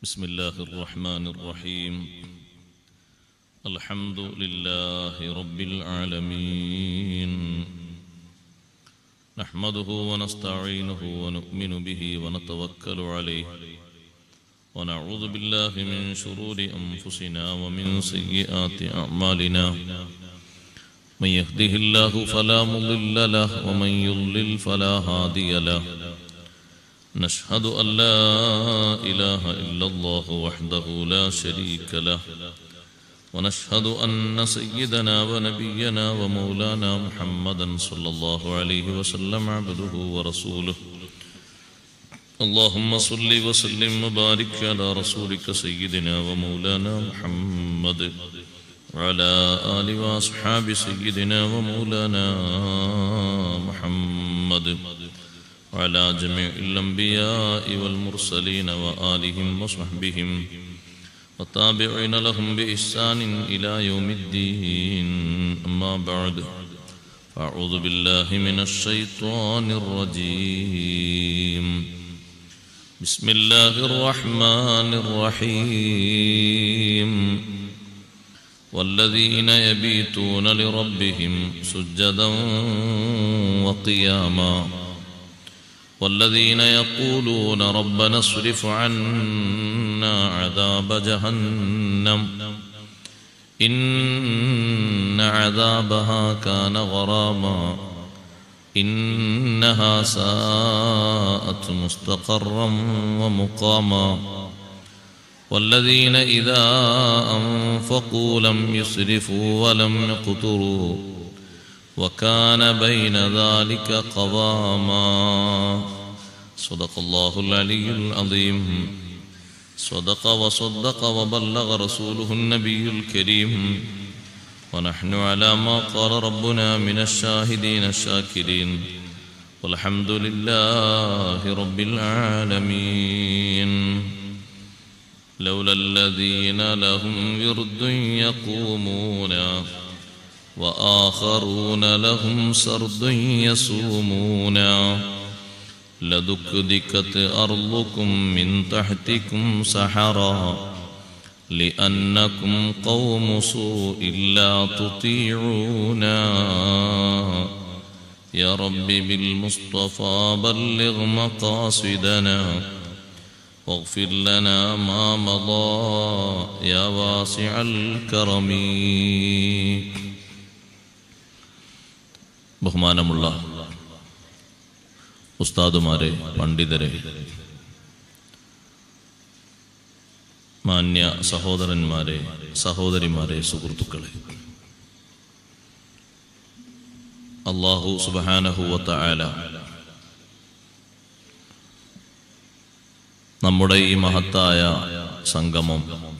بسم الله الرحمن الرحيم الحمد لله رب العالمين نحمده ونستعينه ونؤمن به ونتوكل عليه ونعوذ بالله من شرور أنفسنا ومن سيئات أعمالنا من يهده الله فلا مضل له ومن يضلل فلا هادي له نشهد أن لا إله إلا الله وحده لا شريك له ونشهد أن سيدنا ونبينا ومولانا محمدا صلى الله عليه وسلم عبده ورسوله اللهم صل وسلم وبارك على رسولك سيدنا ومولانا محمد وعلى آل وأصحاب سيدنا ومولانا محمد وعلى جميع الأنبياء والمرسلين وآلهم وصحبهم والتابعين لهم بإحسان إلى يوم الدين أما بعد فأعوذ بالله من الشيطان الرجيم بسم الله الرحمن الرحيم والذين يبيتون لربهم سجدا وقياما والذين يقولون ربنا اصرف عنا عذاب جهنم إن عذابها كان غراما إنها ساءت مستقرا ومقاما والذين إذا أنفقوا لم يسرفوا ولم يقتروا وكان بين ذلك قواما صدق الله العلي العظيم صدق وصدق وبلغ رسوله النبي الكريم ونحن على ما قال ربنا من الشاهدين الشاكرين والحمد لله رب العالمين لولا الذين لهم ورد يقومون وآخرون لهم سرد يصومون لدكدكت أرضكم من تحتكم سحرا لأنكم قوم سوء لا تطيعونا يا رب بالمصطفى بلغ مقاصدنا واغفر لنا ما مضى يا واسع الكرم ബഹുമാനമുള്ള ഉസ്താദുമാരെ പണ്ഡിതരെ മാന്യ സഹോദരന്മാരെ സഹോദരിമാരെ സുഹൃത്തുക്കളെ അള്ളാഹു സുബാനഹുവത്ത ആല നമ്മുടെ ഈ മഹത്തായ സംഗമം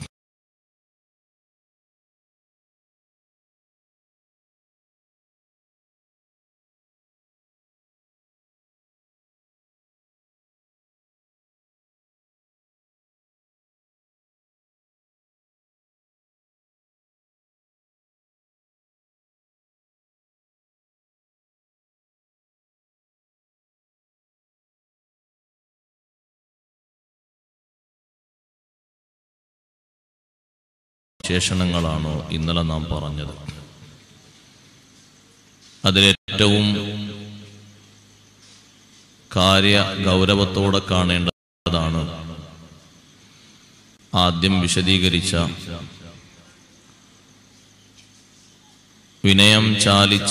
വിശേഷണങ്ങളാണോ ഇന്നലെ നാം പറഞ്ഞത് അതിലേറ്റവും കാര്യ ഗൗരവത്തോടെ കാണേണ്ടതാണ് ആദ്യം വിശദീകരിച്ച വിനയം ചാലിച്ച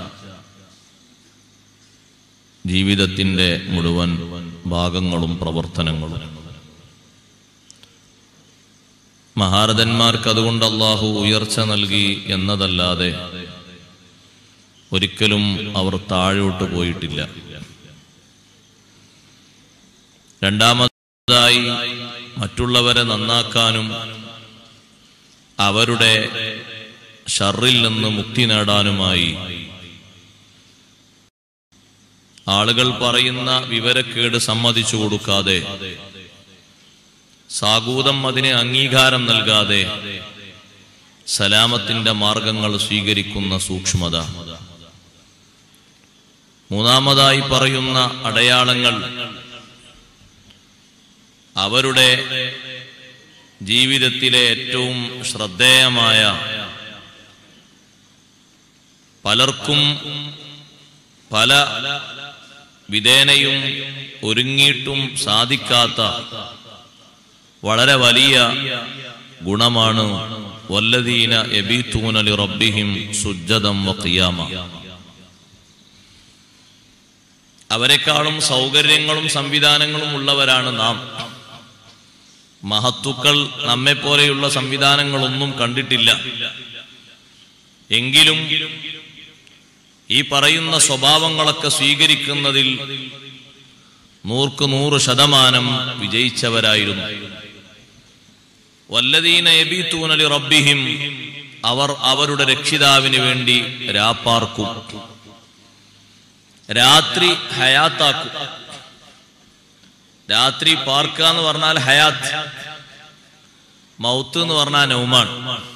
ജീവിതത്തിന്റെ മുഴുവൻ ഭാഗങ്ങളും പ്രവർത്തനങ്ങളും മഹാരഥന്മാർക്ക് അതുകൊണ്ട് അള്ളാഹു ഉയർച്ച നൽകി എന്നതല്ലാതെ ഒരിക്കലും അവർ താഴോട്ട് പോയിട്ടില്ല രണ്ടാമതായി മറ്റുള്ളവരെ നന്നാക്കാനും അവരുടെ ഷറിൽ നിന്ന് മുക്തി നേടാനുമായി ആളുകൾ പറയുന്ന വിവരക്കേട് സമ്മതിച്ചു കൊടുക്കാതെ സാഗൂതം അതിന് അംഗീകാരം നൽകാതെ സലാമത്തിന്റെ മാർഗങ്ങൾ സ്വീകരിക്കുന്ന സൂക്ഷ്മത മൂന്നാമതായി പറയുന്ന അടയാളങ്ങൾ അവരുടെ ജീവിതത്തിലെ ഏറ്റവും ശ്രദ്ധേയമായ പലർക്കും പല വിധേനയും ഒരുങ്ങിയിട്ടും സാധിക്കാത്ത വളരെ വലിയ ഗുണമാണ് വല്ലദീന എബീത്തൂനലി റബ്ബിഹിം സുജ്ജദം വഖിയാമ അവരെക്കാളും സൗകര്യങ്ങളും സംവിധാനങ്ങളും ഉള്ളവരാണ് നാം മഹത്തുക്കൾ നമ്മെപ്പോലെയുള്ള സംവിധാനങ്ങളൊന്നും കണ്ടിട്ടില്ല എങ്കിലും ഈ പറയുന്ന സ്വഭാവങ്ങളൊക്കെ സ്വീകരിക്കുന്നതിൽ നൂർക്ക് നൂറ് ശതമാനം വിജയിച്ചവരായിരുന്നു വല്ലദീന എബീത്തൂനലി റബ്ബിഹിം അവർ അവരുടെ രക്ഷിതാവിന് വേണ്ടി രാപ്പാർക്കും രാത്രി ഹയാത്താക്കും രാത്രി പാർക്കുക എന്ന് പറഞ്ഞാൽ ഹയാത്ത് മൗത്ത് എന്ന് പറഞ്ഞാൽ നൗമാണ്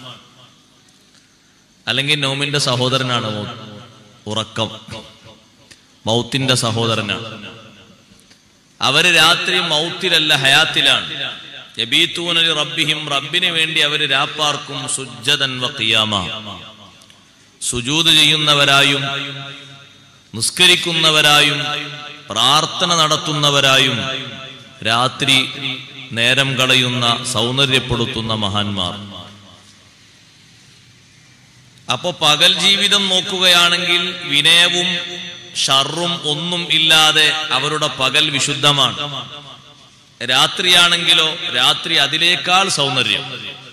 അല്ലെങ്കിൽ നൗമിന്റെ സഹോദരനാണ് മൗത്ത് ഉറക്കം മൗത്തിന്റെ സഹോദരനാണ് അവര് രാത്രി മൗത്തിലല്ല ഹയാത്തിലാണ് യബീത്തൂനലി റബ്ബിഹിം റബ്ബിന് വേണ്ടി അവര് രാപ്പാർക്കും സുജ്ജതൻ വഖിയാമ സുജൂത് ചെയ്യുന്നവരായും നിസ്കരിക്കുന്നവരായും പ്രാർത്ഥന നടത്തുന്നവരായും രാത്രി നേരം കളയുന്ന സൗന്ദര്യപ്പെടുത്തുന്ന മഹാന്മാർ അപ്പൊ പകൽ ജീവിതം നോക്കുകയാണെങ്കിൽ വിനയവും ഷറും ഒന്നും ഇല്ലാതെ അവരുടെ പകൽ വിശുദ്ധമാണ് രാത്രിയാണെങ്കിലോ രാത്രി അതിനേക്കാൾ സൗന്ദര്യം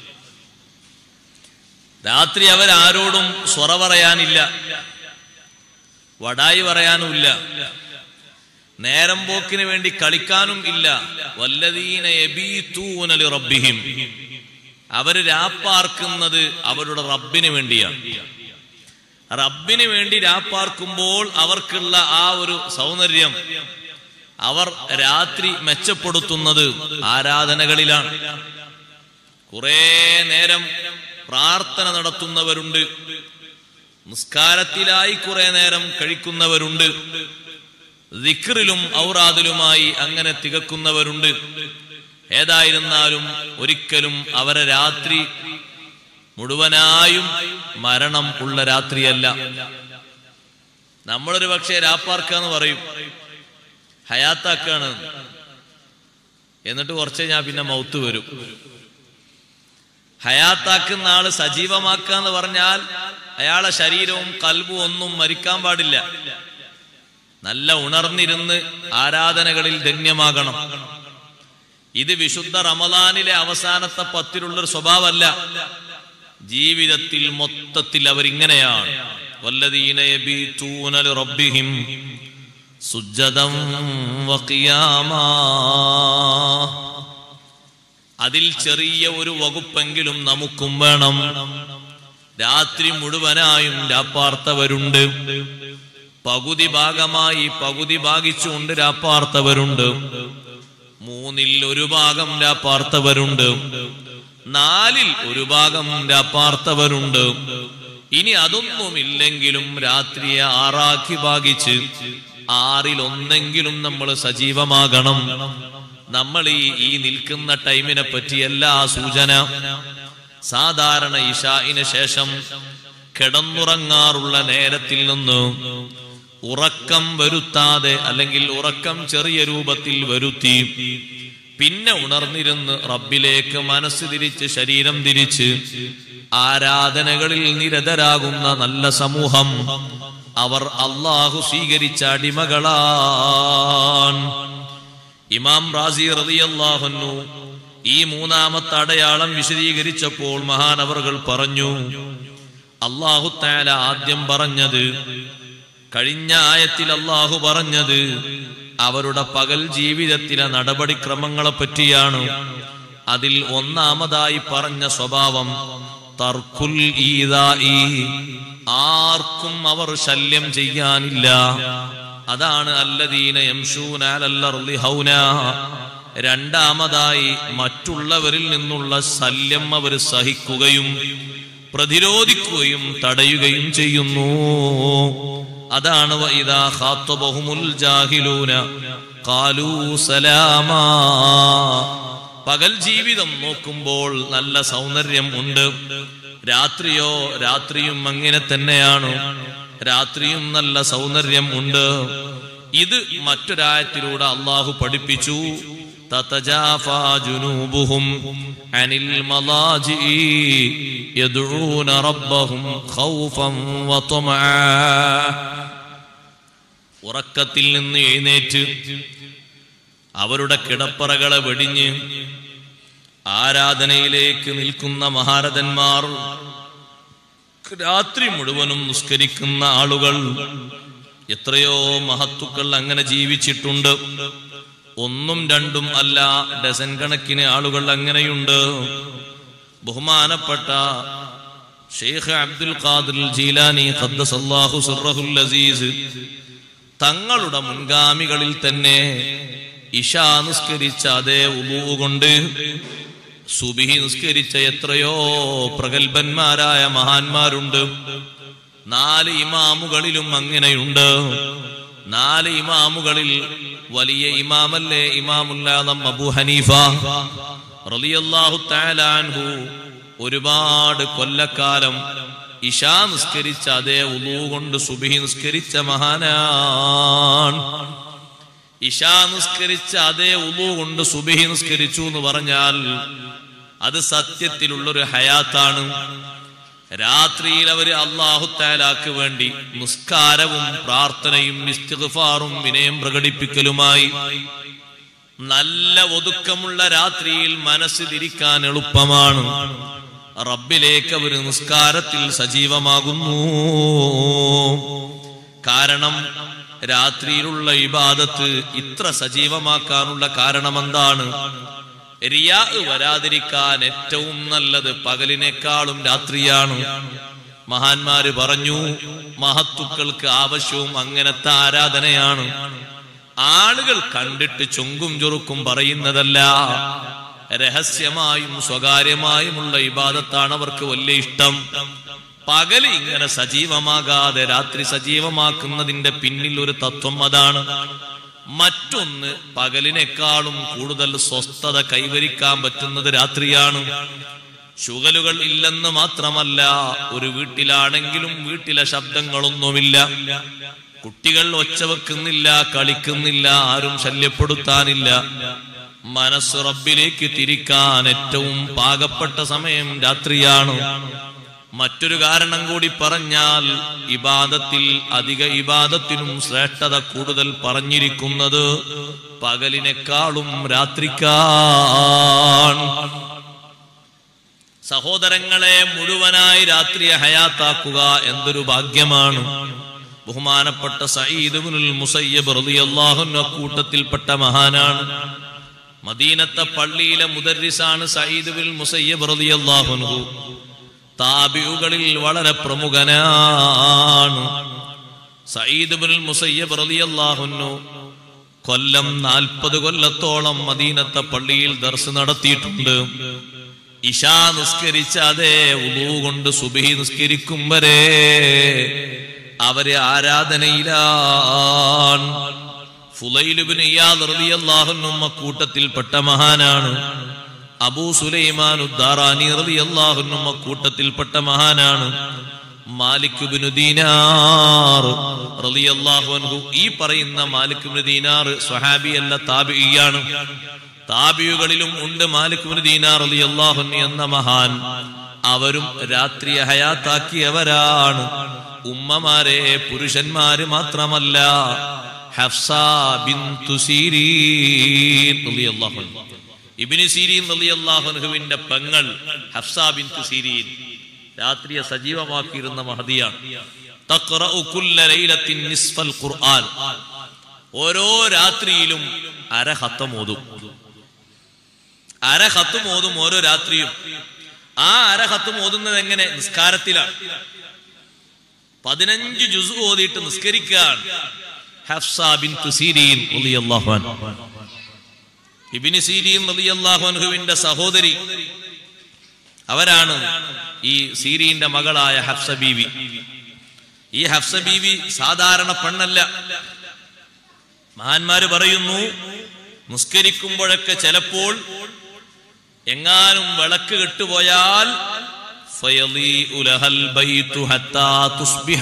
രാത്രി അവരാരോടും സ്വറ പറയാനില്ല വടായി പറയാനുമില്ല നേരം പോക്കിന് വേണ്ടി കളിക്കാനും ഇല്ല വല്ലതീന യബീതൂനലി റബ്ബിഹിം അവര് രാപ്പാർക്കുന്നത് അവരുടെ റബ്ബിന് വേണ്ടിയാണ് റബ്ബിന് വേണ്ടി രാപ്പാർക്കുമ്പോൾ അവർക്കുള്ള ആ ഒരു സൗന്ദര്യം അവർ രാത്രി മെച്ചപ്പെടുത്തുന്നത് ആരാധനകളിലാണ് കുറെ നേരം പ്രാർത്ഥന നടത്തുന്നവരുണ്ട് നിസ്കാരത്തിലായി കുറെ നേരം കഴിക്കുന്നവരുണ്ട് ദിക്റിലും ഔറാദിലുമായി അങ്ങനെ തികക്കുന്നവരുണ്ട് ഏതായിരുന്നാലും ഒരിക്കലും അവരെ രാത്രി മുഴുവനായും മരണം ഉള്ള രാത്രിയല്ല നമ്മളൊരു പക്ഷേ രാപ്പാർക്കാന്ന് പറയും ഹയാത്താക്കാണ് എന്നിട്ട് കുറച്ച് ഞാൻ പിന്നെ മൗത്ത് വരും ഹയാത്താക്കുന്ന ആള് സജീവമാക്കാന്ന് പറഞ്ഞാൽ അയാളെ ശരീരവും കൽബും ഒന്നും മരിക്കാൻ പാടില്ല നല്ല ഉണർന്നിരുന്ന് ആരാധനകളിൽ ധന്യമാകണം ഇത് വിശുദ്ധ റമദാനിലെ അവസാനത്തെ പത്തിലുള്ളൊരു സ്വഭാവമല്ല ജീവിതത്തിൽ മൊത്തത്തിൽ അവരിങ്ങനെയാണ് വല്ലദീന യബീതൂന ലിറബ്ബിഹിം സുജ്ജദം വഖിയാമാ അതിൽ ചെറിയ ഒരു വകുപ്പെങ്കിലും നമുക്കും വേണം രാത്രി മുഴുവനായും രാപ്പാർത്തവരുണ്ട് പകുതി ഭാഗമായി പകുതി ഭാഗിച്ചുകൊണ്ട് രാപ്പാർത്തവരുണ്ട് മൂന്നിൽ ഒരു ഭാഗം രാപ്പാർത്തവരുണ്ട് നാലിൽ ഒരു ഭാഗം രാപ്പാർത്തവരുണ്ട് ഇനി അതൊന്നുമില്ലെങ്കിലും രാത്രിയെ ആറാക്കി ഭാഗിച്ച് ആറിൽ ഒന്നെങ്കിലും നമ്മൾ സജീവമാകണം നമ്മൾ ഈ ഈ നിൽക്കുന്ന ടൈമിനെ പറ്റിയല്ല ആ സൂചന സാധാരണ ഇഷായിന് ശേഷം കിടന്നുറങ്ങാറുള്ള നേരത്തിൽ നിന്ന് ഉറക്കം വരുത്താതെ അല്ലെങ്കിൽ ഉറക്കം ചെറിയ രൂപത്തിൽ വരുത്തി പിന്നെ ഉണർന്നിരുന്ന് റബ്ബിലേക്ക് മനസ്സ് തിരിച്ച് ശരീരം തിരിച്ച് ആരാധനകളിൽ നിരതരാകുന്ന നല്ല സമൂഹം അവർ അള്ളാഹു സ്വീകരിച്ച അടിമകളാണ് ഇമാം റാസി റളിയല്ലാഹുന്നു ഈ മൂന്നാമത്തെ അടയാളം വിശദീകരിച്ചപ്പോൾ മഹാനവറുകൾ പറഞ്ഞു അള്ളാഹു താല ആദ്യം പറഞ്ഞത് കഴിഞ്ഞ ആയത്തിൽ അള്ളാഹു പറഞ്ഞത് അവരുടെ പകൽ ജീവിതത്തിലെ നടപടിക്രമങ്ങളെ പറ്റിയാണ് അതിൽ ഒന്നാമതായി പറഞ്ഞ സ്വഭാവം തർക്കുൽ ഈദായി ആർക്കും അവർ ശല്യം ചെയ്യാനില്ല അതാണ് അല്ലദീന യംശൂനാലല്ലർലി ഹൗന രണ്ടാമതായി മറ്റുള്ളവരിൽ നിന്നുള്ള ശല്യം അവർ സഹിക്കുകയും പ്രതിരോധിക്കുകയും തടയുകയും ചെയ്യുന്നു അതാണ് വഇദാ ഖാത്തബഹുമുൽ ജാഹിലൂന ഖാലൂ സലാമാ പകൽ ജീവിതം നോക്കുമ്പോൾ നല്ല സൗന്ദര്യം ഉണ്ട് രാത്രിയോ രാത്രിയും അങ്ങനെ തന്നെയാണ് രാത്രിയും നല്ല സൗന്ദര്യം ഉണ്ട് ഇത് മറ്റൊരായത്തിലൂടെ അള്ളാഹു പഠിപ്പിച്ചു تتجافى جنوبهم عن المضاجع يدعون ربهم خوفا وطمعا ഉറക്കത്തിൽ നിന്ന് എഴുന്നേറ്റ് അവരുടെ കിടപ്പറകളെ വെടിഞ്ഞ് ആരാധനയിലേക്ക് നിൽക്കുന്ന മഹാരഥന്മാർ രാത്രി മുഴുവനും നിസ്കരിക്കുന്ന ആളുകൾ എത്രയോ മഹത്തുക്കൾ അങ്ങനെ ജീവിച്ചിട്ടുണ്ട് ഒന്നും രണ്ടും അല്ല ഡസൻ കണക്കിന് ആളുകൾ അങ്ങനെയുണ്ട് ബഹുമാനപ്പെട്ട ഷെയ്ഖ് അബ്ദുൽ ഖാദിർ ജീലാനി ഖദ്ദസല്ലാഹു സിർറഹുൽ അസീസ് തങ്ങളുടെ മുൻഗാമികളിൽ തന്നെ ഇഷാ നിസ്കരിച്ച അതേ ഉബൂ കൊണ്ട് സുബിഹി നിസ്കരിച്ച എത്രയോ പ്രഗത്ഭന്മാരായ മഹാന്മാരുണ്ട് നാല് ഇമാമുകളിലും അങ്ങനെയുണ്ട് നാല് ഇമാമുകളിൽ വലിയ ഇമാമല്ലേ ഇമാമുല്ലാദം അബു ഹനീഫ റളിയല്ലാഹു തആല അൻഹു ഒരുപാട് കൊല്ലക്കാലം ഇഷാ നിസ്കരിച്ച അതേ ഉളൂ കൊണ്ട് സുബിഹി നിസ്കരിച്ച മഹാനാണ് ഇഷാ നിസ്കരിച്ച അതേ ഉളൂ കൊണ്ട് സുബിഹി നിസ്കരിച്ചു എന്ന് പറഞ്ഞാൽ അത് സത്യത്തിലുള്ളൊരു ഹയാത്താണ് രാത്രിയിൽ അവര് അള്ളാഹുത്താലാക്ക് വേണ്ടി നിസ്കാരവും പ്രാർത്ഥനയും ഇസ്തിഗ്ഫാറും വിനയം പ്രകടിപ്പിക്കലുമായി നല്ല ഒതുക്കമുള്ള രാത്രിയിൽ മനസ്സ് തിരിക്കാൻ എളുപ്പമാണ് റബ്ബിലേക്ക് അവർ നിസ്കാരത്തിൽ സജീവമാകുന്നു കാരണം രാത്രിയിലുള്ള ഇബാദത്ത് ഇത്ര സജീവമാക്കാനുള്ള കാരണം എന്താണ് റിയാ വരാതിരിക്കാൻ ഏറ്റവും നല്ലത് പകലിനേക്കാളും രാത്രിയാണ് മഹാന്മാര് പറഞ്ഞു മഹത്തുക്കൾക്ക് ആവശ്യവും അങ്ങനത്തെ ആരാധനയാണ് ആളുകൾ കണ്ടിട്ട് ചൊങ്കും ചൊറുക്കും പറയുന്നതല്ല രഹസ്യമായും സ്വകാര്യമായുമുള്ള ഇബാദത്താണ് അവർക്ക് വലിയ ഇഷ്ടം പകല് ഇങ്ങനെ സജീവമാകാതെ രാത്രി സജീവമാക്കുന്നതിന്റെ പിന്നിൽ ഒരു തത്വം അതാണ് മറ്റൊന്ന് പകലിനേക്കാളും കൂടുതൽ സ്വസ്ഥത കൈവരിക്കാൻ പറ്റുന്നത് രാത്രിയാണ് ശുഗലുകൾ ഇല്ലെന്ന് മാത്രമല്ല ഒരു വീട്ടിലാണെങ്കിലും വീട്ടിലെ ശബ്ദങ്ങളൊന്നുമില്ല കുട്ടികൾ ഒച്ച വെക്കുന്നില്ല കളിക്കുന്നില്ല ആരും ശല്യപ്പെടുത്താനില്ല മനസ്സ് റബ്ബിലേക്ക് തിരിക്കാൻ ഏറ്റവും പാകപ്പെട്ട സമയം രാത്രിയാണ് മറ്റൊരു കാരണം കൂടി പറഞ്ഞാൽ ഇബാദത്തിൽ അധിക ഇബാദത്തിനും ശ്രേഷ്ഠത കൂടുതൽ പറഞ്ഞിരിക്കുന്നത് പകലിനേക്കാളും രാത്രിക്കാണ് സഹോദരങ്ങളെ മുഴുവനായി രാത്രിയെ ഹയാത്താക്കുക എന്തൊരു ഭാഗ്യമാണ് ബഹുമാനപ്പെട്ട സയ്യിദ് ഇബ്നുൽ മുസയ്യബ് റളിയല്ലാഹു അൻഹു കൂട്ടത്തിൽപ്പെട്ട മഹാനാണ് മദീനത്തെ പള്ളിയിലെ മുദർരിസാണ് സയ്യിദ് ബിൻ മുസയ്യബ് റളിയല്ലാഹു അൻഹു താബിയുകളിൽ വളരെ പ്രമുഖനാണ് സയ്യിദ് ബിൻ മുസയ്യബ് റളിയല്ലാഹു അൻഹു കൊല്ലം നാൽപ്പത് കൊല്ലത്തോളം മദീനത്തെ പള്ളിയിൽ ദർസ് നടത്തിയിട്ടുണ്ട് ഇഷാ നിസ്കരിച്ച അതേ ഉളൂ കൊണ്ട് സുബഹി നിസ്കരിക്കും വരെ അവരെ ആരാധനയിലാണ് ഫുലൈലുബിൻ ഇയാദ് റളിയല്ലാഹുവിനും കൂട്ടത്തിൽപ്പെട്ട മഹാനാണ് അബൂ സുലൈമാൻ ഉദ്ദാറാനി റളിയല്ലാഹുവിനും കൂട്ടത്തിൽപ്പെട്ട മഹാനാണ് മാലിക് ബിനു ദീനാർ റളിയല്ലാഹു അൻഹു ഈ പറയുന്ന മാലിക് ബിനു ദീനാർ സ്വഹാബി അല്ല താബിയാണ് താബിയുകളിലും ഉണ്ട് മാലിക് ബിനു ദീനാർ റളിയല്ലാഹു അൻഹു എന്ന മഹാൻ അവരും രാത്രി ഹയാത്താക്കിയവരാണ് ഉമ്മമാരെ പുരുഷന്മാര് മാത്രമല്ല ഹഫ്സ ബിന്തു സീരീൻ റളിയല്ലാഹു അൻഹു ഇബ്നു സീരീൻ റളിയല്ലാഹു അൻഹുവിന്റെ പെങ്ങൾ ഹഫ്സ ബിന്തു സീരീൻ രാത്രിയെ സജീവമാക്കിയിരുന്ന മഹദിയാണ് തഖ്റഉ കുല്ല ലൈലത്തിൻ നിസ്ഫൽ ഖുർആൻ ഓരോ രാത്രിയിലും അര ഹത്തം ഓതും അര ഹത്തും ഓതും ഓരോ രാത്രിയും ആ അര ഹത്തും ഓതുന്നത് എങ്ങനെ നിസ്കാരത്തിലാണ് പതിനഞ്ച് ജുസ് ഓതിയിട്ട് നിസ്കരിക്കുകയാണ് ഹഫ്സ ബിൻതു സീരീൻ റളിയല്ലാഹു അൻഹു ഇബ്നു സീരീൻ റളിയല്ലാഹു അൻഹുവിന്റെ സഹോദരി അവരാണ് ഈ സീരീന്റെ മകളായ ഹഫ്സ ബീവി ഈ ഹഫ്സ ബീവി സാധാരണ പെണ്ണല്ല മഹാന്മാര് പറയുന്നു നിസ്കരിക്കുമ്പോഴൊക്കെ ചിലപ്പോൾ എങ്ങാനും വിളക്ക് കെട്ടുപോയാൽ فيضيء لها البيت حتى تصبح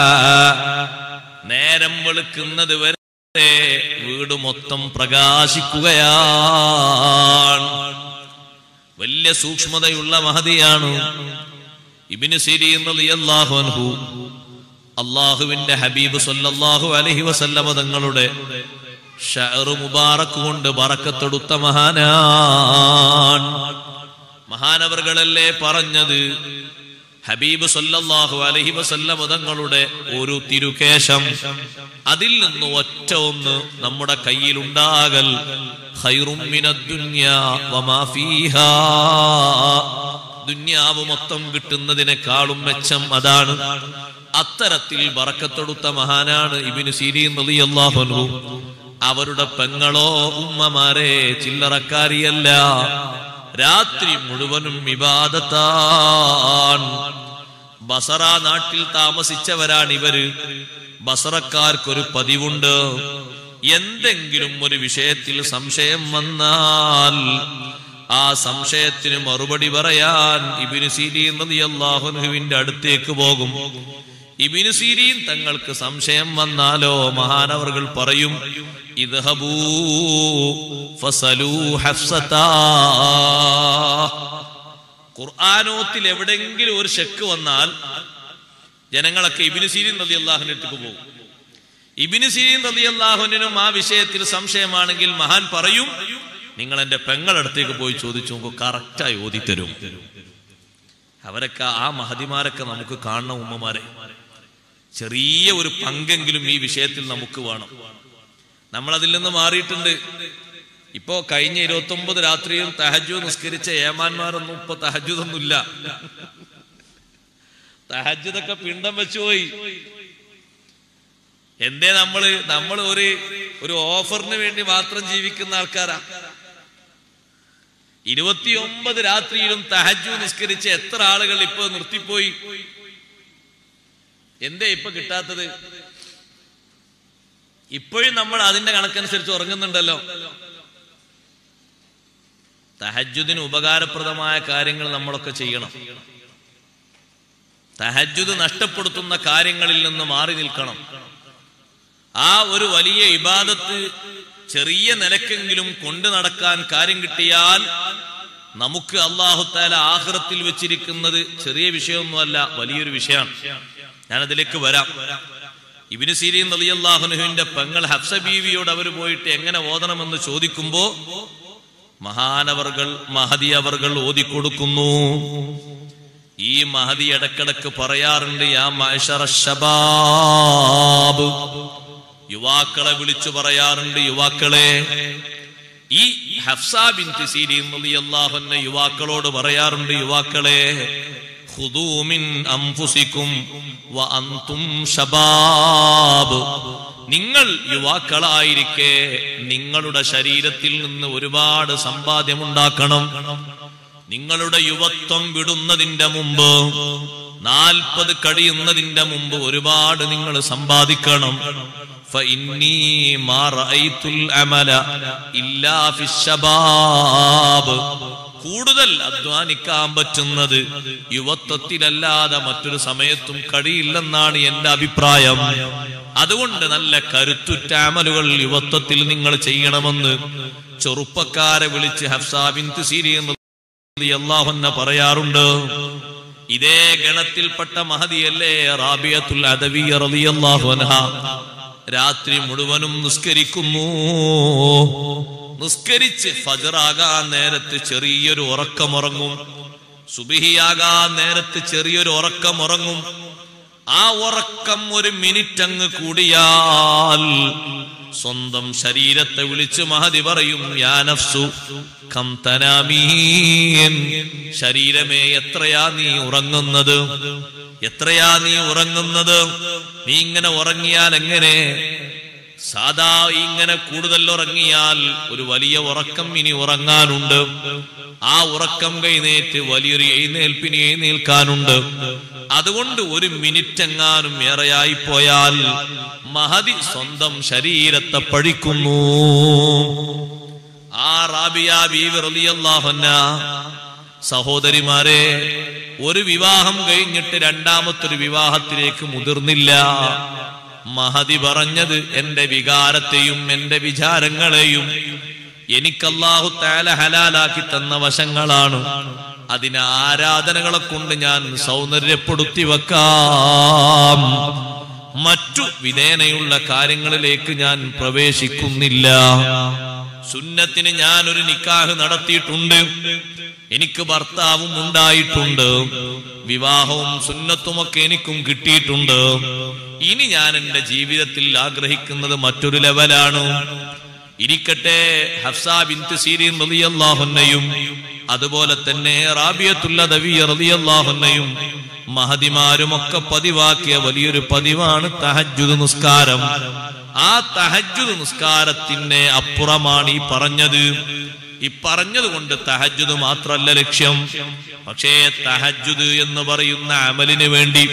നേരം വെളുക്കുന്നത് വരെ വീട് മൊത്തം പ്രകാശിക്കുകയാണ് വലിയ സൂക്ഷ്മതയുള്ള മഹതിയാണ് ഇബിന് സിരീൻ റളിയല്ലാഹു അൻഹു അള്ളാഹുവിന്റെ ഹബീബ് സല്ലല്ലാഹു അലൈഹി വസല്ലമ തങ്ങളുടെ ഷഅറ് മുബാറക്ക് കൊണ്ട് ബറക്കത്തെടുത്ത മഹാനാൻ മഹാനവറുകളല്ലേ പറഞ്ഞത് ഹബീബ് സല്ലല്ലാഹു അലൈഹി വസല്ലമ തങ്ങളുടെ ഒരു തിരുകേശം അതിൽ നിന്ന് ഒറ്റ ഒന്ന് നമ്മുടെ കയ്യിലുണ്ടാകൽ ഖൈറും മിനദ് ദുനിയാ വമാ ഫീഹാ ദുന്യാവ് മൊത്തം കിട്ടുന്നതിനേക്കാളും മെച്ചം അതാണ് അത്തരത്തിൽ ബറക്കത്തെടുത്ത മഹാനാണ് ഇബിന് സീരീൻ റളിയല്ലാഹു അൻഹു അവരുടെ പെങ്ങളോ ഉമ്മമാരെ ചില്ലറക്കാരിയല്ല രാത്രി മുഴുവനും വിവാദത്താൻ ബസറ നാട്ടിൽ താമസിച്ചവരാണ് ഇവര് ബസറക്കാർക്കൊരു പതിവുണ്ട് എന്തെങ്കിലും ഒരു വിഷയത്തിൽ സംശയം വന്നാൽ ആ സംശയത്തിന് മറുപടി പറയാൻ ഇബിന് സീരീൻ റളിയല്ലാഹുവിന്റെ അടുത്തേക്ക് പോകും ഇബിന് സീരീൻ തങ്ങൾക്ക് സംശയം വന്നാലോ മഹാനവർകൾ പറയും ഇദ്ഹബൂ ഫസലൂ ഹഫ്സതാ ഖുർആാനോത്തിൽ എവിടെങ്കിലും ഒരു ഷെക്ക് വന്നാൽ ജനങ്ങളൊക്കെ ഇബിന് സീരീൻ റതി അള്ളാഹുവിന്റെ അടുത്തേക്ക് പോകും ഇബിന് സീരീൻ റതി അള്ളാഹുവിനും ആ വിഷയത്തിൽ സംശയമാണെങ്കിൽ മഹാൻ പറയും നിങ്ങൾ എന്റെ പെങ്ങളടുത്തേക്ക് പോയി ചോദിച്ചു നോക്കൂ കറക്റ്റായി ഓതിത്തരും അവരൊക്കെ ആ മഹതിമാരൊക്കെ നമുക്ക് കാണണം ഉമ്മമാരെ ചെറിയ ഒരു പങ്കെങ്കിലും ഈ വിഷയത്തിൽ നമുക്ക് വേണം നമ്മൾ അതിൽ നിന്ന് മാറിയിട്ടുണ്ട് ഇപ്പോ കഴിഞ്ഞ ഇരുപത്തി ഒമ്പത് രാത്രിയും തഹജു നിസ്കരിച്ച ഏമാന്മാരൊന്നും ഇപ്പൊ തഹജുദൊന്നുമില്ല തഹജുദൊക്കെ പിണ്ടം വെച്ചുപോയി എന്തേ നമ്മള് നമ്മൾ ഒരു ഒരു ഓഫറിന് വേണ്ടി മാത്രം ജീവിക്കുന്ന ആൾക്കാരാ ഇരുപത്തിയൊമ്പത് രാത്രിയിലും തഹജു നിസ്കരിച്ച എത്ര ആളുകൾ ഇപ്പൊ നിർത്തിപ്പോയി എന്തേ ഇപ്പൊ കിട്ടാത്തത് ഇപ്പോഴും നമ്മൾ അതിന്റെ കണക്കനുസരിച്ച് ഉറങ്ങുന്നുണ്ടല്ലോ തഹജുദിന് ഉപകാരപ്രദമായ കാര്യങ്ങൾ നമ്മളൊക്കെ ചെയ്യണം തഹജുദ് നഷ്ടപ്പെടുത്തുന്ന കാര്യങ്ങളിൽ നിന്ന് മാറി നിൽക്കണം ആ ഒരു വലിയ ഇബാദത്ത് ചെറിയ നിലക്കെങ്കിലും കൊണ്ടു നടക്കാൻ കാര്യം കിട്ടിയാൽ നമുക്ക് അള്ളാഹുത്താല ആഹ്റത്തിൽ വെച്ചിരിക്കുന്നത് ചെറിയ വിഷയമൊന്നുമല്ല വലിയൊരു വിഷയമാണ് ഞാനതിലേക്ക് വരാം ഇബിന് സീരീൻ റളിയല്ലാഹുനുവിന്റെ പെങ്ങൾ ഹഫ്സ ബീവിയോട് അവർ പോയിട്ട് എങ്ങനെ ഓതണമെന്ന് ചോദിക്കുമ്പോ മഹാനവർകൾ മഹതി അവർകൾ ഓതിക്കൊടുക്കുന്നു ഈ മഹതി ഇടക്കിടക്ക് പറയാറുണ്ട് യാ മഅ്ശറ ശബാബ് യുവാക്കളെ വിളിച്ചു പറയാറുണ്ട് യുവാക്കളെ ഈ ഹഫ്സ ബിൻത് സീരീൻ റളിയല്ലാഹു അൻഹ യുവാക്കളോട് പറയാറുണ്ട് യുവാക്കളെ ഖുദൂ മിൻ അൻഫുസികും വ അൻതും ശബാബ് നിങ്ങൾ യുവാക്കളായിരിക്കെ നിങ്ങളുടെ ശരീരത്തിൽ നിന്ന് ഒരുപാട് സമ്പാദ്യമുണ്ടാക്കണം നിങ്ങളുടെ യുവത്വം വിടുന്നതിന്റെ മുമ്പ് നാൽപ്പത് കഴിയുന്നതിന്റെ മുമ്പ് ഒരുപാട് നിങ്ങൾ സമ്പാദിക്കണം فإني ما رأيت العمل إلا في الشباب കൂടുതൽ അധ്വാനിക്കാൻ പറ്റുന്നത് യുവത്വത്തിലല്ലാതെ മറ്റൊരു സമയത്തും കഴിയില്ലെന്നാണ് എന്റെ അഭിപ്രായം അതുകൊണ്ട് നല്ല കരുത്തുറ്റ അമലുകൾ യുവത്വത്തിൽ നിങ്ങൾ ചെയ്യണമെന്ന് ചെറുപ്പക്കാരെ വിളിച്ച് ഹഫ്സാബിൻ അള്ളാഹുന്ന പറയാറുണ്ട് ഇതേ ഗണത്തിൽപ്പെട്ട മഹതിയല്ലേ റാബിയത്തുൽ അദവിയ റളിയല്ലാഹു അൻഹ രാത്രി മുഴുവനും നിസ്കരിക്കുന്നു നിസ്കരിച്ച് ഫജറാകാൻ നേരത്ത് ചെറിയൊരു ഉറക്കമുറങ്ങും സുബിഹിയാകാൻ നേരത്ത് ചെറിയൊരു ഉറക്കമുറങ്ങും ആ ഉറക്കം ഒരു മിനിറ്റ് അങ്ങ് കൂടിയാൽ സ്വന്തം ശരീരത്തെ വിളിച്ച് മഹതി പറയും യാനഫ്സു കം തനാമീൻ ശരീരമേ എത്രയാ നീ ഉറങ്ങുന്നത് എത്രയാ നീ ഉറങ്ങുന്നത് നീ ഇങ്ങനെ ഉറങ്ങിയാൽ എങ്ങനെ സാധാ ഇങ്ങനെ കൂടുതൽ ഉറങ്ങിയാൽ ഒരു വലിയ ഉറക്കം ഇനി ഉറങ്ങാനുണ്ട് ആ ഉറക്കം കൈനേറ്റ് വലിയൊരു എഴുന്നേൽപ്പിന് എഴുന്നേൽക്കാനുണ്ട് അതുകൊണ്ട് ഒരു മിനിറ്റ് എങ്ങാനും ഏറെയായി പോയാൽ മഹതി സ്വന്തം ശരീരത്തെ പഴിക്കുന്നു ആ റാബിയ ബീവി റളിയല്ലാഹു അൻഹാ സഹോദരിമാരെ ഒരു വിവാഹം കഴിഞ്ഞിട്ട് രണ്ടാമത്തൊരു വിവാഹത്തിലേക്ക് മുതിർന്നില്ല മഹതി പറഞ്ഞത് എന്റെ വികാരത്തെയും എന്റെ വിചാരങ്ങളെയും എനിക്കല്ലാഹു താല ഹലാലാക്കി തന്ന വശങ്ങളാണ് അതിന് ആരാധനകളെ കൊണ്ട് ഞാൻ സൗന്ദര്യപ്പെടുത്തി വെക്കാം മറ്റു വിധേനയുള്ള കാര്യങ്ങളിലേക്ക് ഞാൻ പ്രവേശിക്കുന്നില്ല സുന്നത്തിന് ഞാൻ ഒരു നിക്കാഹ് നടത്തിയിട്ടുണ്ട് എനിക്ക് ഭർത്താവും ഉണ്ടായിട്ടുണ്ട് വിവാഹവും സുന്നത്തുമൊക്കെ എനിക്കും കിട്ടിയിട്ടുണ്ട് ഇനി ഞാൻ എന്റെ ജീവിതത്തിൽ ആഗ്രഹിക്കുന്നത് മറ്റൊരു ലെവലാണ് ഇരിക്കട്ടെ ഹഫ്സ ബിന്ത് സീരീൻ റളിയല്ലാഹുന്നയും അതുപോലെ തന്നെ റാബിയത്തുല്ല ദവി റളിയല്ലാഹുന്നയും മഹതിമാരും ഒക്കെ പതിവാക്കിയ വലിയൊരു പതിവാണ് തഹജ്ജുദ് നിസ്കാരം ആ തഹജ്ജുദ് നിസ്കാരത്തിന് അപ്പുറമാണ് ഈ പറഞ്ഞത് ഈ പറഞ്ഞത് കൊണ്ട് തഹജ്ജുദ് മാത്രല്ല ലക്ഷ്യം പക്ഷേ തഹജ്ജുദ് എന്ന് പറയുന്ന അമലിന് വേണ്ടി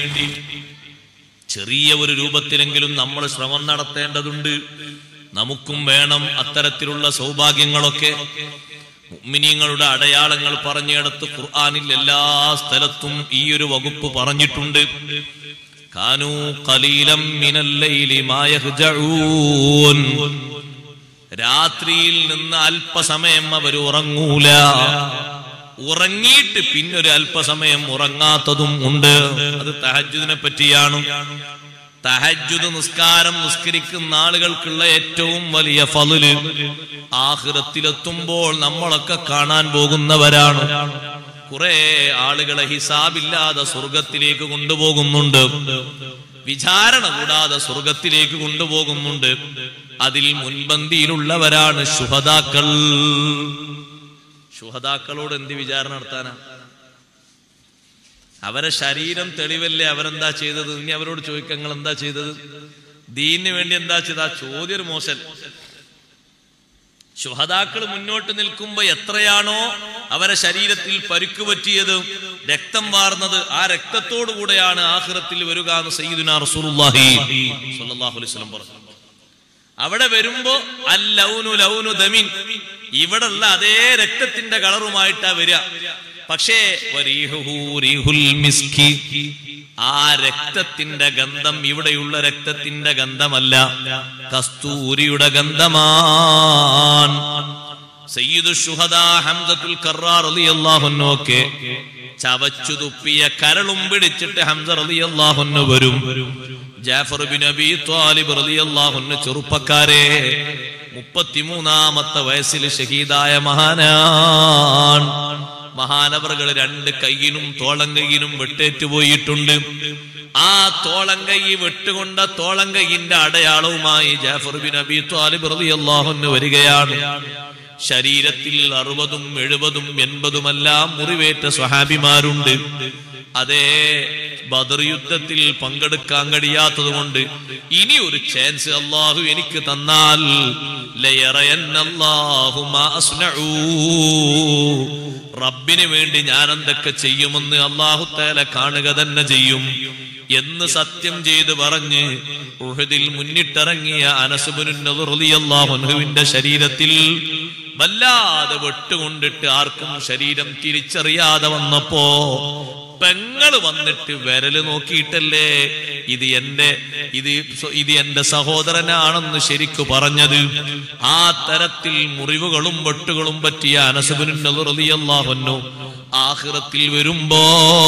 ചെറിയ ഒരു രൂപത്തിലെങ്കിലും നമ്മൾ ശ്രമം നടത്തേണ്ടതുണ്ട് നമുക്കും വേണം അത്തരത്തിലുള്ള സൗഭാഗ്യങ്ങളൊക്കെ മുഅ്മിനീങ്ങളുടെ അടയാളങ്ങൾ പറഞ്ഞിടത്ത് ഖുർആനിൽ എല്ലാ സ്ഥലത്തും ഈ ഒരു വകുപ്പ് പറഞ്ഞിട്ടുണ്ട് കാനൂ ഖലീലം മിനൽ ലൈലി മാ യഹ്ജഊൻ രാത്രിയിൽ നിന്ന് അല്പസമയം അവർ ഉറങ്ങൂല ഉറങ്ങിയിട്ട് പിന്നൊരു അല്പസമയം ഉറങ്ങാത്തതും ഉണ്ട് അത് തഹജുദിനെ പറ്റിയാണ് തഹജുദ് നിസ്കാരം നിസ്കരിക്കുന്ന ആളുകൾക്കുള്ള ഏറ്റവും വലിയ ഫതില് ആഹൃത്തിലെത്തുമ്പോൾ നമ്മളൊക്കെ കാണാൻ പോകുന്നവരാണ് കുറെ ആളുകളെ ഹിസാബില്ലാതെ സ്വർഗത്തിലേക്ക് കൊണ്ടുപോകുന്നുണ്ട് വിചാരണ കൂടാതെ സ്വർഗത്തിലേക്ക് കൊണ്ടുപോകുന്നുണ്ട് അതിൽ മുൻപന്തിയിലുള്ളവരാണ് ശുഹതാക്കൾ ശുഹതാക്കളോട് എന്ത് വിചാരണ നടത്താനാ അവരെ ശരീരം തെളിവല്ലേ അവരെന്താ ചെയ്തത് ഇനി അവരോട് ചോദിക്കുക നിങ്ങൾ എന്താ ചെയ്തത് ദീനിന് വേണ്ടി എന്താ ചെയ്ത ആ ചോദ്യം ഒരു മോശം ശുഹതാക്കൾ മുന്നോട്ട് നിൽക്കുമ്പോ എത്രയാണോ അവരെ ശരീരത്തിൽ പരുക്ക് പറ്റിയത് രക്തം വാർന്നത് ആ രക്തത്തോടു കൂടെയാണ് ആഹ്റത്തിൽ വരിക എന്ന് സയ്യിദുനാ റസൂലുള്ളാഹി സ്വല്ലല്ലാഹു അലൈഹി വസല്ലം പറഞ്ഞു അവിടെ വരുമ്പോ അൽ ലൗനു ലൗനു ദമിൻ ഇവിടെ ഉള്ള അതേ രക്തത്തിന്റെ കളറുമായിട്ടാ വരിക പക്ഷേ വരീഹുഹു റീഹുൽ മിസ്കി ആ രക്തത്തിന്റെ ഗന്ധം ഇവിടെയുള്ള രക്തത്തിന്റെ ഗന്ധമല്ല കസ്തൂരിയുടെ ഗന്ധമാണ് സയ്യിദു ഷുഹദാ ഹംസത്തുൽ കറാർ റളിയല്ലാഹുന്നൊക്കെ ചവച്ചു തുപ്പിയ കരളും പിടിച്ചിട്ട് ഹംസ റളിയല്ലാഹുന്നു വരും ജാഫർ ബിൻ അബി ത്വാലിബ് റളിയല്ലാഹുന്നു ചെറുപ്പക്കാരെ മുപ്പത്തിമൂന്നാമത്തെ വയസ്സിൽ ഷഹീദായ മഹാനാൻ മഹാനവറുകൾ രണ്ട് കൈയിനും തോളം കൈയിനും വെട്ടേറ്റു പോയിട്ടുണ്ട് ആ തോളം കൈ വെട്ടുകൊണ്ട തോളം കൈയിന്റെ അടയാളവുമായി ജാഫർ ബിൻ അബി ത്വാലിബ് റളിയല്ലാഹുന്നു വരികയാണ് ശരീരത്തിൽ അറുപതും എഴുപതും എൺപതുമെല്ലാം മുറിവേറ്റ സ്വഹാബിമാരുണ്ട് അതേ ബദർ യുദ്ധത്തിൽ പങ്കെടുക്കാൻ കഴിയാത്തത് കൊണ്ട് ഇനി ഒരു ചാൻസ് അള്ളാഹു എനിക്ക് തന്നാൽ ലയറയന്നല്ലാഹു മാ അസ്നഊ. റബ്ബിന് വേണ്ടി ഞാൻ എന്തൊക്കെ ചെയ്യുമെന്ന് അള്ളാഹു തേല കാണുക തന്നെ ചെയ്യും എന്ന് സത്യം ചെയ്ത് പറഞ്ഞ് ഉഹദിൽ മുന്നിട്ടിറങ്ങിയ അനസുബുനുവിന്റെ ശരീരത്തിൽ വല്ലാതെ വെട്ടുകൊണ്ടിട്ട് ആർക്കും ശരീരം തിരിച്ചറിയാതെ വന്നപ്പോ പെങ്ങള് വന്നിട്ട് വിരല് നോക്കിയിട്ടല്ലേ ഇത് എന്റെ ഇത് സ്വ- ഇത് എന്റെ സഹോദരനാണെന്ന് ശരിക്കു പറഞ്ഞത് ആ തരത്തിൽ മുറിവുകളും വെട്ടുകളും പറ്റിയ അനസബിനുള്ളാഹുന്നു ആഹ്റത്തിൽ വരുമ്പോ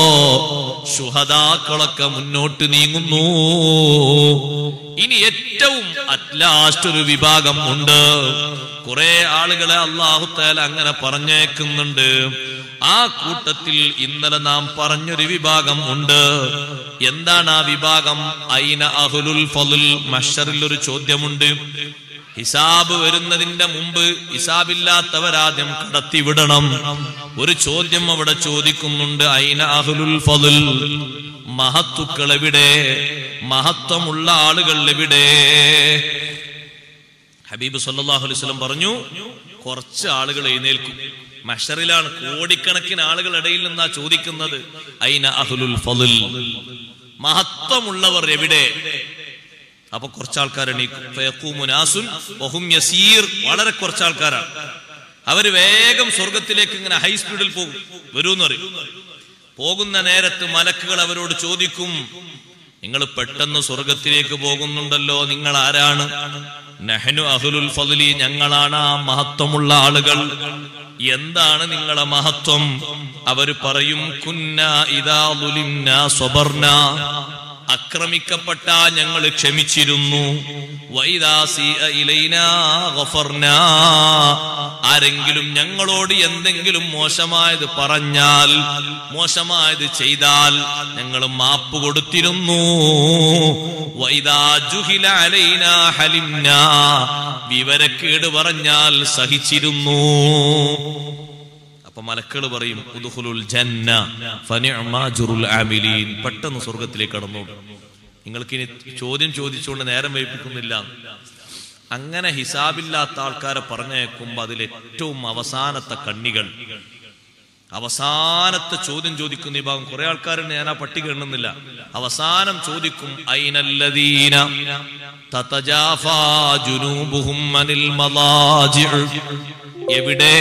ശുഹദാക്കളൊക്കെ മുന്നോട്ട് നീങ്ങുന്നു ഇനി ഏറ്റവും അറ്റ്ലാസ്റ്റ് ഒരു വിഭാഗം ഉണ്ട് കുറെ ആളുകളെ അള്ളാഹുത്താല അങ്ങനെ പറഞ്ഞേക്കുന്നുണ്ട് ആ കൂട്ടത്തിൽ ഇന്നലെ നാം പറഞ്ഞൊരു വിഭാഗം ഉണ്ട് എന്താണ് ആ വിഭാഗം ഐന അഹുലുൽ ഫലുൽ മഷറിൽ ഒരു ചോദ്യമുണ്ട് ഹിസാബ് വരുന്നതിന്റെ മുമ്പ് ഹിസാബില്ലാത്തവരാദ്യം കടത്തിവിടണം ഒരു ചോദ്യം അവിടെ ചോദിക്കുന്നുണ്ട് ഐന അഹുലുൽ ഫലുൽ മഹത്തുക്കൾ എവിടെ മഹത്വമുള്ള ആളുകൾ എവിടെ ഹബീബ് സല്ലല്ലാഹു അലൈഹി വസല്ലം പറഞ്ഞു കുറച്ച് ആളുകൾ എഴുന്നേൽക്കും മഷറിലാണ് കോടിക്കണക്കിന് ആളുകൾ ഇടയിൽ നിന്നാ ചോദിക്കുന്നത് ഐന അഹ്ലുൽ ഫضل മഹത്വമുള്ളവർ എവിടെ അപ്പൊ കുറച്ച് ആൾക്കാർ എണീക്കും ഫയഖൂമു നാസുൻ വഹും യസീർ വളരെ കുറച്ച് ആൾക്കാരാണ് അവര് വേഗം സ്വർഗത്തിലേക്ക് ഇങ്ങനെ ഹൈ സ്പീഡിൽ പോകും വരൂന്ന് പറയും പോകുന്ന നേരത്ത് മലക്കുകൾ അവരോട് ചോദിക്കും നിങ്ങൾ പെട്ടെന്ന് സ്വർഗത്തിലേക്ക് പോകുന്നുണ്ടല്ലോ നിങ്ങൾ ആരാണ് നെഹനു അഹുലുൽ ഫضലി ഞങ്ങളാണ് ആ മഹത്വമുള്ള ആളുകൾ എന്താണ് നിങ്ങളെ മഹത്വം അവര് പറയും കുന്ന ഇതാ ലുലിംന സ്വബർന ആക്രമിക്കപ്പെട്ട ഞങ്ങൾ ക്ഷമിച്ചിരുന്നു വൈദാസി ഇലൈനാ ഗഫർനാ. ആരെങ്കിലും ഞങ്ങളോട് എന്തെങ്കിലും മോശമായത് പറഞ്ഞാൽ മോശമായത് ചെയ്താൽ ഞങ്ങൾ മാപ്പ് കൊടുത്തിരുന്നു വൈദാ ജുഹില അലൈനാ ഹലിംനാ. വിവരക്കേട് പറഞ്ഞാൽ സഹിച്ചിരുന്നു അപ്പൊ മലക്കൾ പറയും ഉദ്ഖുലുൽ ജന്ന ഫനിഅമ അജ്റുൽ ആമിലീൻ പെട്ടെന്ന് സ്വർഗത്തിലേക്ക് കടന്നു നിങ്ങൾക്ക് ഇനി ചോദ്യം ചോദിച്ചുകൊണ്ട് നേരം വൈപ്പിക്കുന്നില്ല അങ്ങനെ ഹിസാബില്ലാത്ത ആൾക്കാരെ പറഞ്ഞേക്കുമ്പോ അതിൽ ഏറ്റവും അവസാനത്തെ കണ്ണികൾ അവസാനത്തെ ചോദ്യം ചോദിക്കുന്ന ഈ ഭാഗം കുറെ ആൾക്കാരുണ്ട് ഞാൻ ആ പട്ടിക എണ്ണുന്നില്ല അവസാനം ചോദിക്കും ഐനല്ലദീന തതജാഫാ ജുനൂബുഹും അനിൽ മലാജിഉ എവിടെ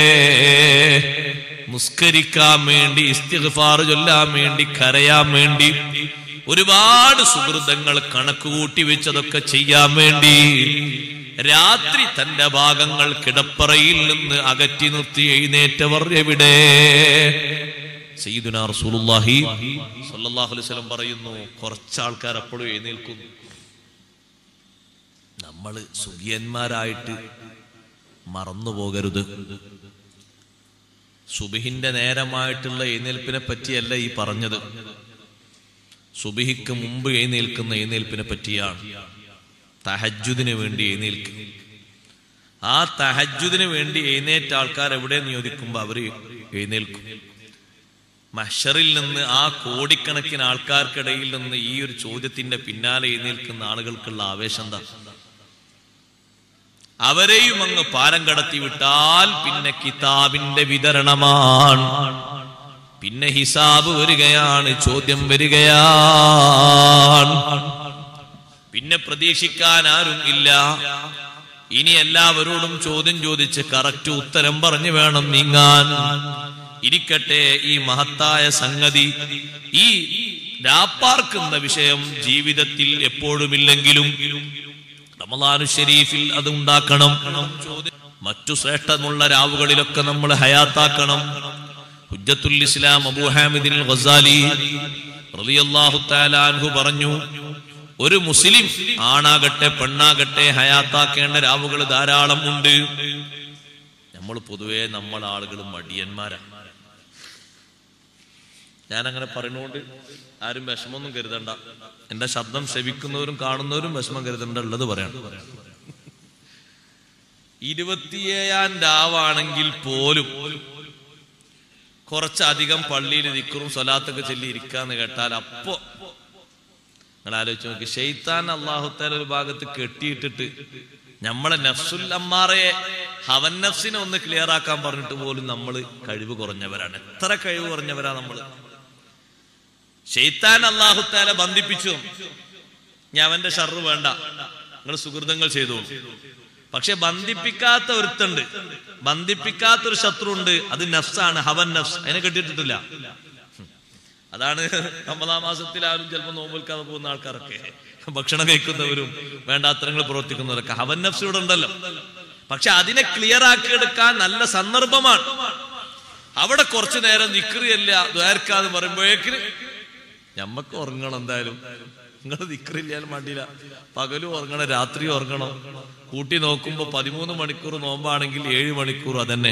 മുസ്കരിക്കാൻ വേണ്ടി ഇസ്തിഗ്ഫാർ ചൊല്ലാൻ വേണ്ടി കരയാൻ വേണ്ടി ഒരുപാട് സുഹൃതങ്ങൾ കണക്ക് കൂട്ടി വെച്ചതൊക്കെ ചെയ്യാൻ വേണ്ടി രാത്രി തന്റെ ഭാഗങ്ങൾ കിടപ്പറയിൽ നിന്ന് അകറ്റി നിർത്തി എഴുന്നേറ്റവർ എവിടെ സയ്യിദുനാ റസൂലുള്ളാഹി സ്വല്ലല്ലാഹു അലൈഹി വസല്ലം പറയുന്നു കുറച്ച് ആൾക്കാർ അപ്പോഴും എഴുന്നേൽക്കുന്നു നമ്മൾ സുഖിയന്മാരായിട്ട് മറന്നു പോകരുത് സുബിഹിന്റെ നേരമായിട്ടുള്ള എഴുന്നേൽപ്പിനെ പറ്റിയല്ല ഈ പറഞ്ഞത് സുബിഹിക്ക് മുമ്പ് എഴുന്നേൽക്കുന്ന എഴുന്നേൽപ്പിനെ പറ്റിയാണ് തഹജുദിന് വേണ്ടി എഴുന്നേൽക്കും ആ തഹജുദിന് വേണ്ടി എഴുന്നേറ്റ ആൾക്കാർ എവിടെ നിയോജിക്കുമ്പോ അവര് എഴുന്നേൽക്കും മഷറിൽ നിന്ന് ആ കോടിക്കണക്കിന് ആൾക്കാർക്കിടയിൽ നിന്ന് ഈ ഒരു ചോദ്യത്തിന്റെ പിന്നാലെ എഴുന്നേൽക്കുന്ന ആളുകൾക്കുള്ള ആവേശം എന്താ അവരെയും അങ്ങ് പാലം കടത്തി വിട്ടാൽ പിന്നെ കിതാബിന്റെ വിതരണമാണ് പിന്നെ ഹിസാബ് വരികയാണ് ചോദ്യം വരികയാണ് പിന്നെ പ്രതീക്ഷിക്കാൻ ആരും ഇല്ല ഇനി എല്ലാവരോടും ചോദ്യം ചോദിച്ച് കറക്റ്റ് ഉത്തരം പറഞ്ഞു വേണം നീങ്ങാൻ ഇരിക്കട്ടെ ഈ മഹത്തായ സംഗതി ഈ രാപ്പാർക്കുന്ന വിഷയം ജീവിതത്തിൽ എപ്പോഴുമില്ലെങ്കിലും റമദാനു ഷരീഫിൽ അത് ഉണ്ടാക്കണം മറ്റു ശ്രേഷ്ഠമുള്ള രാവുകളിലൊക്കെ നമ്മൾ ഹയാത്താക്കണം ഹുജ്ജത്തുൽ ഇസ്ലാം അബൂ ഹാമിദിൻ ഗസാലി റളിയല്ലാഹു തആല അൻഹു പറഞ്ഞു ഒരു മുസ്ലിം ആണാകട്ടെ പെണ്ണാകട്ടെ ഹയാത്താക്കേണ്ട രാവുകൾ ധാരാളം ഉണ്ട് നമ്മൾ പൊതുവെ നമ്മൾ ആളുകൾ മടിയന്മാരാണ് ഞാൻ അങ്ങനെ പറയുന്നതുകൊണ്ട് ആരും വിഷമമൊന്നും കരുതണ്ട എന്റെ ശബ്ദം ശ്രവിക്കുന്നവരും കാണുന്നവരും വിഷമം കരുതണ്ട ഉള്ളത് പറയണം ഇരുപത്തിയേഴാം രാവാണെങ്കിൽ പോലും കുറച്ചധികം പള്ളിയിൽ നിക്കറും സ്വലാത്തൊക്കെ ചൊല്ലി ഇരിക്കാന്ന് കേട്ടാൽ അപ്പോ നിങ്ങൾ ആലോചിച്ച് നോക്കി ഷെയ്ത്താൻ അള്ളാഹുത്താല ഒരു ഭാഗത്ത് കെട്ടിയിട്ടിട്ട് നമ്മളെ നഫ്സുൽ അമ്മാറയെ ഹവൻ നഫ്സിനെ ഒന്ന് ക്ലിയർ ആക്കാൻ പറഞ്ഞിട്ട് പോലും നമ്മൾ കഴിവ് കുറഞ്ഞവരാണ് എത്ര കഴിവ് കുറഞ്ഞവരാ നമ്മള് ഷെയ്ത്താൻ അള്ളാഹുത്താല ബന്ധിപ്പിച്ചു ഞാൻ അവന്റെ ഷർറ് വേണ്ട നിങ്ങൾ സുഹൃതങ്ങൾ ചെയ്തോളൂ പക്ഷെ ബന്ധിപ്പിക്കാത്ത ഒരുത്തുണ്ട് ബന്ധിപ്പിക്കാത്ത ഒരു ശത്രു ഉണ്ട് അത് നഫ്സാണ് ഹവൻ നഫ്സ് അതിനെ കെട്ടിയിട്ടിട്ടില്ല അതാണ് റമദാൻ മാസത്തിൽ ആരും ചിലപ്പോൾ നോമ്പൽക്കാതെ പോകുന്ന ആൾക്കാരൊക്കെ ഭക്ഷണം കഴിക്കുന്നവരും വേണ്ടാത്തരങ്ങൾ പ്രവർത്തിക്കുന്നവരൊക്കെ ഹവൻ നഫ്സ് ഇവിടെ ഉണ്ടല്ലോ പക്ഷെ അതിനെ ക്ലിയർ ആക്കിയെടുക്കാൻ നല്ല സന്ദർഭമാണ് അവിടെ കുറച്ചു നേരം നിക്രിയല്ല ദ്വാരക്കാന്ന് പറയുമ്പോഴേക്കിന് ഞമ്മക്ക് ഉറങ്ങണം എന്തായാലും നിങ്ങൾ നിക്രില്ലാലും വേണ്ടിയില്ല പകലും ഉറങ്ങണം രാത്രി ഉറങ്ങണം കൂട്ടി നോക്കുമ്പോ പതിമൂന്ന് മണിക്കൂർ നോമ്പാണെങ്കിൽ ഏഴ് മണിക്കൂർ അതന്നെ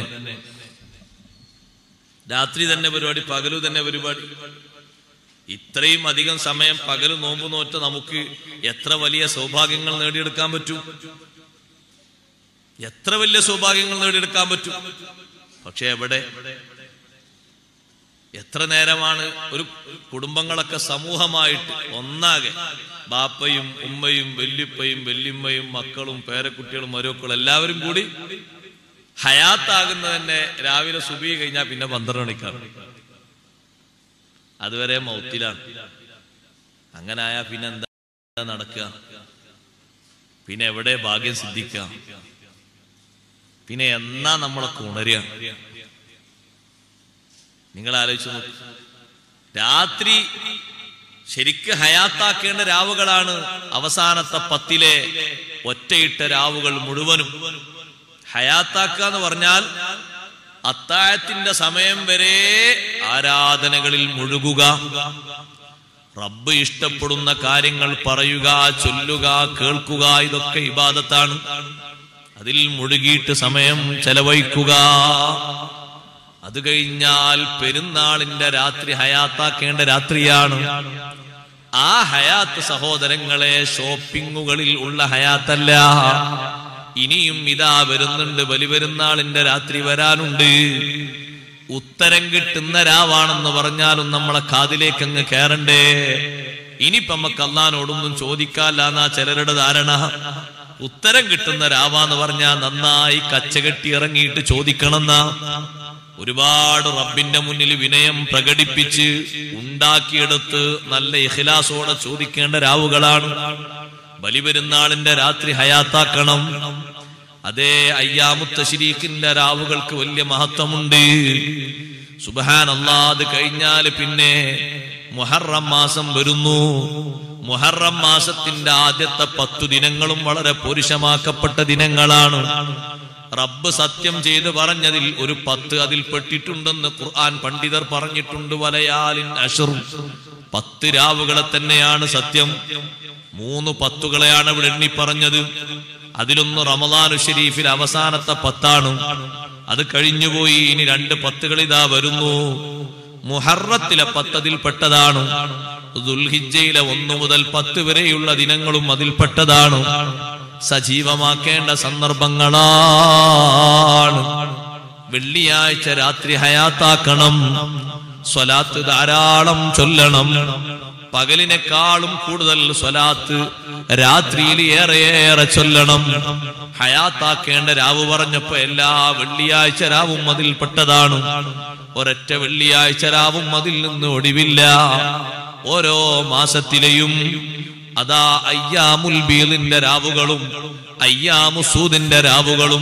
രാത്രി തന്നെ പരിപാടി പകലു തന്നെ പരിപാടി ഇത്രയും അധികം സമയം പകല് നോമ്പ് നോറ്റ നമുക്ക് എത്ര വലിയ സൗഭാഗ്യങ്ങൾ നേടിയെടുക്കാൻ പറ്റും എത്ര വലിയ സൗഭാഗ്യങ്ങൾ നേടിയെടുക്കാൻ പറ്റും പക്ഷെ എവിടെ എത്ര നേരമാണ് ഒരു കുടുംബങ്ങളൊക്കെ സമൂഹമായിട്ട് ഒന്നാകെ ബാപ്പയും ഉമ്മയും വല്യുപ്പയും വല്യമ്മയും മക്കളും പേരക്കുട്ടികളും മരുമക്കളും എല്ലാവരും കൂടി ഹയാത്താകുന്ന തന്നെ രാവിലെ സുബി കഴിഞ്ഞാൽ പിന്നെ പന്ത്രണ്ട് മണിക്കാണ് അതുവരെ മൗത്തിലാണ് അങ്ങനെ ആയാ പിന്നെ എന്താ നടക്കുക പിന്നെ എവിടെ ഭാഗ്യം സിദ്ധിക്കുക പിന്നെ എന്നാ നമ്മളൊക്കെ ഉണരുക നിങ്ങൾ ആലോചിച്ചു നോക്കൂ രാത്രി ശരിക്ക് ഹയാത്താക്കേണ്ട രാവുകളാണ് അവസാനത്തെ പത്തിലെ ഒറ്റയിട്ട രാവുകൾ മുഴുവനും ഹയാത്താക്കുക എന്ന് പറഞ്ഞാൽ അത്താഴത്തിന്റെ സമയം വരെ ആരാധനകളിൽ മുഴുകുക റബ്ബ് ഇഷ്ടപ്പെടുന്ന കാര്യങ്ങൾ പറയുക ചൊല്ലുക കേൾക്കുക ഇതൊക്കെ ഇബാദത്താണ് അതിൽ മുഴുകിയിട്ട് സമയം ചെലവഴിക്കുക അത് കഴിഞ്ഞാൽ പെരുന്നാളിന്റെ രാത്രി ഹയാത്താക്കേണ്ട രാത്രിയാണ് ആ ഹയാത്ത് സഹോദരങ്ങളെ ഷോപ്പിങ്ങുകളിൽ ഉള്ള ഹയാത്തല്ല ഇനിയും ഇതാ വരുന്നുണ്ട് ബലിപെരുന്നാളിന്റെ രാത്രി വരാനുണ്ട് ഉത്തരം കിട്ടുന്ന രാവാണെന്ന് പറഞ്ഞാലും നമ്മളെ കാതിലേക്ക് അങ്ങ് കയറണ്ടേ ഇനിയിപ്പം നമുക്ക് അള്ളഹാനോടൊന്നും ചോദിക്കാല്ലാന്നാ ചിലരുടെ ധാരണ ഉത്തരം കിട്ടുന്ന രാവാന്ന് പറഞ്ഞാൽ നന്നായി കച്ചകെട്ടി ഇറങ്ങിയിട്ട് ചോദിക്കണമെന്നാ ഒരുപാട് റബ്ബിന്റെ മുന്നിൽ വിനയം പ്രകടിപ്പിച്ച് ഉണ്ടാക്കിയെടുത്ത് നല്ല ഇഖിലാസോടെ ചോദിക്കേണ്ട രാവുകളാണ് ബലിപെരുന്നാളിന്റെ രാത്രി ഹയാത്താക്കണം അതേ അയ്യാമുത്ത ശരീഖിന്റെ രാവുകൾക്ക് വലിയ മഹത്വമുണ്ട് സുബഹാൻ അത് കഴിഞ്ഞാൽ പിന്നെ മുഹറം മാസം വരുന്നു മുഹറം മാസത്തിന്റെ ആദ്യത്തെ പത്തു ദിനങ്ങളും വളരെ പുരുഷമാക്കപ്പെട്ട ദിനങ്ങളാണ് റബ്ബ് സത്യം ചെയ്ത് പറഞ്ഞതിൽ ഒരു പത്ത് അതിൽ പെട്ടിട്ടുണ്ടെന്ന് ഖുർആൻ പണ്ഡിതർ പറഞ്ഞിട്ടുണ്ട് വലയാലിൻ അഷറും പത്ത് രാവുകളെ തന്നെയാണ് സത്യം മൂന്ന് പത്തുകളെയാണ് ഇവിടെ എണ്ണി പറഞ്ഞത് അതിലൊന്ന് റമദാനു ഷരീഫിൽ അവസാനത്തെ പത്താണ് അത് കഴിഞ്ഞുപോയി ഇനി രണ്ട് പത്തുകൾ ഇതാ വരുന്നു മുഹറത്തിലെ പത്തതിൽ പെട്ടതാണ് ദുൽഹിജയിലെ ഒന്നു മുതൽ പത്ത് വരെയുള്ള ദിനങ്ങളും അതിൽപ്പെട്ടതാണ് സജീവമാക്കേണ്ട സന്ദർഭങ്ങളാണ് വെള്ളിയാഴ്ച രാത്രി ഹയാത്താക്കണം സ്വലാത്ത് ധാരാളം ചൊല്ലണം പകലിനേക്കാളും കൂടുതൽ സ്വലാത്ത് രാത്രിയിൽ ഏറെയേറെ ചൊല്ലണം ഹയാത്താക്കേണ്ട രാവ് പറഞ്ഞപ്പോ എല്ലാ വെള്ളിയാഴ്ച രാവും അതിൽപ്പെട്ടതാണ് ഒരൊറ്റ വെള്ളിയാഴ്ച രാവും അതിൽ നിന്ന് ഒടിവില്ല ഓരോ മാസത്തിലെയും അതാ അയ്യാമുൽ ബീലിന്റെ രാവുകളും അയ്യാമുസൂദിന്റെ രാവുകളും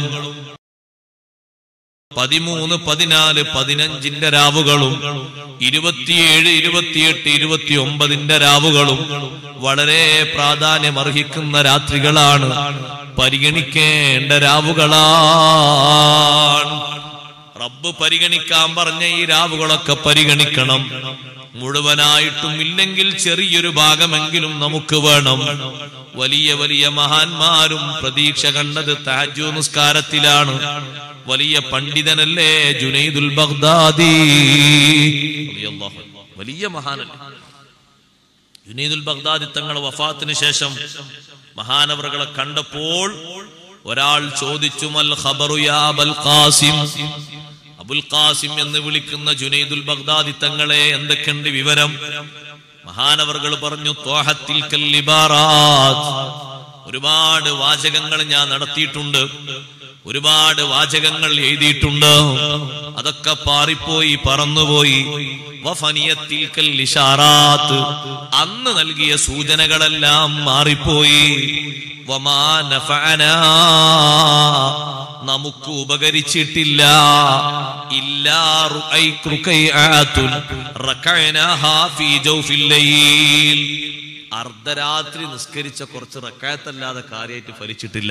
പതിമൂന്ന് പതിനാല് പതിനഞ്ചിന്റെ രാവുകളും ഇരുപത്തിയേഴ് ഇരുപത്തിയെട്ട് ഇരുപത്തി ഒമ്പതിന്റെ രാവുകളും വളരെ പ്രാധാന്യമർഹിക്കുന്ന രാത്രികളാണ് പരിഗണിക്കേണ്ട രാവുകളാണ് റബ്ബ് പരിഗണിക്കാൻ പറഞ്ഞ ഈ രാവുകളൊക്കെ പരിഗണിക്കണം മുഴുവനായിട്ടും ഇല്ലെങ്കിൽ ചെറിയൊരു ഭാഗമെങ്കിലും നമുക്ക് വേണം വലിയ വലിയ മഹാന്മാരും പ്രതീക്ഷ കണ്ടത് താജു നിസ്കാരത്തിലാണ് വലിയ പണ്ഡിതനല്ലേ ജുനൈദുൽ ബഗ്ദാദി റളിയല്ലാഹു അൻഹു. വലിയ മഹാനല്ലേ ജുനൈദുൽ ബഗ്ദാദി തങ്ങൾ വഫാത്തിന് ശേഷം മഹാനവറുകളെ കണ്ടപ്പോൾ ഒരാൾ ചോദിച്ചു മൽ ഖബറു യാ അബൽ ഖാസിം അബുൽ ഖാസിം എന്ന് വിളിക്കുന്ന ജുനൈദുൽ ബഗ്ദാദി തങ്ങളെ എന്തൊക്കെയുണ്ട് വിവരം മഹാനവറുകൾ പറഞ്ഞു ത്വാഹത്തിൽ കല്ലിബാറാത്ത് ഒരുപാട് വാചകങ്ങൾ ഞാൻ നടത്തിയിട്ടുണ്ട് ഒരുപാട് വാചകങ്ങൾ എഴുതിയിട്ടുണ്ട് അതൊക്കെ പാറിപ്പോയി പറന്നുപോയി വഫനിയത്തിൽ കല്ലിഷാറാത്ത് അന്ന് നൽകിയ സൂചനകളെല്ലാം മാറിപ്പോയി വമാ നഫഅനാ നമുക്ക് ഉപകരിച്ചിട്ടില്ല ഇല്ലാ റുഐ- റുകൈആത്തുൻ റകഅനാഹാ ഫീ ജൗഫിൽ ലൈൽ. അർദ്ധരാത്രി നിസ്കരിച്ച കുറച്ച് റക്കായത്തല്ലാതെ കാര്യമായിട്ട് ഫലിച്ചിട്ടില്ല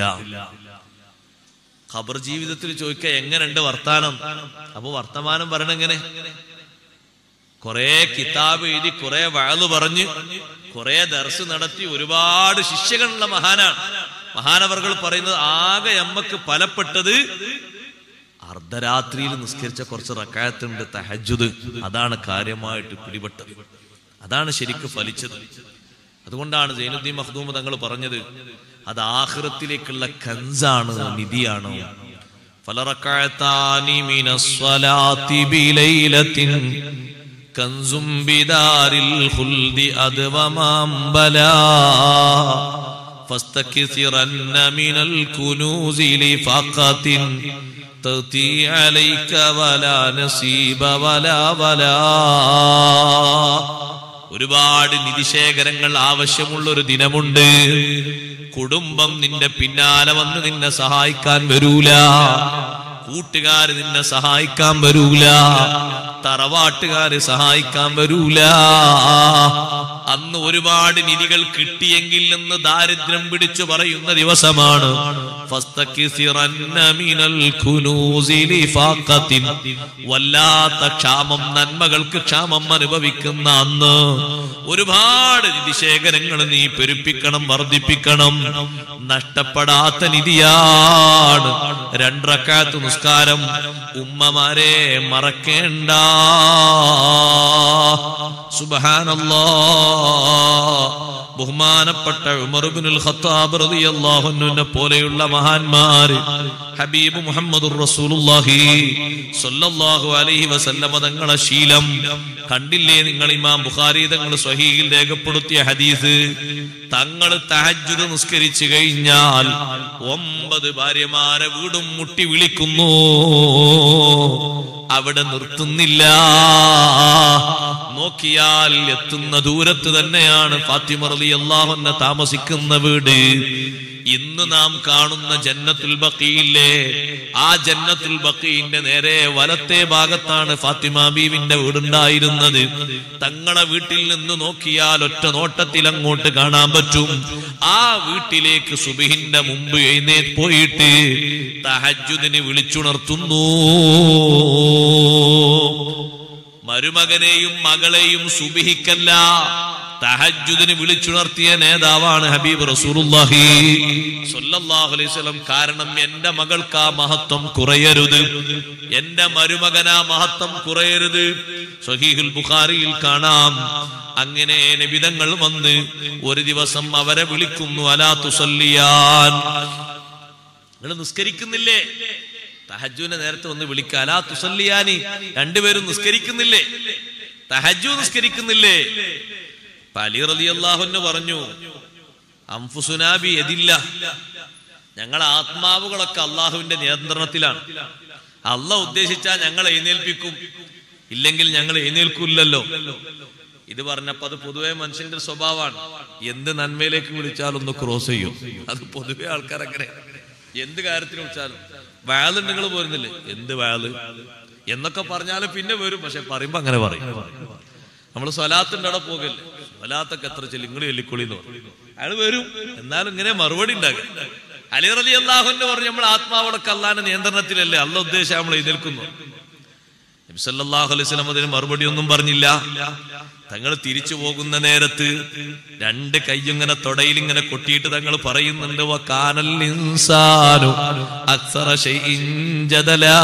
ഖബർ ജീവിതത്തിൽ ചോദിക്കുക എങ്ങനെയുണ്ട് വർത്താനം അപ്പൊ വർത്തമാനം പറയണ എങ്ങനെ കുറെ കിതാബ് എഴുതി കുറെ വഴല് പറഞ്ഞ് കുറെ ദർസ് നടത്തി ഒരുപാട് ശിഷ്യകളുള്ള മഹാനാണ് മഹാനവർകൾ പറയുന്നത് ആകെ എമ്മക്ക് ഫലപ്പെട്ടത് അർദ്ധരാത്രിയിൽ നിസ്കരിച്ച കുറച്ച് റക്കായത്തുണ്ട് തഹജുദ് അതാണ് കാര്യമായിട്ട് പിടിപെട്ടത് അതാണ് ശരിക്ക് ഫലിച്ചത് അതുകൊണ്ടാണ് സൈനുദ്ദീൻ മഖ്ദൂം തങ്ങൾ പറഞ്ഞത് അത് ആഖിറത്തിലേക്കുള്ള കൻസാണ് നിധിയാണ് ഫലറക്കായത്താനി മിനസ്വലാത്തി ബിലൈലത്തിൻ കൻസും ബിദാരിൽ ഖുൽദി അദ്വമാംബലാ فاستكثرن من الكنوز لفقة تأتي عليك ولا نصيب ولا ولا ഒരുപാട് നിധിശേഖരങ്ങൾ ആവശ്യമുള്ള ഒരു ദിനമുണ്ട് കുടുംബം നിന്റെ പിന്നാലെ വന്ന് നിന്നെ സഹായിക്കാൻ വരൂല കൂട്ടുകാര് നിന്നെ സഹായിക്കാൻ വരൂല തറവാട്ടുകാര് സഹായിക്കാൻ വരൂല അന്ന് ഒരുപാട് നിധികൾ കിട്ടിയെങ്കിൽ എന്ന് ദാരിദ്ര്യം പിടിച്ചു പറയുന്ന ദിവസമാണ് ഫസ്തക്കിസിറന്ന മിനൽ ഖുനൂസി ലിഫാഖത്തിൻ. വല്ലാത്ത ക്ഷാമം നന്മകൾക്ക് ക്ഷാമം അനുഭവിക്കുന്ന അന്ന് ഒരുപാട് നിധിശേഖരങ്ങൾ നീ പെരുപ്പിക്കണം വർദ്ധിപ്പിക്കണം നഷ്ടപ്പെടാത്ത നിധിയാണ് രണ്ടറക്കാത്ത് നിസ്കാരം ഉമ്മമാരെ മറക്കേണ്ട സുബഹാനല്ലാ ബഹുമാനപ്പെട്ട ഉമർബിനുൽ ഖത്താബ് റളിയല്ലാഹുവിനെ പോലെയുള്ള മഹാന്മാര് ഹബീബ് മുഹമ്മദുർ റസൂലുള്ളാഹി സ്വല്ലല്ലാഹു അലൈഹി വസല്ലമ തങ്ങളെ ശീലം കണ്ടില്ലേ നിങ്ങൾ ഇമാം ബുഖാരി തങ്ങൾ സ്വഹീഹിൽ രേഖപ്പെടുത്തിയ ഹദീസ് തങ്ങൾ തഹജ്ജുദ് നിസ്കരിച്ചു കഴിഞ്ഞാൽ ഒമ്പത് ഭാര്യമാരെ വീടും മുട്ടി വിളിക്കുന്നു അവിടെ നിർത്തുന്നില്ല നോക്കിയാൽ എത്തുന്ന ദൂരത്ത് തന്നെയാണ് ഫാത്തിമ റളി അള്ളാഹുന്നെ താമസിക്കുന്ന വീട് ഇന്ന് നാം കാണുന്ന ജന്നത്തുൽ ബക്കിയില്ലേ ആ ജന്നത്തുൽ ബക്കീന്റെ നേരെ വലത്തെ ഭാഗത്താണ് ഫാത്തിമ ബീവിന്റെ വീടുണ്ടായിരുന്നത് തങ്ങളെ വീട്ടിൽ നിന്ന് നോക്കിയാൽ ഒറ്റ നോട്ടത്തിൽ അങ്ങോട്ട് കാണാൻ പറ്റും ആ വീട്ടിലേക്ക് സുബിഹിന്റെ മുമ്പ് എഴുന്നേ പോയിട്ട് തഹജുദിന് വിളിച്ചുണർത്തുന്നു മരുമകനെയും മകളെയും സുബിഹിക്കല്ല തഹജുദിന് വിളിച്ചുണർത്തിയ നേതാവാണ് ഹബീബ് റസൂലുള്ളാഹി സ്വല്ലല്ലാഹു അലൈഹി വസല്ലം കാരണം എന്റെ മകൾക്ക് ആ മഹത്വം കുറയരുത് എന്റെ മരുമകന മഹത്വം കുറയരുത് സ്വഹീഹുൽ ബുഖാരിയിൽ കാണാം അങ്ങനെ നിബിതങ്ങൾ വന്ന് ഒരു ദിവസം അവരെ വിളിക്കുന്നു അലാ തുസല്ലിയാൻ നിങ്ങൾ നിസ്കരിക്കുന്നില്ലേ തഹജുവിനെ നേരത്തെ ഒന്ന് വിളിക്കുക അലാ തുസല്ലിയാനി രണ്ടുപേരും നിസ്കരിക്കുന്നില്ലേ തഹജു നിസ്കരിക്കുന്നില്ലേ അപ്പൊ അലി റലി അള്ളാഹുന്ന് പറഞ്ഞു അംഫുസുനാബി എതില്ല ഞങ്ങളെ ആത്മാവുകളൊക്കെ അള്ളാഹുവിന്റെ നിയന്ത്രണത്തിലാണ് അല്ല ഉദ്ദേശിച്ചാൽ ഞങ്ങൾ എഴുന്നേൽപ്പിക്കും ഇല്ലെങ്കിൽ ഞങ്ങൾ എഴുന്നേൽക്കില്ലല്ലോ ഇത് പറഞ്ഞപ്പോ അത് പൊതുവെ മനുഷ്യന്റെ ഒരു സ്വഭാവമാണ് എന്ത് നന്മയിലേക്ക് വിളിച്ചാലും ഒന്ന് ക്രോസ് ചെയ്യും അത് പൊതുവെ ആൾക്കാരങ്ങനെ എന്ത് കാര്യത്തിന് വിളിച്ചാലും വയല് നിങ്ങൾ പോരുന്നില്ലേ എന്ത് വയല് എന്നൊക്കെ പറഞ്ഞാലും പിന്നെ വരും പക്ഷെ പറയുമ്പോ അങ്ങനെ പറയും നമ്മൾ സ്വലാത്തിന്റെ അവിടെ പോകല്ലേ സ്വലാത്തൊക്കെ എത്ര ചെല്ലി നിങ്ങൾ ചൊല്ലിക്കൊളി എന്ന് പറയും അയാൾ വരും എന്നാലും ഇങ്ങനെ മറുപടി ഉണ്ടാകും അലി റലി അള്ളാഹുന്ന് പറഞ്ഞു നമ്മൾ ആത്മാവടക്കം അള്ളാന്റെ നിയന്ത്രണത്തിലല്ലേ അല്ല ഉദ്ദേശം നമ്മൾ എഴുന്നേൽക്കുന്നു നബിസല്ലാഹു അലൈഹി സ്വലം അതിന് മറുപടി ഒന്നും പറഞ്ഞില്ല തങ്ങൾ തിരിച്ചു പോകുന്ന നേരത്ത് രണ്ട് കൈയിങ്ങനെ തൊടയിൽ ഇങ്ങനെ കൊട്ടിയിട്ട് തങ്ങൾ പറയുന്നുണ്ട് വക്കാനൽ ഇൻസാനു അക്സറ ശൈഇൻ ജദലാ.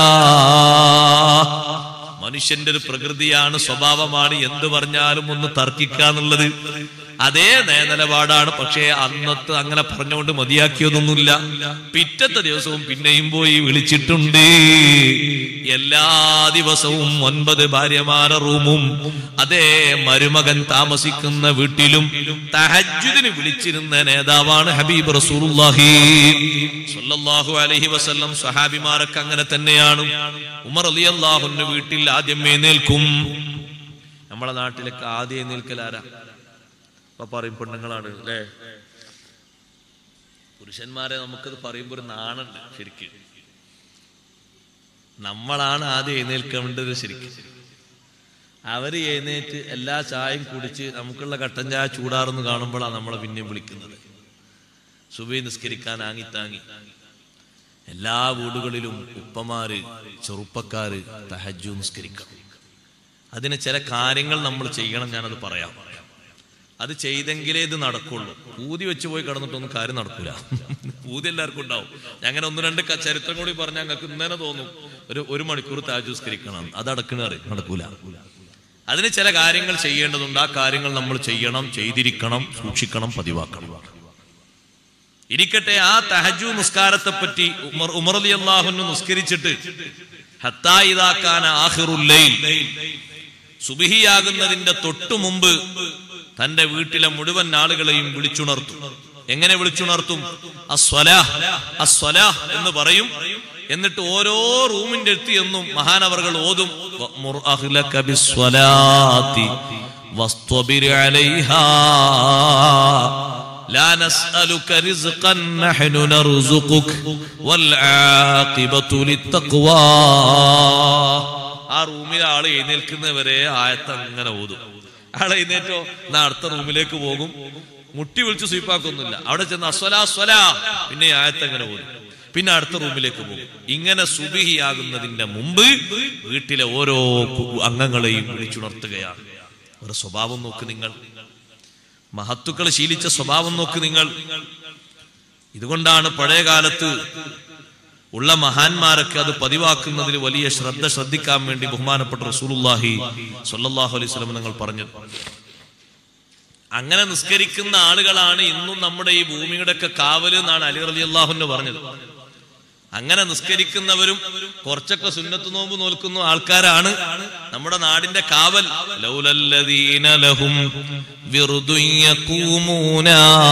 മനുഷ്യന്റെ ഒരു പ്രകൃതിയാണ് സ്വഭാവമാണ് എന്ത് പറഞ്ഞാലും ഒന്ന് തർക്കിക്കാന്നുള്ളത് അതേ നയനിലപാടാണ് പക്ഷേ അന്നത്തെ അങ്ങനെ പറഞ്ഞുകൊണ്ട് മതിയാക്കിയതൊന്നുമില്ല പിറ്റത്തെ ദിവസവും പിന്നെയും പോയി വിളിച്ചിട്ടുണ്ട് എല്ലാ ദിവസവും ഒൻപത് ഭാര്യമാരെ റൂമും അതേ മരുമകൻ താമസിക്കുന്ന വീട്ടിലും തഹജുദിന് വിളിച്ചിരുന്ന നേതാവാണ് ഹബീബ് റസൂലുള്ളാഹി സ്വല്ലല്ലാഹു അലൈഹി വസല്ലം സഹാബിമാരൊക്കെ അങ്ങനെ തന്നെയാണ് ഉമർ അലിയല്ലാഹുന്റെ വീട്ടിൽ ആദ്യം എഴുന്നേൽക്കും നമ്മളെ നാട്ടിലൊക്കെ ആദ്യം എഴുന്നേൽക്കലാരാ അപ്പൊ പറയും പെണ്ണുങ്ങളാണ് അല്ലേ പുരുഷന്മാരെ നമുക്കത് പറയുമ്പോൾ ഒരു നാണുണ്ട് ശരിക്കും നമ്മളാണ് ആദ്യം എഴുന്നേൽക്കേണ്ടത് ശരിക്കും അവര് എഴുന്നേറ്റ് എല്ലാ ചായയും കുടിച്ച് നമുക്കുള്ള കട്ടൻ ചായ ചൂടാറുന്ന് കാണുമ്പോഴാണ് നമ്മളെ പിന്നെയും വിളിക്കുന്നത് സുബൈ നിസ്കരിക്കാൻ ആങ്ങിത്താങ്ങി എല്ലാ വീടുകളിലും ഉപ്പമാര് ചെറുപ്പക്കാര് തഹജു നിസ്കരിക്കണം അതിന് ചില കാര്യങ്ങൾ നമ്മൾ ചെയ്യണം ഞാനത് പറയാം അത് ചെയ്തെങ്കിലേ ഇത് നടക്കുള്ളൂ പൂതി വെച്ച് പോയി കിടന്നിട്ടൊന്നും കാര്യം നടക്കൂല പൂതി എല്ലാവർക്കും ഉണ്ടാവും ഞാൻ അങ്ങനെ ഒന്ന് രണ്ട് ക- ചരിത്രം കൂടി പറഞ്ഞാൽ ഞങ്ങൾക്ക് ഇന്നലെ തോന്നും ഒരു ഒരു മണിക്കൂർ താജുസ്കരിക്കണം അത് അടക്കണ അറിയും നടക്കൂല അതിന് ചില കാര്യങ്ങൾ ചെയ്യേണ്ടതുണ്ട് ആ കാര്യങ്ങൾ നമ്മൾ ചെയ്യണം ചെയ്തിരിക്കണം സൂക്ഷിക്കണം പതിവാക്കണം ഇരിക്കട്ടെ ആ തഹജു നിസ്കാരത്തെ പറ്റി ഉമർ ഉമർ അലി അള്ളാഹുന് നിസ്കരിച്ചിട്ട് ഹത്താ ഇതാക്കാൻ ആഹിറുല്ലൈൽ സുബിഹിയാകുന്നതിന്റെ തൊട്ടു മുമ്പ് തന്റെ വീട്ടിലെ മുഴുവൻ ആളുകളെയും വിളിച്ചുണർത്തും എങ്ങനെ വിളിച്ചുണർത്തും അസ്വലാഹ് അസ്വലാഹ് എന്ന് പറയും എന്നിട്ട് ഓരോ റൂമിന്റെ അടുത്ത് എന്നും മഹാനവറുകൾ ഓതും വഅ്മുർ അഹ്ലക ബിസ്വലാത്തി വസ്തബിർ അലൈഹാ ലാ നസ്അലുക റിസ്ഖൻ നഹ്നു നർസുഖുക വൽ ആഖിബത്തു ലിത്തഖ്വാ ആ റൂമിൽ ആള് എഴുന്നേൽക്കുന്നവരെ ആയത്ത് അങ്ങനെ ഓതും ആളെ എഴുന്നേറ്റോ എന്നാ അടുത്ത റൂമിലേക്ക് പോകും മുട്ടി വിളിച്ച് സ്വീപ്പാക്കൊന്നുമില്ല അവിടെ ചെന്ന് അസ്വലാ സ്വലാ പിന്നെ ഈ ആയത്ത് അങ്ങനെ ഓതും പിന്നെ അടുത്ത റൂമിലേക്ക് പോകും ഇങ്ങനെ സുബിഹിയാകുന്നതിന്റെ മുമ്പ് വീട്ടിലെ ഓരോ കു- അംഗങ്ങളെയും വിളിച്ചുണർത്തുകയാണ് ഒരു സ്വഭാവം നോക്ക് നിങ്ങൾ മഹത്തുക്കൾ ശീലിച്ച സ്വഭാവം നോക്ക് നിങ്ങൾ ഇതുകൊണ്ടാണ് പഴയ കാലത്ത് ഉള്ള മഹാന്മാരൊക്കെ അത് പതിവാക്കുന്നതിൽ വലിയ ശ്രദ്ധ ശ്രദ്ധിക്കാൻ വേണ്ടി ബഹുമാനപ്പെട്ട റസൂലുള്ളാഹി സ്വല്ലല്ലാഹു അലൈഹി വസല്ലം നിങ്ങൾ പറഞ്ഞത് അങ്ങനെ നിസ്കരിക്കുന്ന ആളുകളാണ് ഇന്നും നമ്മുടെ ഈ ഭൂമിയുടെ ഒക്കെ കാവല് എന്നാണ് അലി റലി അള്ളാഹുന്ന് പറഞ്ഞത് അങ്ങനെ നിസ്കരിക്കുന്നവരും കുറച്ചൊക്കെ സുന്നത്ത് നോമ്പ് നോൽക്കുന്ന ആൾക്കാരാണ് നമ്മുടെ നാടിന്റെ കാവൽ ലൗലല്ലദീന ലഹും വിറുദുൻ യഖൂമൂന.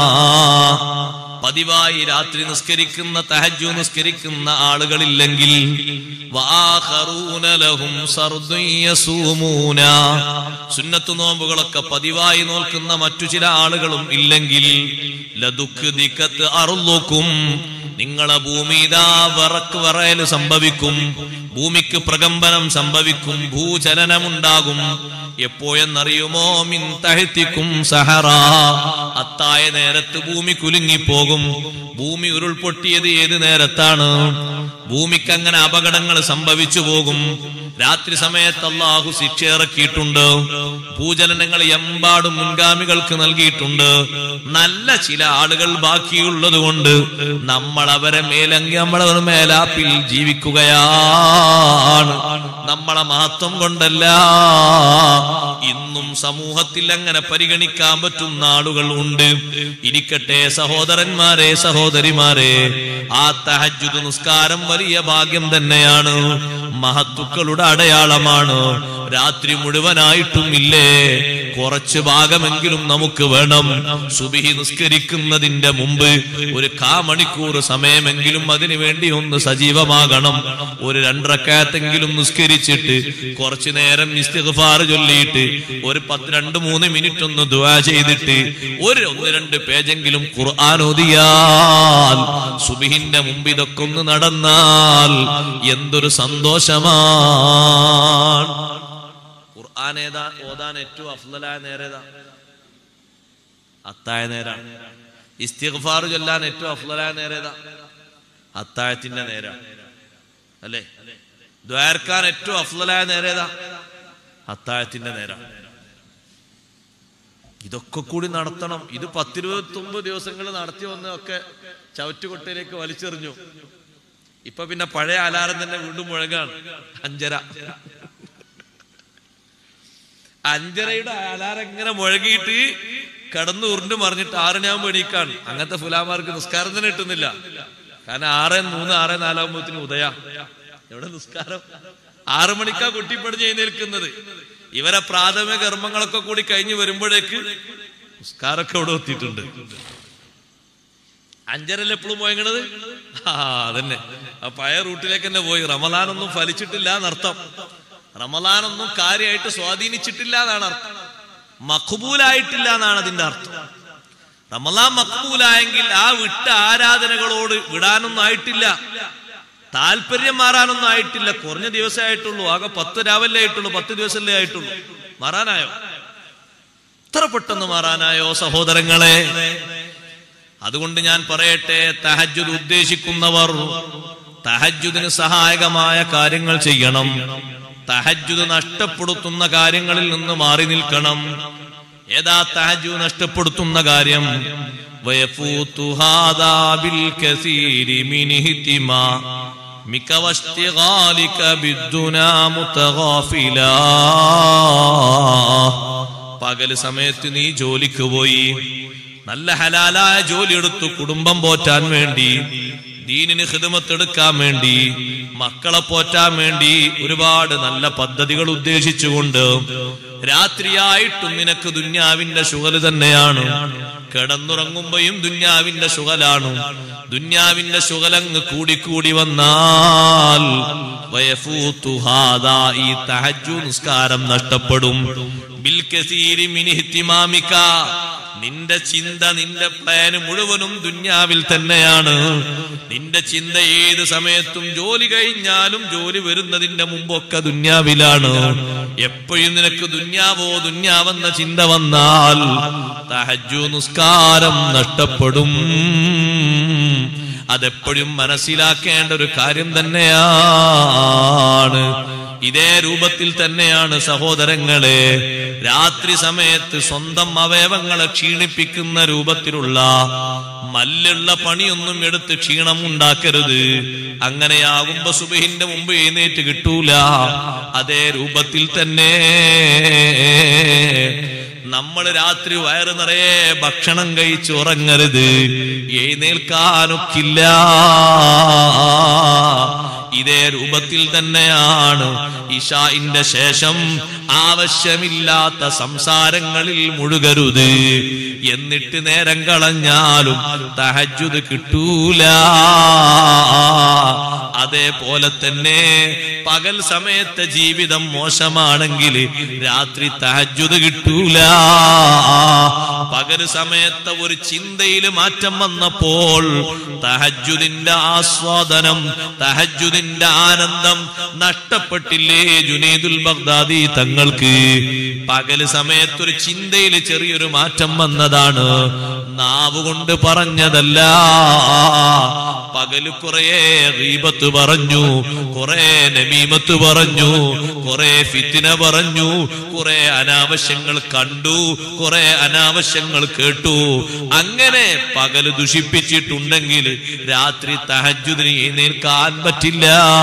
പതിവായി രാത്രി നിസ്കരിക്കുന്ന തഹജ്ജു നിസ്കരിക്കുന്ന ആളുകളില്ലെങ്കിൽ വആഖറൂന ലഹും സർദുൻ യസൂമൂന. സുന്നത്ത് നോമ്പുകളൊക്കെ പതിവായി നോൽക്കുന്ന മറ്റു ചില ആളുകളും ഇല്ലെങ്കിൽ ലദുഖ്ദികത് അർളുക്കും നിങ്ങളെ ഭൂമി ഇതാ വിറക്ക് വിറയൽ സംഭവിക്കും ഭൂമിക്ക് പ്രകമ്പനം സംഭവിക്കും ഭൂചലനമുണ്ടാകും എപ്പോഴെന്നറിയുമോ മിൻ തഹത്തിക്കും സഹറ അത്തായ നേരത്ത് ഭൂമി കുലുങ്ങിപ്പോകും ഭൂമി ഉരുൾപൊട്ടിയത് ഏത് നേരത്താണ് ഭൂമിക്ക് അങ്ങനെ അപകടങ്ങൾ സംഭവിച്ചു പോകും രാത്രി സമയത്ത് അള്ളാഹു ശിക്ഷ ഇറക്കിയിട്ടുണ്ട് ഭൂചലനങ്ങൾ എമ്പാടും മുൻഗാമികൾക്ക് നൽകിയിട്ടുണ്ട് നല്ല ചില ആളുകൾ ബാക്കിയുള്ളത് കൊണ്ട് നമ്മൾ അവരെ മേലങ്കി നമ്മളെ മേലാപ്പിൽ ജീവിക്കുകയാണ് നമ്മളെ മഹത്വം കൊണ്ടല്ല ഇന്നും സമൂഹത്തിൽ അങ്ങനെ പരിഗണിക്കാൻ പറ്റുന്ന ആളുകൾ ഉണ്ട് ഇരിക്കട്ടെ സഹോദരന്മാരെ സഹോദരിമാരെ ആ തഹജുദ് നിസ്കാരം വലിയ ഭാഗ്യം തന്നെയാണ് മഹത്തുക്കളുടെ അടയാളമാണ് രാത്രി മുഴുവനായിട്ടും ഇല്ലേ കുറച്ച് ഭാഗമെങ്കിലും നമുക്ക് വേണം സുബിഹി നിസ്കരിക്കുന്നതിന്റെ മുമ്പ് ഒരു കാമണിക്കൂർ സമയമെങ്കിലും അതിനു വേണ്ടി ഒന്ന് സജീവമാകണം ഒരു രണ്ടരക്കാത്തെങ്കിലും നിസ്കരിച്ചിട്ട് കുറച്ചു നേരം ഇസ്തിഗ്ഫാർ ചൊല്ലിയിട്ട് ഒരു പത്ത് രണ്ട് മൂന്ന് മിനിറ്റ് ഒന്ന് ദുആ ചെയ്തിട്ട് ഒരു ഒന്ന് രണ്ട് പേജെങ്കിലും ഖുർആൻ ഓതിയാൽ സുബിഹിന്റെ മുമ്പ് ഇതൊക്കെ ഒന്ന് നടന്നാൽ എന്തൊരു സന്തോഷമാണ് ഖുർആൻ ഏതാ ഓതാൻ ഏറ്റവും അഫ്ലലായ നേരേതാ അത്തായ നേരാണ് ഇസ്തിഗ്ഫാർ ചൊല്ലാൻ ഏറ്റവും അഫ്ലലായ നേരേതാ അത്തായത്തിന്റെ നേരാണ് അല്ലേ ദ്വാരക്കാൻ ഏറ്റവും അഫ്ലലായ നേരേതാ അത്തായത്തിന്റെ നേരാണ് ഇതൊക്കെ കൂടി നടത്തണം ഇത് പത്തിരുപത്തി ഒമ്പത് ദിവസങ്ങൾ നടത്തി വന്നതൊക്കെ ചവറ്റുകൊട്ടയിലേക്ക് വലിച്ചെറിഞ്ഞു ഇപ്പൊ പിന്നെ പഴയ അലാറം തന്നെ വീണ്ടും മുഴങ്ങാണ് അഞ്ചര അഞ്ചരയുടെ അലാറം ഇങ്ങനെ മുഴകിയിട്ട് കടന്നു ഉരുണ്ട് മറിഞ്ഞിട്ട് ആറിനാകുമ്പോ എണീക്കാണ് അങ്ങനത്തെ ഫുലാമാർക്ക് നിസ്കാരം തന്നെ കിട്ടുന്നില്ല കാരണം ആറ് മൂന്ന് ആറ് നാലാകുമ്പോത്തിന് ഉദയ എവിടെ നിസ്കാരം ആറു മണിക്കാ കുട്ടിപ്പടിഞ്ഞ് എഴുന്നേൽക്കുന്നത് ഇവരെ പ്രാഥമിക കർമ്മങ്ങളൊക്കെ കൂടി കഴിഞ്ഞ് വരുമ്പോഴേക്ക് നിസ്കാരമൊക്കെ ഇവിടെ എത്തിയിട്ടുണ്ട് അഞ്ചരല്ല എപ്പോഴും പോയങ്ങണത് ആ അതന്നെ ആ പഴയ റൂട്ടിലേക്ക് തന്നെ പോയി റമലാനൊന്നും ഫലിച്ചിട്ടില്ല എന്നർത്ഥം റമലാനൊന്നും കാര്യമായിട്ട് സ്വാധീനിച്ചിട്ടില്ല എന്നാണ് അർത്ഥം മഖബൂലായിട്ടില്ല എന്നാണ് അതിന്റെ അർത്ഥം റമലാൻ മഖബൂലായെങ്കിൽ ആ വിട്ട ആരാധനകളോട് വിടാനൊന്നും ആയിട്ടില്ല താല്പര്യം മാറാനൊന്നും ആയിട്ടില്ല കുറഞ്ഞ ദിവസമേ ആയിട്ടുള്ളൂ ആകെ പത്ത് രാവല്ലേ ആയിട്ടുള്ളൂ പത്ത് ദിവസമല്ലേ ആയിട്ടുള്ളൂ മാറാനായോ ഇത്ര പെട്ടെന്ന് മാറാനായോ സഹോദരങ്ങളെ അതുകൊണ്ട് ഞാൻ പറയട്ടെ തഹജുദ് ഉദ്ദേശിക്കുന്നവർ തഹജുദിന് സഹായകമായ കാര്യങ്ങൾ ചെയ്യണം തഹജുദ് നഷ്ടപ്പെടുത്തുന്ന കാര്യങ്ങളിൽ നിന്ന് മാറി നിൽക്കണം ഏതാ തഹജു നഷ്ടപ്പെടുത്തുന്ന കാര്യം വയഫൂതു ഹാദാ ബിൽ കസീരി മിൻ ഇഹ്തിമാ മിക വഷ്തിഗാലിക ബിദ്ദുനാ മുതഗാഫിലാ പകല് സമയത്ത് നീ ജോലിക്ക് പോയി നല്ല ഹലാലായ ജോലി എടുത്തു കുടുംബം പോറ്റാൻ വേണ്ടി ദീനിന് ഹിതമത്തെടുക്കാൻ വേണ്ടി മക്കളെ പോറ്റാൻ വേണ്ടി ഒരുപാട് നല്ല പദ്ധതികൾ ഉദ്ദേശിച്ചുകൊണ്ട് രാത്രിയായിട്ടും നിനക്ക് ദുന്യാവിന്റെ ശുഗല് തന്നെയാണ് കിടന്നുറങ്ങുമ്പോഴും ദുന്യാവിന്റെ ശുഗലാണ് ദുന്യാവിന്റെ ശുഗലങ്ങ് കൂടിക്കൂടി വന്നാൽ വയഫൂത്തു ഹാദാ ഈ തഹജ്ജു നിസ്കാരം നഷ്ടപ്പെടും ബിൽ കസീരി മിൻ ഇഹ്തിമാമിക നിന്റെ ചിന്ത നിന്റെ പ്ലാന് മുഴുവനും ദുന്യാവിൽ തന്നെയാണ് നിന്റെ ചിന്ത ഏത് സമയത്തും ജോലി കഴിഞ്ഞാലും ജോലി വരുന്നതിന്റെ മുമ്പൊക്കെ ദുന്യാവിലാണ് എപ്പോഴും നിനക്ക് ദുന്യാവോ ദുന്യാവെന്ന ചിന്ത വന്നാൽ തഹജു നിസ്കാരം നഷ്ടപ്പെടും അതെപ്പോഴും മനസ്സിലാക്കേണ്ട ഒരു കാര്യം തന്നെയാണ് ഇതേ രൂപത്തിൽ തന്നെയാണ് സഹോദരങ്ങളെ രാത്രി സമയത്ത് സ്വന്തം അവയവങ്ങളെ ക്ഷീണിപ്പിക്കുന്ന രൂപത്തിലുള്ള മല്ലുള്ള പണിയൊന്നും എടുത്ത് ക്ഷീണം ഉണ്ടാക്കരുത് അങ്ങനെയാകുമ്പോ സുബഹിന്റെ മുമ്പ് എഴുന്നേറ്റ് കിട്ടൂല അതേ രൂപത്തിൽ തന്നെ നമ്മൾ രാത്രി വയറ് നിറയെ ഭക്ഷണം കഴിച്ച് ഉറങ്ങരുത് എഴുന്നേൽക്കാനൊക്കില്ല ഇതേ രൂപത്തിൽ തന്നെയാണ് ഇഷായിന്റെ ശേഷം ആവശ്യമില്ലാത്ത സംസാരങ്ങളിൽ മുഴുകരുത് എന്നിട്ട് നേരം കളഞ്ഞാലും തഹജുദ് കിട്ടൂല അതേപോലെ തന്നെ പകൽ സമയത്തെ ജീവിതം മോശമാണെങ്കിൽ രാത്രി തഹജുദ് കിട്ടൂല പകൽ സമയത്തെ ഒരു ചിന്തയിൽ മാറ്റം വന്നപ്പോൾ തഹജുദിന്റെ ആസ്വാദനം തഹജുദിന്റെ ആനന്ദം നഷ്ടപ്പെട്ടില്ലേ ജുനീദുൽ ബഗ്ദാദി തങ്ങൾക്ക് പകൽ സമയത്തൊരു ചിന്തയിൽ ചെറിയൊരു മാറ്റം വന്നതാണ് നാവ് കൊണ്ട് പറഞ്ഞതല്ല പകല് കുറേ റീബത്ത് പറഞ്ഞു കുറേ നമീമത്ത് പറഞ്ഞു കുറേ ഫിത്തിന പറഞ്ഞു കുറെ അനാവശ്യങ്ങൾ കണ്ടു കുറെ അനാവശ്യങ്ങൾ കേട്ടു അങ്ങനെ പകല് ദുഷിപ്പിച്ചിട്ടുണ്ടെങ്കിൽ രാത്രി തഹജുദിന് എഴുന്നേൽക്കാൻ പറ്റില്ല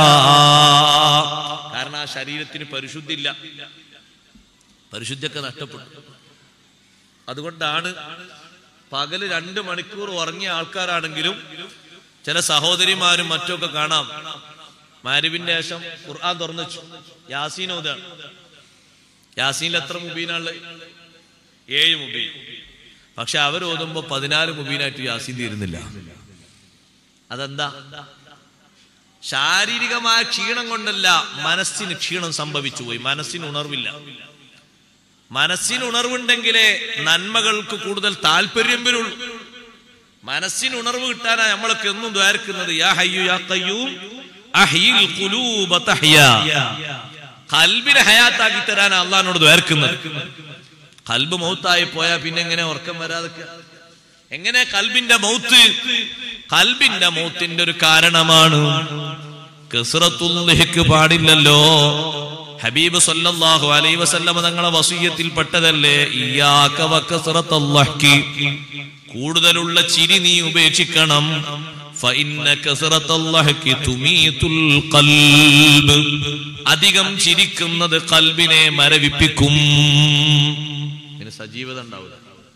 കാരണം ആ ശരീരത്തിന് പരിശുദ്ധിയില്ല പരിശുദ്ധിയൊക്കെ നഷ്ടപ്പെട്ടു അതുകൊണ്ടാണ് പകല് രണ്ട് മണിക്കൂർ ഉറങ്ങിയ ആൾക്കാരാണെങ്കിലും ചില സഹോദരിമാരും മറ്റൊക്കെ കാണാം മാരിവിന്റെ ശേഷം ഖുർആൻ തുറന്നു വെച്ചു യാസീൻ ഓതാണ് യാസീനിൽ എത്ര മുബീനാള് ഏഴ് മുബീൻ പക്ഷെ അവർ ഓതുമ്പോ പതിനാല് മുബീനായിട്ട് യാസീൻ തീരുന്നില്ല അതെന്താ ശാരീരികമായ ക്ഷീണം കൊണ്ടല്ല മനസ്സിന് ക്ഷീണം സംഭവിച്ചു പോയി മനസ്സിന് ഉണർവില്ല മനസ്സിന് ഉണർവുണ്ടെങ്കിലേ നന്മകൾക്ക് കൂടുതൽ താല്പര്യം വരുള്ളൂ മനസ്സിന് ഉണർവ് കിട്ടാനാ നമ്മളൊക്കെ എന്നും ദ്വാരക്കുന്നത് യാ ഹയ്യു യാ ഖയ്യൂം അഹ്യിൽ ഖുലൂബ തഹ്യാ കൽബിനെ ഹയാത്താക്കി തരാനാ അള്ളഹാനോട് ദ്വാരക്കുന്നത് കൽബ് മൗത്തായി പോയാ പിന്നെ എങ്ങനെ ഉറക്കം വരാതെ എങ്ങനെ കൽബിന്റെ മൗത്ത് കൽബിന്റെ മൗത്തിന്റെ ഒരു കാരണമാണ് കസ്റത്തുല്ലഹിക്ക് പാടില്ലല്ലോ ഹബീബ് സല്ലല്ലാഹു അലൈഹി വസല്ലമ തങ്ങളെ വസീയത്തിൽ പെട്ടതല്ലേ ഇയ്യാക വകസ്റത്തുല്ലഹി കൂടുതലുള്ള ചിരി നീ ഉപേക്ഷിക്കണം ഫഇന്ന കസ്റത്തുല്ലഹി തുമീതുൽ ഖൽബ് അധികം ചിരിക്കുന്നത് കൽബിനെ മരവിപ്പിക്കും പിന്നെ സജീവത ഉണ്ടാവില്ല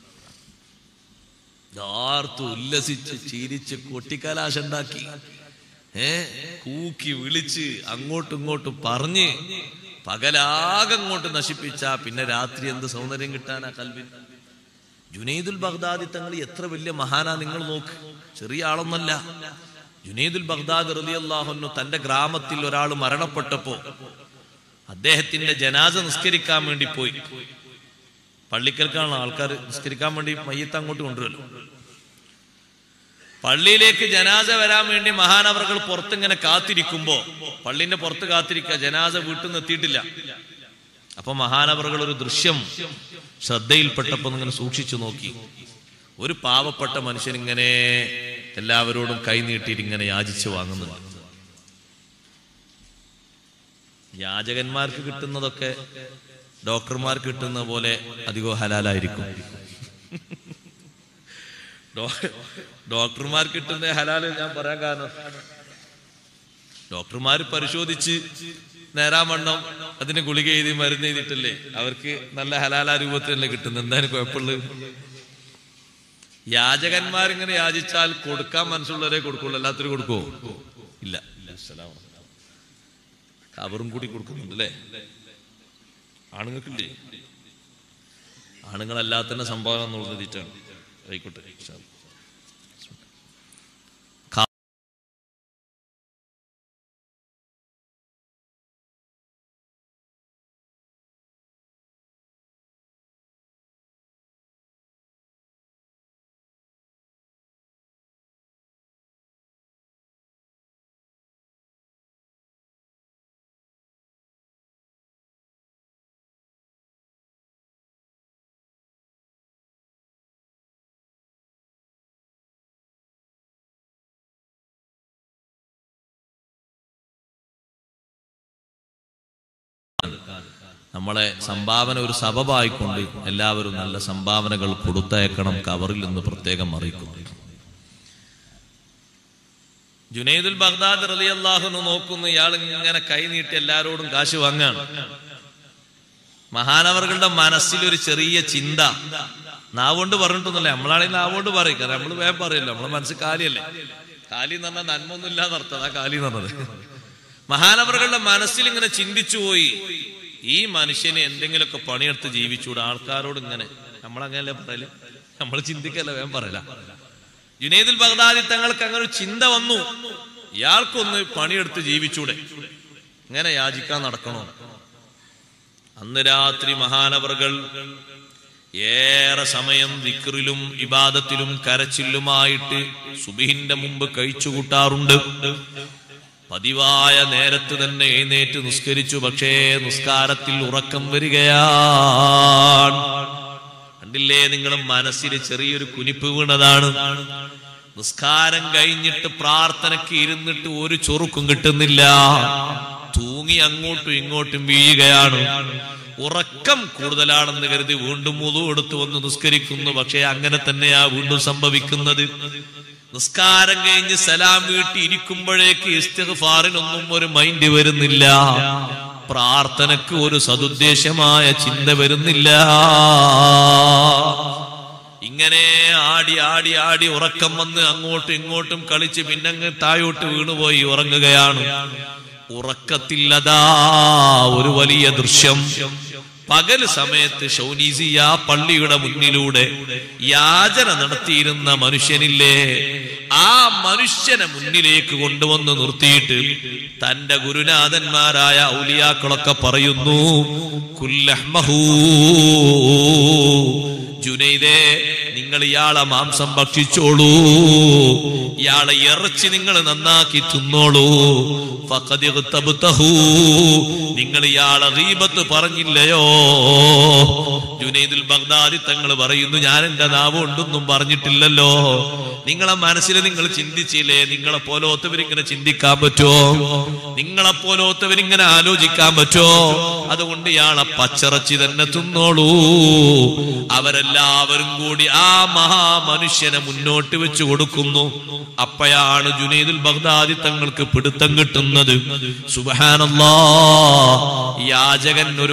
യാർത്തു ഉല്ലസിച്ച് ചിരിച്ച് കൊട്ടിക്കലാശുണ്ടാക്കി ഏ കൂക്കി വിളിച്ച് അങ്ങോട്ടും ഇങ്ങോട്ടും പറഞ്ഞ് പകലാകെ അങ്ങോട്ട് നശിപ്പിച്ച പിന്നെ രാത്രി എന്ത് സൗന്ദര്യം കിട്ടാനാ കൽവിൻ ജുനൈദുൽ ബഗ്ദാദി തങ്ങൾ എത്ര വലിയ മഹാനാ നിങ്ങൾ നോക്ക് ചെറിയ ആളൊന്നല്ല ജുനൈദുൽ ബഗ്ദാദ് റളിയല്ലാഹുന്നു തന്റെ ഗ്രാമത്തിൽ ഒരാൾ മരണപ്പെട്ടപ്പോ അദ്ദേഹത്തിന്റെ ജനാസ നിസ്കരിക്കാൻ വേണ്ടി പോയി പള്ളിക്കൽക്കാണ് ആൾക്കാർ നിസ്കരിക്കാൻ വേണ്ടി മയ്യത്ത് അങ്ങോട്ട് കൊണ്ടുവരുമല്ലോ പള്ളിയിലേക്ക് ജനാസ വരാൻ വേണ്ടി മഹാനവറുകൾ പുറത്തിങ്ങനെ കാത്തിരിക്കുമ്പോ പള്ളിന്റെ പുറത്ത് കാത്തിരിക്കുക ജനാസ വീട്ടിൽ നിന്ന് എത്തിയിട്ടില്ല അപ്പൊ മഹാനവറുകൾ ഒരു ദൃശ്യം ശ്രദ്ധയിൽപ്പെട്ടപ്പോ ഇങ്ങനെ സൂക്ഷിച്ചു നോക്കി ഒരു പാവപ്പെട്ട മനുഷ്യൻ ഇങ്ങനെ എല്ലാവരോടും കൈനീട്ടിയിട്ട് ഇങ്ങനെ യാചിച്ചു വാങ്ങുന്നുണ്ട് യാചകന്മാർക്ക് കിട്ടുന്നതൊക്കെ ഡോക്ടർമാർക്ക് കിട്ടുന്ന പോലെ അധികം ഹലാലായിരിക്കും ഡോ- ഡോക്ടർമാർക്ക് കിട്ടുന്ന ഹലാല് ഞാൻ പറയാൻ കാരണം ഡോക്ടർമാർ പരിശോധിച്ച് നേരാവണ്ണം അതിന് ഗുളിക എഴുതി മരുന്ന് എഴുതിയിട്ടല്ലേ അവർക്ക് നല്ല ഹലാല രൂപത്തിലല്ലേ കിട്ടുന്നത് എന്തായാലും കുഴപ്പമുള്ളത് യാചകന്മാരിങ്ങനെ യാചിച്ചാൽ കൊടുക്കാൻ മനസ്സുള്ളവരെ കൊടുക്കുള്ളൂ എല്ലാത്തിനും കൊടുക്കുവോ ഇല്ല അസ്സലാമു അലൈക്കും. കവറും കൂടി കൊടുക്കുന്നുണ്ട് അല്ലേ ആണുങ്ങൾക്കില്ലേ ആണുങ്ങളല്ലാത്തന്നെ സംഭാവന എന്നുള്ളത് തീറ്റാണ് ആയിക്കോട്ടെ ഇൻഷാ അല്ലാ. നമ്മളെ സംഭാവന ഒരു സബബായിക്കൊണ്ട് എല്ലാവരും നല്ല സംഭാവനകൾ കൊടുത്തയക്കണം കവറിൽ നിന്ന് പ്രത്യേകം അറിയിക്കുന്നു ജുനൈദുൽ ബഗ്ദാദ് റലി അള്ളാഹുന്ന് നോക്കുന്നു ഇയാൾ ഇങ്ങനെ കൈ നീട്ടി എല്ലാരോടും കാശ് വാങ്ങാണ് മഹാനവറുകളുടെ മനസ്സിൽ ഒരു ചെറിയ ചിന്ത നാവുകൊണ്ട് പറഞ്ഞിട്ടൊന്നുമില്ല നമ്മളാണെങ്കിൽ നാവുകൊണ്ട് പറയും കാരണം നമ്മൾ വേഗം പറയല്ലോ നമ്മളെ മനസ്സിൽ കാലിയല്ലേ കാലി എന്ന് പറഞ്ഞാൽ നന്മ ഒന്നും ഇല്ലാന്ന് അർത്ഥം അതാ കാലി എന്ന് പറഞ്ഞത് മഹാനവറുകളുടെ മനസ്സിൽ ഇങ്ങനെ ചിന്തിച്ചു പോയി ഈ മനുഷ്യന് എന്തെങ്കിലുമൊക്കെ പണിയെടുത്ത് ജീവിച്ചൂടെ ആൾക്കാരോട് ഇങ്ങനെ നമ്മളങ്ങനെയല്ലേ പറയല് നമ്മൾ ചിന്തിക്കല്ല വേഗം പറയല ജുനൈദുൽ ബഗ്ദാദി തങ്ങൾക്ക് അങ്ങനെ ഒരു ചിന്ത വന്നു ഇയാൾക്കൊന്ന് പണിയെടുത്ത് ജീവിച്ചൂടെ ഇങ്ങനെ യാചിക്കാൻ നടക്കണോ അന്ന് രാത്രി മഹാനവറുകൾ ഏറെ സമയം വിക്റിലും ഇബാദത്തിലും കരച്ചിലുമായിട്ട് സുബിഹിന്റെ മുമ്പ് കഴിച്ചു കൂട്ടാറുണ്ട് പതിവായ നേരത്ത് തന്നെ എഴുന്നേറ്റ് നിസ്കരിച്ചു പക്ഷേ നിസ്കാരത്തിൽ ഉറക്കം വരികയാണ് കണ്ടില്ലേ നിങ്ങൾ മനസ്സിൽ ചെറിയൊരു കുനിപ്പ് വീണതാണ് നിസ്കാരം കഴിഞ്ഞിട്ട് പ്രാർത്ഥനയ്ക്ക് ഇരുന്നിട്ട് ഒരു ചൊറുക്കും കിട്ടുന്നില്ല തൂങ്ങി അങ്ങോട്ടും ഇങ്ങോട്ടും വീഴുകയാണ് ഉറക്കം കൂടുതലാണെന്ന് കരുതി വീണ്ടും മുതു എടുത്തു വന്ന് നിസ്കരിക്കുന്നു പക്ഷേ അങ്ങനെ തന്നെയാ വീണ്ടും സംഭവിക്കുന്നത് നിസ്കാരം കഴിഞ്ഞ് സലാം വീട്ടി ഇരിക്കുമ്പോഴേക്ക് ഇസ്തിഗ്ഫാറിനൊന്നും ഒരു മൈൻഡ് വരുന്നില്ല പ്രാർത്ഥനക്ക് ഒരു സതുദ്ദേശമായ ചിന്ത വരുന്നില്ല ഇങ്ങനെ ആടി ആടി ആടി ഉറക്കം വന്ന് അങ്ങോട്ടും ഇങ്ങോട്ടും കളിച്ച് പിന്നങ്ങ് താഴോട്ട് വീണുപോയി ഉറങ്ങുകയാണ് ഉറക്കത്തില്ലതാ ഒരു വലിയ ദൃശ്യം പകൽ സമയത്ത് ഷൗനീസിയ പള്ളിയുടെ മുന്നിലൂടെ യാചന നടത്തിയിരുന്ന മനുഷ്യനില്ലേ ആ മനുഷ്യനെ മുന്നിലേക്ക് കൊണ്ടുവന്ന് നിർത്തിയിട്ട് തന്റെ ഗുരുനാഥന്മാരായ ഔലിയാക്കളൊക്കെ പറയുന്നു കുല്ലഹ്മഹൂ ജുനൈദേ നിങ്ങൾ ഇയാളെ മാംസം ഭക്ഷിച്ചോളൂ ഇയാളെ ഇറച്ചി നിങ്ങൾ നന്നാക്കി തിന്നോളൂ ഫഖദ് ഇഗ്തബ്തഹു. നിങ്ങൾ ഇയാളെ റീബത്ത് പറഞ്ഞില്ലയോ ജുനൈദുൽ ബഗ്ദാദി തങ്ങൾ പറയുന്നു ഞാൻ എന്റെ നാവ് കൊണ്ടൊന്നും പറഞ്ഞിട്ടില്ലല്ലോ നിങ്ങളെ മനസ്സിൽ നിങ്ങൾ ചിന്തിച്ചില്ലേ നിങ്ങളെ പോലോത്തവരിങ്ങനെ ചിന്തിക്കാൻ പറ്റുമോ നിങ്ങളെ പോലോത്തവരിങ്ങനെ ആലോചിക്കാൻ പറ്റുമോ അതുകൊണ്ട് ഇയാളെ പച്ചിറച്ചി തന്നെ തിന്നോളൂ അവരെല്ലാവരും കൂടി ആ മഹാമനുഷ്യനെ മുന്നോട്ട് വെച്ച് കൊടുക്കുന്നു അപ്പോഴാണ് ജുനൈദുൽ ബഗ്ദാദി തങ്ങൾക്ക് പിടുത്തം കിട്ടുന്നത് സുബഹാനല്ലാ യാചകൻ ഒരു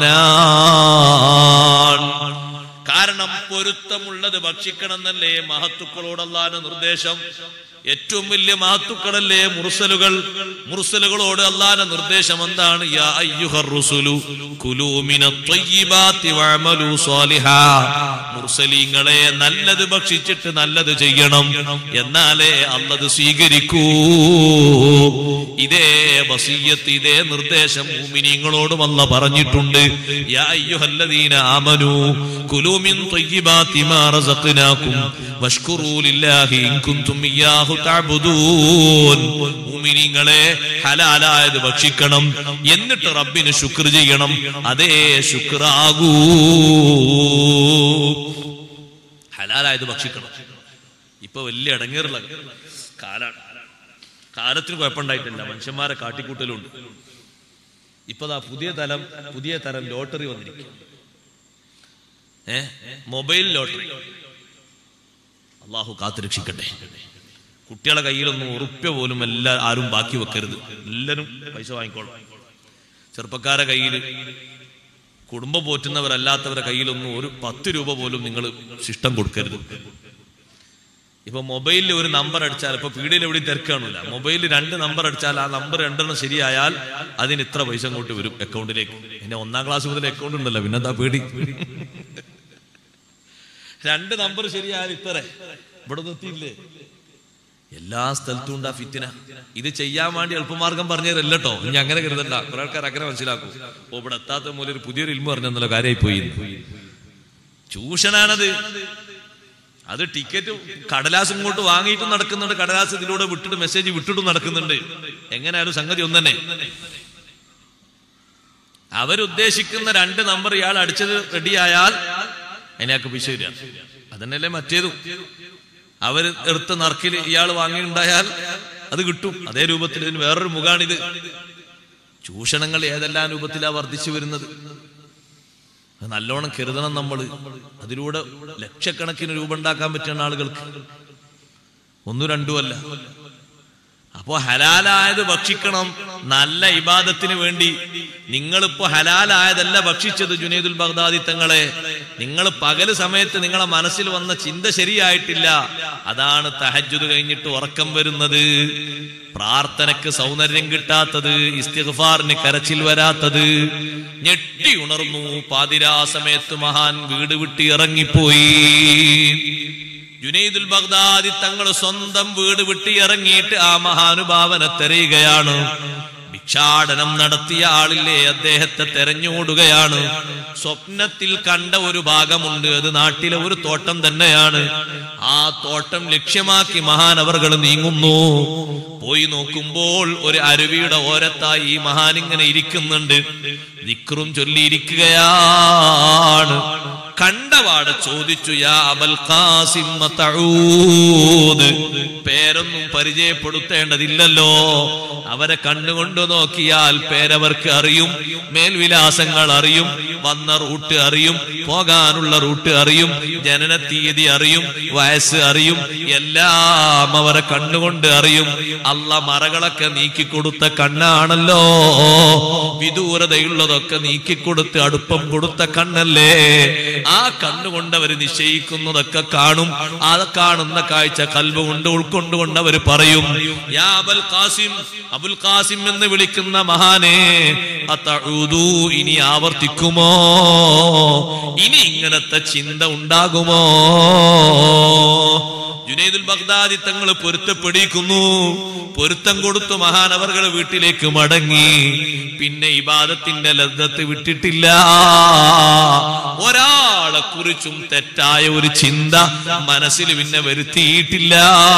മഹാനാണ് കാരണം പൊരുത്തമുള്ളത് ഭക്ഷിക്കണം എന്നല്ലേ മഹത്തുക്കളോടല്ലാന നിർദ്ദേശം ഏറ്റവും വലിയ മഹത്തുക്കളല്ലേ മുർസലുകൾ മുർസലുകളോട് അല്ലാന നിർദ്ദേശം എന്താണ് യാ അയ്യുഹർ റുസുലു കുലൂ മിനത് ത്വയ്യിബാത്തി വഅമലൂ സ്വാലിഹാ മുർസലീങ്ങളെ നല്ലത് ഭക്ഷിച്ചിട്ട് നല്ലത് ചെയ്യണം എന്നാലേ അല്ലത് സ്വീകരിക്കൂ ഇതേ വസീയത്ത് ഇതേ നിർദ്ദേശം മുഅ്മിനീങ്ങളോടും അല്ല പറഞ്ഞിട്ടുണ്ട് യാ അയ്യുഹല്ലദീന ആമനൂ കുലൂ മിൻ ത്വയ്യിബാത്തി മാ റസഖ്നാകും വഷ്കുറൂ ലില്ലാഹി ഇൻ കുൻതും ഇയ്യാഹു തഅബുദൂൻ മുഅ്മിനീങ്ങളെ ഹലാലായത് ഭക്ഷിക്കണം എന്നിട്ട് റബ്ബിന് ശുക്ർ ചെയ്യണം അതേ ശുക്രാകൂ ഹലാലായത് ഭക്ഷിക്കണം ഇപ്പൊ വലിയ ഇടങ്ങേറുള്ള കാലാണ് കാലത്തിന് കുഴപ്പമുണ്ടായിട്ടില്ല മനുഷ്യന്മാരെ കാട്ടിക്കൂട്ടലുണ്ട് ഇപ്പതാ പുതിയ തലം പുതിയ തരം ലോട്ടറി വന്നിരിക്കും ഏ മൊബൈൽ ലോട്ടറി അള്ളാഹു കാത്തുരക്ഷിക്കട്ടെ കുട്ടികളെ കയ്യിലൊന്നും ഉറുപ്പ്യ പോലും എല്ലാ ആരും ബാക്കി വെക്കരുത് എല്ലാരും പൈസ വാങ്ങിക്കോളും ചെറുപ്പക്കാരെ കയ്യിൽ കുടുംബം പോറ്റുന്നവരല്ലാത്തവരുടെ കയ്യിലൊന്നും ഒരു പത്ത് രൂപ പോലും നിങ്ങൾ ശിഷ്ടം കൊടുക്കരുത് ഇപ്പൊ മൊബൈലിൽ ഒരു നമ്പർ അടിച്ചാൽ ഇപ്പൊ പീടിയിൽ എവിടെയും തിരക്കാണില്ല മൊബൈലിൽ രണ്ട് നമ്പർ അടിച്ചാൽ ആ നമ്പർ രണ്ടെണ്ണം ശരിയായാൽ അതിന് ഇത്ര പൈസ അങ്ങോട്ട് വരും അക്കൗണ്ടിലേക്ക് പിന്നെ ഒന്നാം ക്ലാസ് മുതൽ അക്കൗണ്ട് ഉണ്ടല്ലോ പിന്നെന്താ പേടി രണ്ട് നമ്പർ ശരിയായാൽ ഇത്ര ഇവിടെ നിർത്തിയില്ലേ എല്ലാ സ്ഥലത്തും ഉണ്ടാ ഫിത്തിന ഇത് ചെയ്യാൻ വേണ്ടി എളുപ്പമാർഗം പറഞ്ഞതല്ലോ ഇനി അങ്ങനെ കരുതണ്ട കുറെ ആൾക്കാർ അങ്ങനെ മനസ്സിലാക്കും ഓ ഇവിടെ എത്താത്ത മൂലം ഒരു പുതിയൊരു ഇൽമ പറഞ്ഞല്ലോ കാര്യമായി പോയി ചൂഷണാണത് അത് ടിക്കറ്റ് കടലാസ് ഇങ്ങോട്ട് വാങ്ങിയിട്ട് നടക്കുന്നുണ്ട് കടലാസ് ഇതിലൂടെ വിട്ടിട്ട് മെസ്സേജ് വിട്ടിട്ട് നടക്കുന്നുണ്ട് എങ്ങനെയായാലും സംഗതി ഒന്ന് തന്നെ അവരുദ്ദേശിക്കുന്ന രണ്ട് നമ്പർ ഇയാൾ അടിച്ചത് റെഡിയായാൽ അതിനൊക്കെ പൈസ വരിക അതന്നെയല്ലേ മറ്റേതും അവർ എടുത്ത നറുക്കിൽ ഇയാൾ വാങ്ങിയിട്ടുണ്ടായാൽ അത് കിട്ടും അതേ രൂപത്തിൽ ഇതിന് വേറൊരു മുഖാണിത് ചൂഷണങ്ങൾ ഏതെല്ലാം രൂപത്തിലാ വർദ്ധിച്ചു വരുന്നത് അത് നല്ലോണം കരുതണം നമ്മൾ അതിലൂടെ ലക്ഷക്കണക്കിന് രൂപ ഉണ്ടാക്കാൻ പറ്റുന്ന ആളുകൾക്ക് ഒന്നും രണ്ടുമല്ല അപ്പോ ഹലാലായത് ഭക്ഷിക്കണം നല്ല ഇബാദത്തിന് വേണ്ടി നിങ്ങളിപ്പോ ഹലാലായതല്ല ഭക്ഷിച്ചത് ജുനൈദുൽ ബഗ്ദാദി തങ്ങളെ നിങ്ങൾ പകല് സമയത്ത് നിങ്ങളെ മനസ്സിൽ വന്ന ചിന്ത ശരിയായിട്ടില്ല അതാണ് തഹജ്ജുദ് കഴിഞ്ഞിട്ട് ഉറക്കം വരുന്നത് പ്രാർത്ഥനക്ക് സൗന്ദര്യം കിട്ടാത്തത് ഇസ്തിഗ്ഫാറിന് കരച്ചിൽ വരാത്തത് ഞെട്ടി ഉണർന്നു പാതിരാ സമയത്ത് മഹാൻ വീട് വിട്ട് ഇറങ്ങിപ്പോയി ജുനൈദുൽ ബഗ്ദാദി തങ്ങൾ സ്വന്തം വീട് വിട്ട് ഇറങ്ങിയിട്ട് ആ മഹാനുഭാവനെ തെരയുകയാണ് ഭിക്ഷാടനം നടത്തിയ ആളില്ലേ അദ്ദേഹത്തെ തെരഞ്ഞോടുകയാണ് സ്വപ്നത്തിൽ കണ്ട ഒരു ഭാഗമുണ്ട് അത് നാട്ടിലെ ഒരു തോട്ടം തന്നെയാണ് ആ തോട്ടം ലക്ഷ്യമാക്കി മഹാനവറുകൾ നീങ്ങുന്നു പോയി നോക്കുമ്പോൾ ഒരു അരുവിയുടെ ഓരത്തായി ഈ മഹാൻ ഇങ്ങനെ ഇരിക്കുന്നുണ്ട് ദിക്റും ചൊല്ലിയിരിക്കുകയാണ് കണ്ടപാട് ചോദിച്ചു യാ അബൽ ഖാസിം മതഊദ് പേരൊന്നും പരിചയപ്പെടുത്തേണ്ടതില്ലല്ലോ അവരെ കണ്ണുകൊണ്ട് നോക്കിയാൽ പേരവർക്ക് അറിയും മേൽവിലാസങ്ങൾ അറിയും വന്ന റൂട്ട് അറിയും പോകാനുള്ള റൂട്ട് അറിയും ജനന തീയതി അറിയും വയസ്സ് അറിയും എല്ലാം അവരെ കണ്ണുകൊണ്ട് അറിയും അല്ല മറകളൊക്കെ നീക്കിക്കൊടുത്ത കണ്ണാണല്ലോ വിദൂരതയുള്ളതൊക്കെ നീക്കിക്കൊടുത്ത് അടുപ്പം കൊടുത്ത കണ്ണല്ലേ ആ കണ്ണുകൊണ്ട് അവർ നിശ്ചയിക്കുന്നതൊക്കെ കാണും ആ കാണുന്ന കാഴ്ച കൽവ് കൊണ്ട് ഉൾക്കൊണ്ടുകൊണ്ട് അവർ പറയും യാ അബുൽ ഖാസിം അബുൽ ഖാസിം എന്ന് വിളിക്കുന്ന മഹാനെ അതഊദു ഇനി ആവർത്തിക്കുമോ ഇനി ഇങ്ങനത്തെ ചിന്ത ഉണ്ടാകുമോ ജുനൈദുൽ ബഗ്ദാദി തങ്ങൾ പൊരുത്തപ്പെടിക്കുന്നു പൊരുത്തം കൊടുത്തു മഹാനവർകൾ വീട്ടിലേക്ക് മടങ്ങി പിന്നെ ഇബാദത്തിന്റെ ലബ്ധത്ത് വിട്ടിട്ടില്ല ഒരാളെ കുറിച്ചും തെറ്റായ ഒരു ചിന്ത മനസ്സിൽ പിന്നെ വരുത്തിയിട്ടില്ല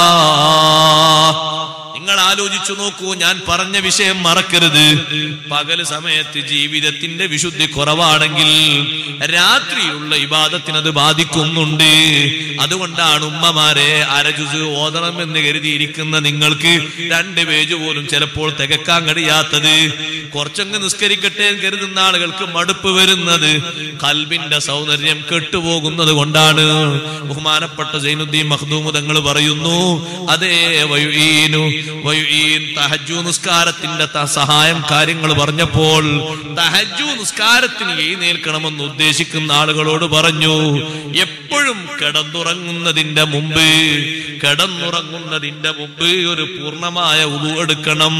നിങ്ങൾ ആലോചിച്ചു നോക്കൂ ഞാൻ പറഞ്ഞ വിഷയം മറക്കരുത് പകല് സമയത്ത് ജീവിതത്തിന്റെ വിശുദ്ധി കുറവാണെങ്കിൽ രാത്രിയുള്ള ഇബാദത്തിനത് ബാധിക്കുന്നുണ്ട് അതുകൊണ്ടാണ് ഉമ്മമാരെ അരജുസ് ഓതണമെന്ന് കരുതിയിരിക്കുന്ന നിങ്ങൾക്ക് രണ്ട് പേജ് പോലും ചിലപ്പോൾ തികക്കാൻ കഴിയാത്തത് കുറച്ചങ്ങ് നിസ്കരിക്കട്ടെ എന്ന് കരുതുന്ന ആളുകൾക്ക് മടുപ്പ് വരുന്നത് കൽബിന്റെ സൗന്ദര്യം കെട്ടുപോകുന്നത് കൊണ്ടാണ് ബഹുമാനപ്പെട്ട സൈനുദ്ദീൻ മഖ്ദൂമ് തങ്ങൾ പറയുന്നു അതേ വയുഈനു വയുഈൻ തഹജ്ജു നിസ്കാരത്തിന്റെ ത- സഹായം കാര്യങ്ങൾ പറഞ്ഞപ്പോൾ തഹജ്ജു നിസ്കാരത്തിന് എഴുന്നേൽക്കണമെന്ന് ഉദ്ദേശിക്കുന്ന ആളുകളോട് പറഞ്ഞു എപ്പോഴും കിടന്നുറങ്ങുന്നതിന്റെ മുമ്പ് കിടന്നുറങ്ങുന്നതിന്റെ മുമ്പ് ഒരു പൂർണ്ണമായ ഉളു എടുക്കണം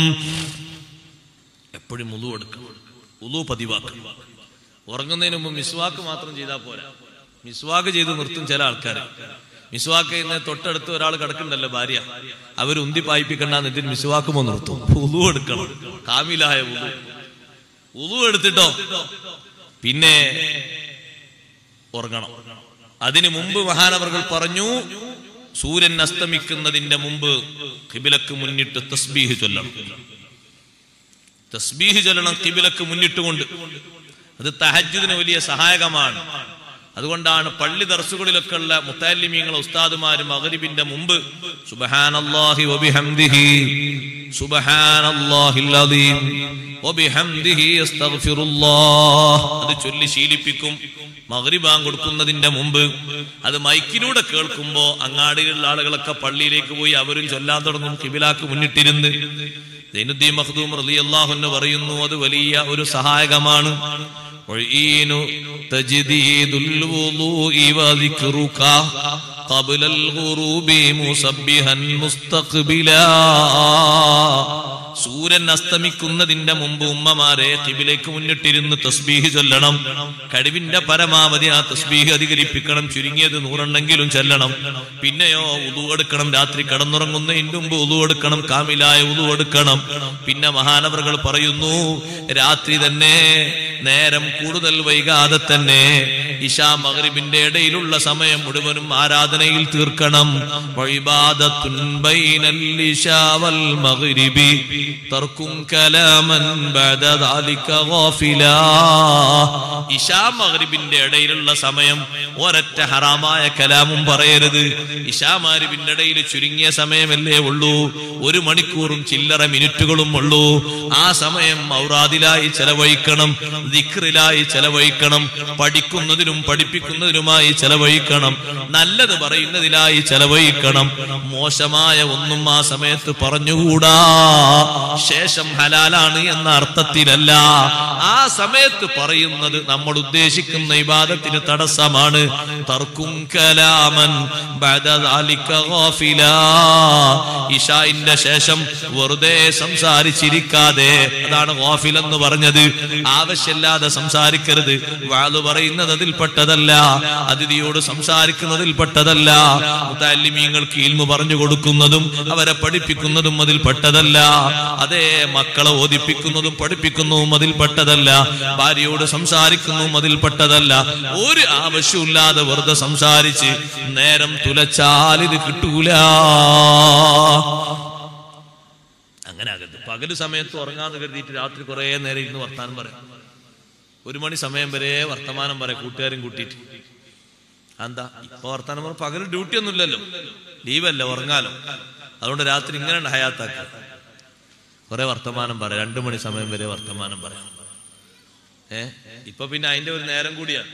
എപ്പോഴും ഉളു എടുക്കണം ഉളു പതിവാക്കണം ഉറങ്ങുന്നതിന് മുമ്പ് മിസ്വാക്ക് മാത്രം ചെയ്താൽ പോരാ മിസ്വാക്ക് ചെയ്ത് നിർത്തും ചില ആൾക്കാർ മിസ്വാക്ക് ചെയ്യുന്ന തൊട്ടടുത്ത് ഒരാൾ കിടക്കുന്നുണ്ടല്ലോ ഭാര്യ അവർ ഉന്തി പായിപ്പിക്കണ്ടെന്ന് ഇതിന് മിസ്വാക്കുമോ നിർത്തും ഉളു എടുക്കണം കാമിലായ ഉളു ഉളു എടുത്തിട്ടോ പിന്നെ ഉറങ്ങണം അതിനു മുമ്പ് മഹാനവർകൾ പറഞ്ഞു സൂര്യൻ അസ്തമിക്കുന്നതിന്റെ മുമ്പ് കിബിലക്ക് മുന്നിട്ട് തസ്ബീഹ് ചൊല്ലണം തസ്ബീഹ് ചൊല്ലണം കിബിലക്ക് മുന്നിട്ടുകൊണ്ട് അത് തഹജ്ജുദിന് വലിയ സഹായകമാണ് അതുകൊണ്ടാണ് പള്ളി ദർസുകളിലൊക്കെ ഉള്ള മുത്താലിമീങ്ങൾ ഉസ്താദുമാരും മഗ്രിബിന്റെ മുമ്പ് സുബ്ഹാനല്ലാഹി വബിഹംദിഹി സുബ്ഹാനല്ലാഹിൽ അദീം വബിഹംദിഹി അസ്തഗ്ഫിറുല്ലാഹ് അത് ചൊല്ലി ശീലിപ്പിക്കും മഗ്രിബാൻ കൊടുക്കുന്നതിന്റെ മുമ്പ് അത് മൈക്കിലൂടെ കേൾക്കുമ്പോ അങ്ങാടികളിലുള്ള ആളുകളൊക്കെ പള്ളിയിലേക്ക് പോയി അവരും ചൊല്ലാൻ തുടങ്ങും കിബിലാക്ക് മുന്നിട്ടിരുന്ന് ദൈനുദ്ദീൻ മഖ്ദൂം റളിയല്ലാഹു അൻഹു പറയുന്നു അത് വലിയ ഒരു സഹായകമാണ് وعين تجديد الوضوء وذكرك قبل الغروب مسبحا مستقبلا സൂര്യൻ അസ്തമിക്കുന്നതിന്റെ മുമ്പ് ഉമ്മമാരെ കിബിലേക്ക് മുന്നിട്ടിരുന്ന് തസ്ബീഹ് ചൊല്ലണം കഴിവിന്റെ പരമാവധി ആ തസ്ബീഹ് അധികരിപ്പിക്കണം ചുരുങ്ങിയത് നൂറെണ്ണെങ്കിലും ചൊല്ലണം പിന്നെയോ ഉതു എടുക്കണം രാത്രി കടന്നുറങ്ങുന്നതിന് മുമ്പ് ഉതു എടുക്കണം കാമിലായ ഉതു എടുക്കണം പിന്നെ മഹാനവറുകൾ പറയുന്നു രാത്രി തന്നെ നേരം കൂടുതൽ വൈകാതെ തന്നെ ഇഷാ മഗ്രിബിന്റെ ഇടയിലുള്ള സമയം മുഴുവനും ആരാധനയിൽ തീർക്കണം വഴിബാദത്തുൻ ബൈനൽ ഇശാ വൽ മഗ്രിബി തർക്കും കലാമൻ ബഅദ ദാലിക ഗാഫിലാ ഇശാ മഗ്രിബിന്റെ ഇടയിലുള്ള സമയം ഒരൊറ്റ ഹറാമായ കലാമും പറയരുത് ഇശാ മഗ്രിബിന്റെ ഇടയിൽ ചുരുങ്ങിയ സമയമല്ലേ ഉള്ളൂ ഒരു മണിക്കൂറും ചില്ലറ മിനിറ്റുകളും ഉള്ളൂ ആ സമയം ഔറാദിലായി ചെലവഴിക്കണം ദിക്റിലായി ചെലവഴിക്കണം പഠിക്കുന്നതിനും പഠിപ്പിക്കുന്നതിനുമായി ചെലവഴിക്കണം നല്ലത് പറയുന്നതിലായി ചെലവഴിക്കണം മോശമായ ഒന്നും ആ സമയത്ത് പറഞ്ഞുകൂടാ ശേഷം ഹലാലാണ് എന്ന അർത്ഥത്തിലല്ല ആ സമയത്ത് പറയുന്നത് നമ്മൾ ഉദ്ദേശിക്കുന്ന ഇബാദത്തിന് തടസ്സമാണ് തർക്കും കലാമൻ ബഅദ ദാലിക ഗാഫിലാ. ഇശായിന്റെ ശേഷം വെറുതെ സംസാരിച്ചിരിക്കാതെ അതാണ് ഗാഫിൽ എന്ന് പറഞ്ഞത് ആവശ്യമില്ലാതെ സംസാരിക്കരുത് വാള് പറയുന്നത് അതിൽപ്പെട്ടതല്ല അതിഥിയോട് സംസാരിക്കുന്നതിൽ പെട്ടതല്ല മുത്താലിമീങ്ങൾക്ക് ഇൽമു പറഞ്ഞു കൊടുക്കുന്നതും അവരെ പഠിപ്പിക്കുന്നതും അതിൽ പെട്ടതല്ല അതേ മക്കളെ ഓദിപ്പിക്കുന്നതും പഠിപ്പിക്കുന്നതും അതിൽ പെട്ടതല്ല ഭാര്യയോട് സംസാരിക്കുന്നതും അതിൽ പെട്ടതല്ല ഒരു ആവശ്യമില്ലാതെ വെറുതെ സംസാരിച്ച് നേരം തുലച്ചാൽ ഇത് കിട്ടൂല അങ്ങനെ ആകരുത് പകല് സമയത്ത് ഉറങ്ങാന്ന് കരുതിയിട്ട് രാത്രി കുറെ നേരം ഇരുന്ന് വർത്താനം പറയാം ഒരു മണി സമയം വരെ വർത്തമാനം പറയാം കൂട്ടുകാരും കൂട്ടിയിട്ട് എന്താ ഇപ്പൊ വർത്താനം പറഞ്ഞ പകല് ഡ്യൂട്ടി ഒന്നും ഇല്ലല്ലോ ലീവല്ല ഉറങ്ങാലോ അതുകൊണ്ട് രാത്രി ഇങ്ങനെ ഹയാത്താക്കുക കുറെ വർത്തമാനം പറയാം രണ്ടു മണി സമയം വരെ വർത്തമാനം പറയാം ഏ ഇപ്പൊ പിന്നെ അതിന്റെ ഒരു നേരം കൂടിയാണ്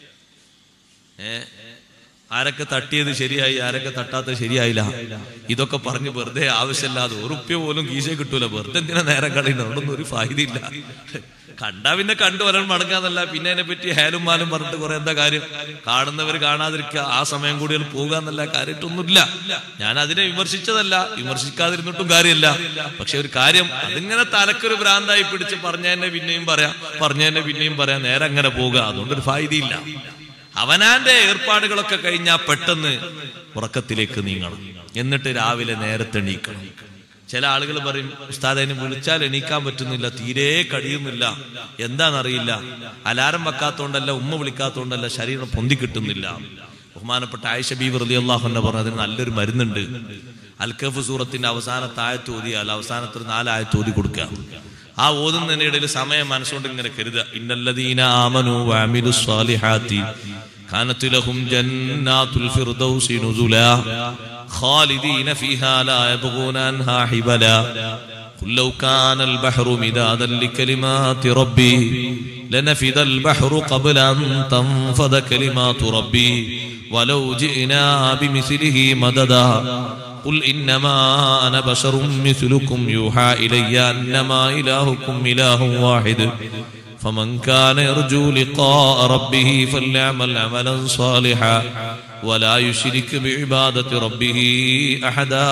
ഏ ആരൊക്കെ തട്ടിയത് ശരിയായി ആരൊക്കെ തട്ടാത്തത് ശരിയായില്ല ഇതൊക്കെ പറഞ്ഞ് വെറുതെ ആവശ്യമില്ലാതെ ഉറുപ്പ്യ പോലും കീശ കിട്ടൂല വെറുതെ എന്തിനാ നേരം കളയുന്നത് അതുകൊണ്ടൊന്നും ഒരു ഫായതില്ല കണ്ടാ പിന്നെ കണ്ടു വരാൻ മടങ്ങാന്നല്ല പിന്നെ അതിനെ പറ്റി ഹേലും മാലും പറഞ്ഞിട്ട് കുറെ എന്താ കാര്യം കാണുന്നവർ കാണാതിരിക്കുക ആ സമയം കൂടി പോകുക എന്നല്ല കാര്യമായിട്ടൊന്നുമില്ല ഞാൻ അതിനെ വിമർശിച്ചതല്ല വിമർശിക്കാതിരുന്നിട്ടും കാര്യമില്ല പക്ഷെ ഒരു കാര്യം അതിങ്ങനെ തലക്കൊരു ഭ്രാന്തായി പിടിച്ച് പറഞ്ഞതിനെ പിന്നെയും പറയാം പറഞ്ഞതിനെ പിന്നെയും പറയാം നേരെ അങ്ങനെ പോകുക അതുകൊണ്ടൊരു ഫായതിയില്ല അവനാന്റെ ഏർപ്പാടുകളൊക്കെ കഴിഞ്ഞാൽ പെട്ടെന്ന് ഉറക്കത്തിലേക്ക് നീങ്ങണം എന്നിട്ട് രാവിലെ നേരത്തെ എണീക്കണം ചില ആളുകൾ പറയും ഉസ്താദിനെ വിളിച്ചാൽ എണീക്കാൻ പറ്റുന്നില്ല തീരെ കഴിയുന്നില്ല എന്താണെന്നറിയില്ല അലാരം വെക്കാത്തോണ്ടല്ല ഉമ്മ വിളിക്കാത്തോണ്ടല്ല ശരീരം പൊന്തി കിട്ടുന്നില്ല ബഹുമാനപ്പെട്ട ആയിഷ ബീബ് റലി അള്ളാഹുന്നെ പറഞ്ഞു അതിന് നല്ലൊരു മരുന്നുണ്ട് അൽക്കഫ് സൂറത്തിന്റെ അവസാനത്തെ ആയത്ത് ഓതിയാൽ അവസാനത്തിൽ നാലായത്ത് ഓതി കൊടുക്കുക ആ ഓതുന്നതിന്റെ ഇടയിൽ സമയം മനസ്സുകൊണ്ട് ഇങ്ങനെ കരുതുക ഇന്നല്ലദീന ആമനു വഅമിലു സ്വാലിഹാത്തി കാനത്ത് ലഹും ജന്നാത്തുൽ ഫിർദൗസി നുസുലാ خالدين فيها لا يبغون عنها حبلا قل لو كان البحر مدادا لكلمات ربي لنفذ البحر قبل أن تنفذ كلمات ربي ولو جئنا بمثله مددا قل إنما أنا بشر مثلكم يوحى إلي أنما إلهكم إله واحد فمن كان يرجو لقاء ربه فليعمل عملا صالحا ولا يشرك بعبادة ربه أحدا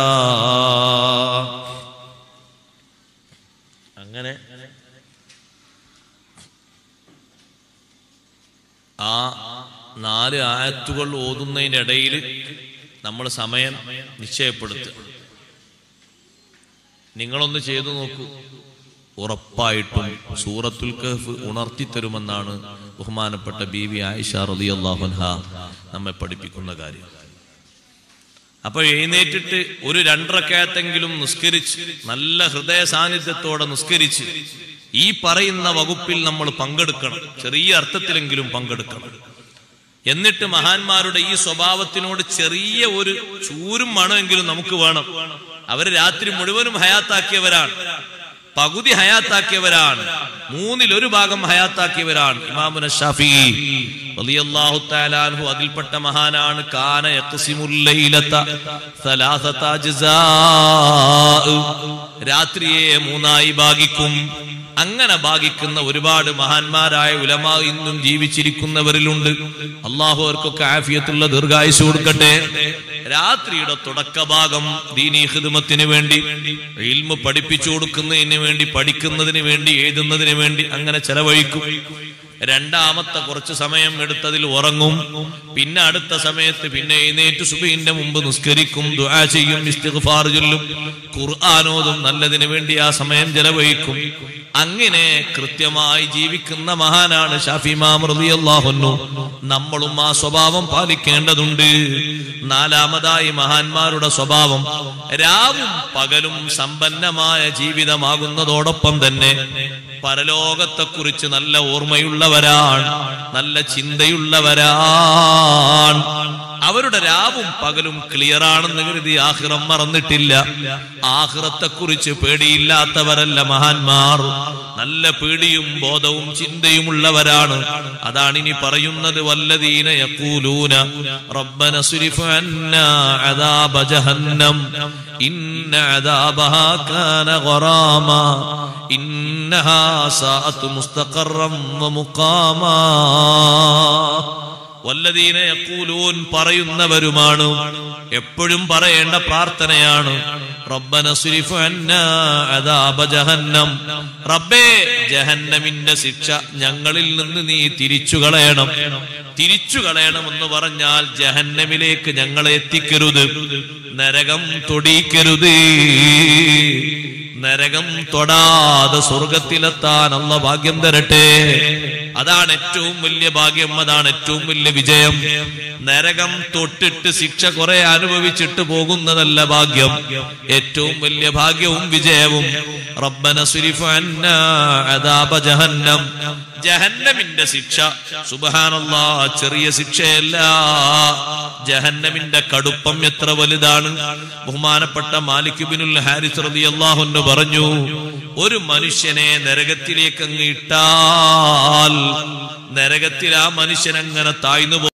അങ്ങനെ ആ നാല് ആയത്തുകൾ ഓതുന്നതിനിടയിൽ നമ്മൾ സമയം നിശ്ചയപ്പെടുത്തുക നിങ്ങളൊന്ന് ചെയ്തു നോക്കൂ ഉറപ്പായിട്ടും സൂറത്തുൽ കഹഫ് ഉണർത്തിത്തരുമെന്നാണ് ബഹുമാനപ്പെട്ട ബി വി ആയിഷ റലി അള്ളാഹുൻഹ നമ്മെ പഠിപ്പിക്കുന്ന കാര്യം അപ്പൊ എഴുന്നേറ്റിട്ട് ഒരു രണ്ടരക്കയത്തെങ്കിലും നിസ്കരിച്ച് നല്ല ഹൃദയ സാന്നിധ്യത്തോടെ നിസ്കരിച്ച് ഈ പറയുന്ന വകുപ്പിൽ നമ്മൾ പങ്കെടുക്കണം ചെറിയ അർത്ഥത്തിലെങ്കിലും പങ്കെടുക്കണം എന്നിട്ട് മഹാന്മാരുടെ ഈ സ്വഭാവത്തിനോട് ചെറിയ ഒരു ചൂരും മണമെങ്കിലും നമുക്ക് വേണം അവര് രാത്രി മുഴുവനും ഹയാത്താക്കിയവരാണ് പകുതി ഹയാത്താക്കിയവരാണ് മൂന്നിൽ ഒരു ഭാഗം ഹയാത്താക്കിയവരാണ് ഇമാമുന ഷാഫി റളിയല്ലാഹു തആല അൻഹു അതിൽപ്പെട്ട മഹാനാണ് കാന യഖ്സിമുൽ ലൈലത സലാസത അജ്സാ രാത്രിയെ മൂന്നായി ഭാഗിക്കും അങ്ങനെ ഭാഗിക്കുന്ന ഒരുപാട് മഹാന്മാരായ ഉലമാ ഇന്നും ജീവിച്ചിരിക്കുന്നവരിലുണ്ട് അള്ളാഹു അവർക്കൊക്കെ ആഫിയത്തുള്ള ദീർഘായുസ് കൊടുക്കട്ടെ രാത്രിയുടെ തുടക്കഭാഗം ദീനീ ഹിദമത്തിന് വേണ്ടി ഇൽമ പഠിപ്പിച്ചു കൊടുക്കുന്നതിന് വേണ്ടി പഠിക്കുന്നതിന് വേണ്ടി എഴുതുന്നതിന് വേണ്ടി അങ്ങനെ ചെലവഴിക്കും രണ്ടാമത്തെ കുറച്ച് സമയം എടുത്തതിൽ ഉറങ്ങും പിന്നെ അടുത്ത സമയത്ത് പിന്നെ എഴുന്നേറ്റ് സുബൈന്റെ മുമ്പ് നിസ്കരിക്കും ദുആ ചെയ്യും ഇസ്തിഗ്ഫാർ ചൊല്ലും ഖുർആാനോതും നല്ലതിന് വേണ്ടി ആ സമയം ചെലവഴിക്കും അങ്ങനെ കൃത്യമായി ജീവിക്കുന്ന മഹാനാണ് ഷാഫിമാം റളിയല്ലാഹുന്നു നമ്മളും ആ സ്വഭാവം പാലിക്കേണ്ടതുണ്ട് നാലാമതായി മഹാന്മാരുടെ സ്വഭാവം രാവും പകലും സമ്പന്നമായ ജീവിതമാകുന്നതോടൊപ്പം തന്നെ പരലോകത്തെക്കുറിച്ച് നല്ല ഓർമ്മയുള്ളവരാണ് നല്ല ചിന്തയുള്ളവരാണ് അവരുടെ രാവും പകലും ക്ലിയർ ആണെന്ന് കരുതി ആഹ്റം മറന്നിട്ടില്ല ആഹ്റത്തെക്കുറിച്ച് പേടിയില്ലാത്തവരല്ല മഹാന്മാർ നല്ല പേടിയും ബോധവും ചിന്തയും ഉള്ളവരാണ് അതാണ് ഇനി പറയുന്നത് വല്ലദീന യഖൂലൂന റബ്ബന സുരിഫ് അന്നാ അദാബ ജഹന്നം ഇന്ന അദാബഹാ കാന ഗറാമാ ഇന്നഹാ സാഅത്ത് മുസ്തഖറം വമുഖാമാ വല്ലദീന യഖൂലൂൻ പറയുന്നവരുമാണ് എപ്പോഴും പറയേണ്ട പ്രാർത്ഥനയാണ് റബ്ബന സുരിഫ് അന്നാ അദാബ ജഹന്നം റബ്ബേ ജഹന്നമിന്റെ ശിക്ഷ ഞങ്ങളിൽ നിന്ന് നീ തിരിച്ചു കളയണം തിരിച്ചു കളയണമെന്ന് പറഞ്ഞാൽ ജഹന്നമിലേക്ക് ഞങ്ങളെ എത്തിക്കരുത് നരകം തൊടിക്കരുത് നരകം തൊടാതെ സ്വർഗത്തിലെത്താൻ അല്ല ഭാഗ്യം തരട്ടെ അതാണ് ഏറ്റവും വലിയ ഭാഗ്യം അതാണ് ഏറ്റവും വലിയ വിജയം നരകം തൊട്ടിട്ട് ശിക്ഷ കുറെ അനുഭവിച്ചിട്ട് പോകുന്നതല്ല ഭാഗ്യം ഏറ്റവും വലിയ ഭാഗ്യവും വിജയവും റബ്ബന സുരിഫ് അന്നാ അദാബ ജഹന്നം ജഹന്നമിന്റെ ശിക്ഷ സുബഹാനല്ല ചെറിയ ശിക്ഷയല്ല ജഹന്നമിന്റെ കടുപ്പം എത്ര വലുതാണ് ബഹുമാനപ്പെട്ട മാലിക് ബിനുൽ ഹാരിസ് റളിയല്ലാഹു അൻഹു പറഞ്ഞു ഒരു മനുഷ്യനെ നരകത്തിലേക്ക് അങ്ങ് ഇട്ടാൽ നരകത്തിൽ ആ മനുഷ്യൻ അങ്ങനെ താഴ്ന്നു പോകും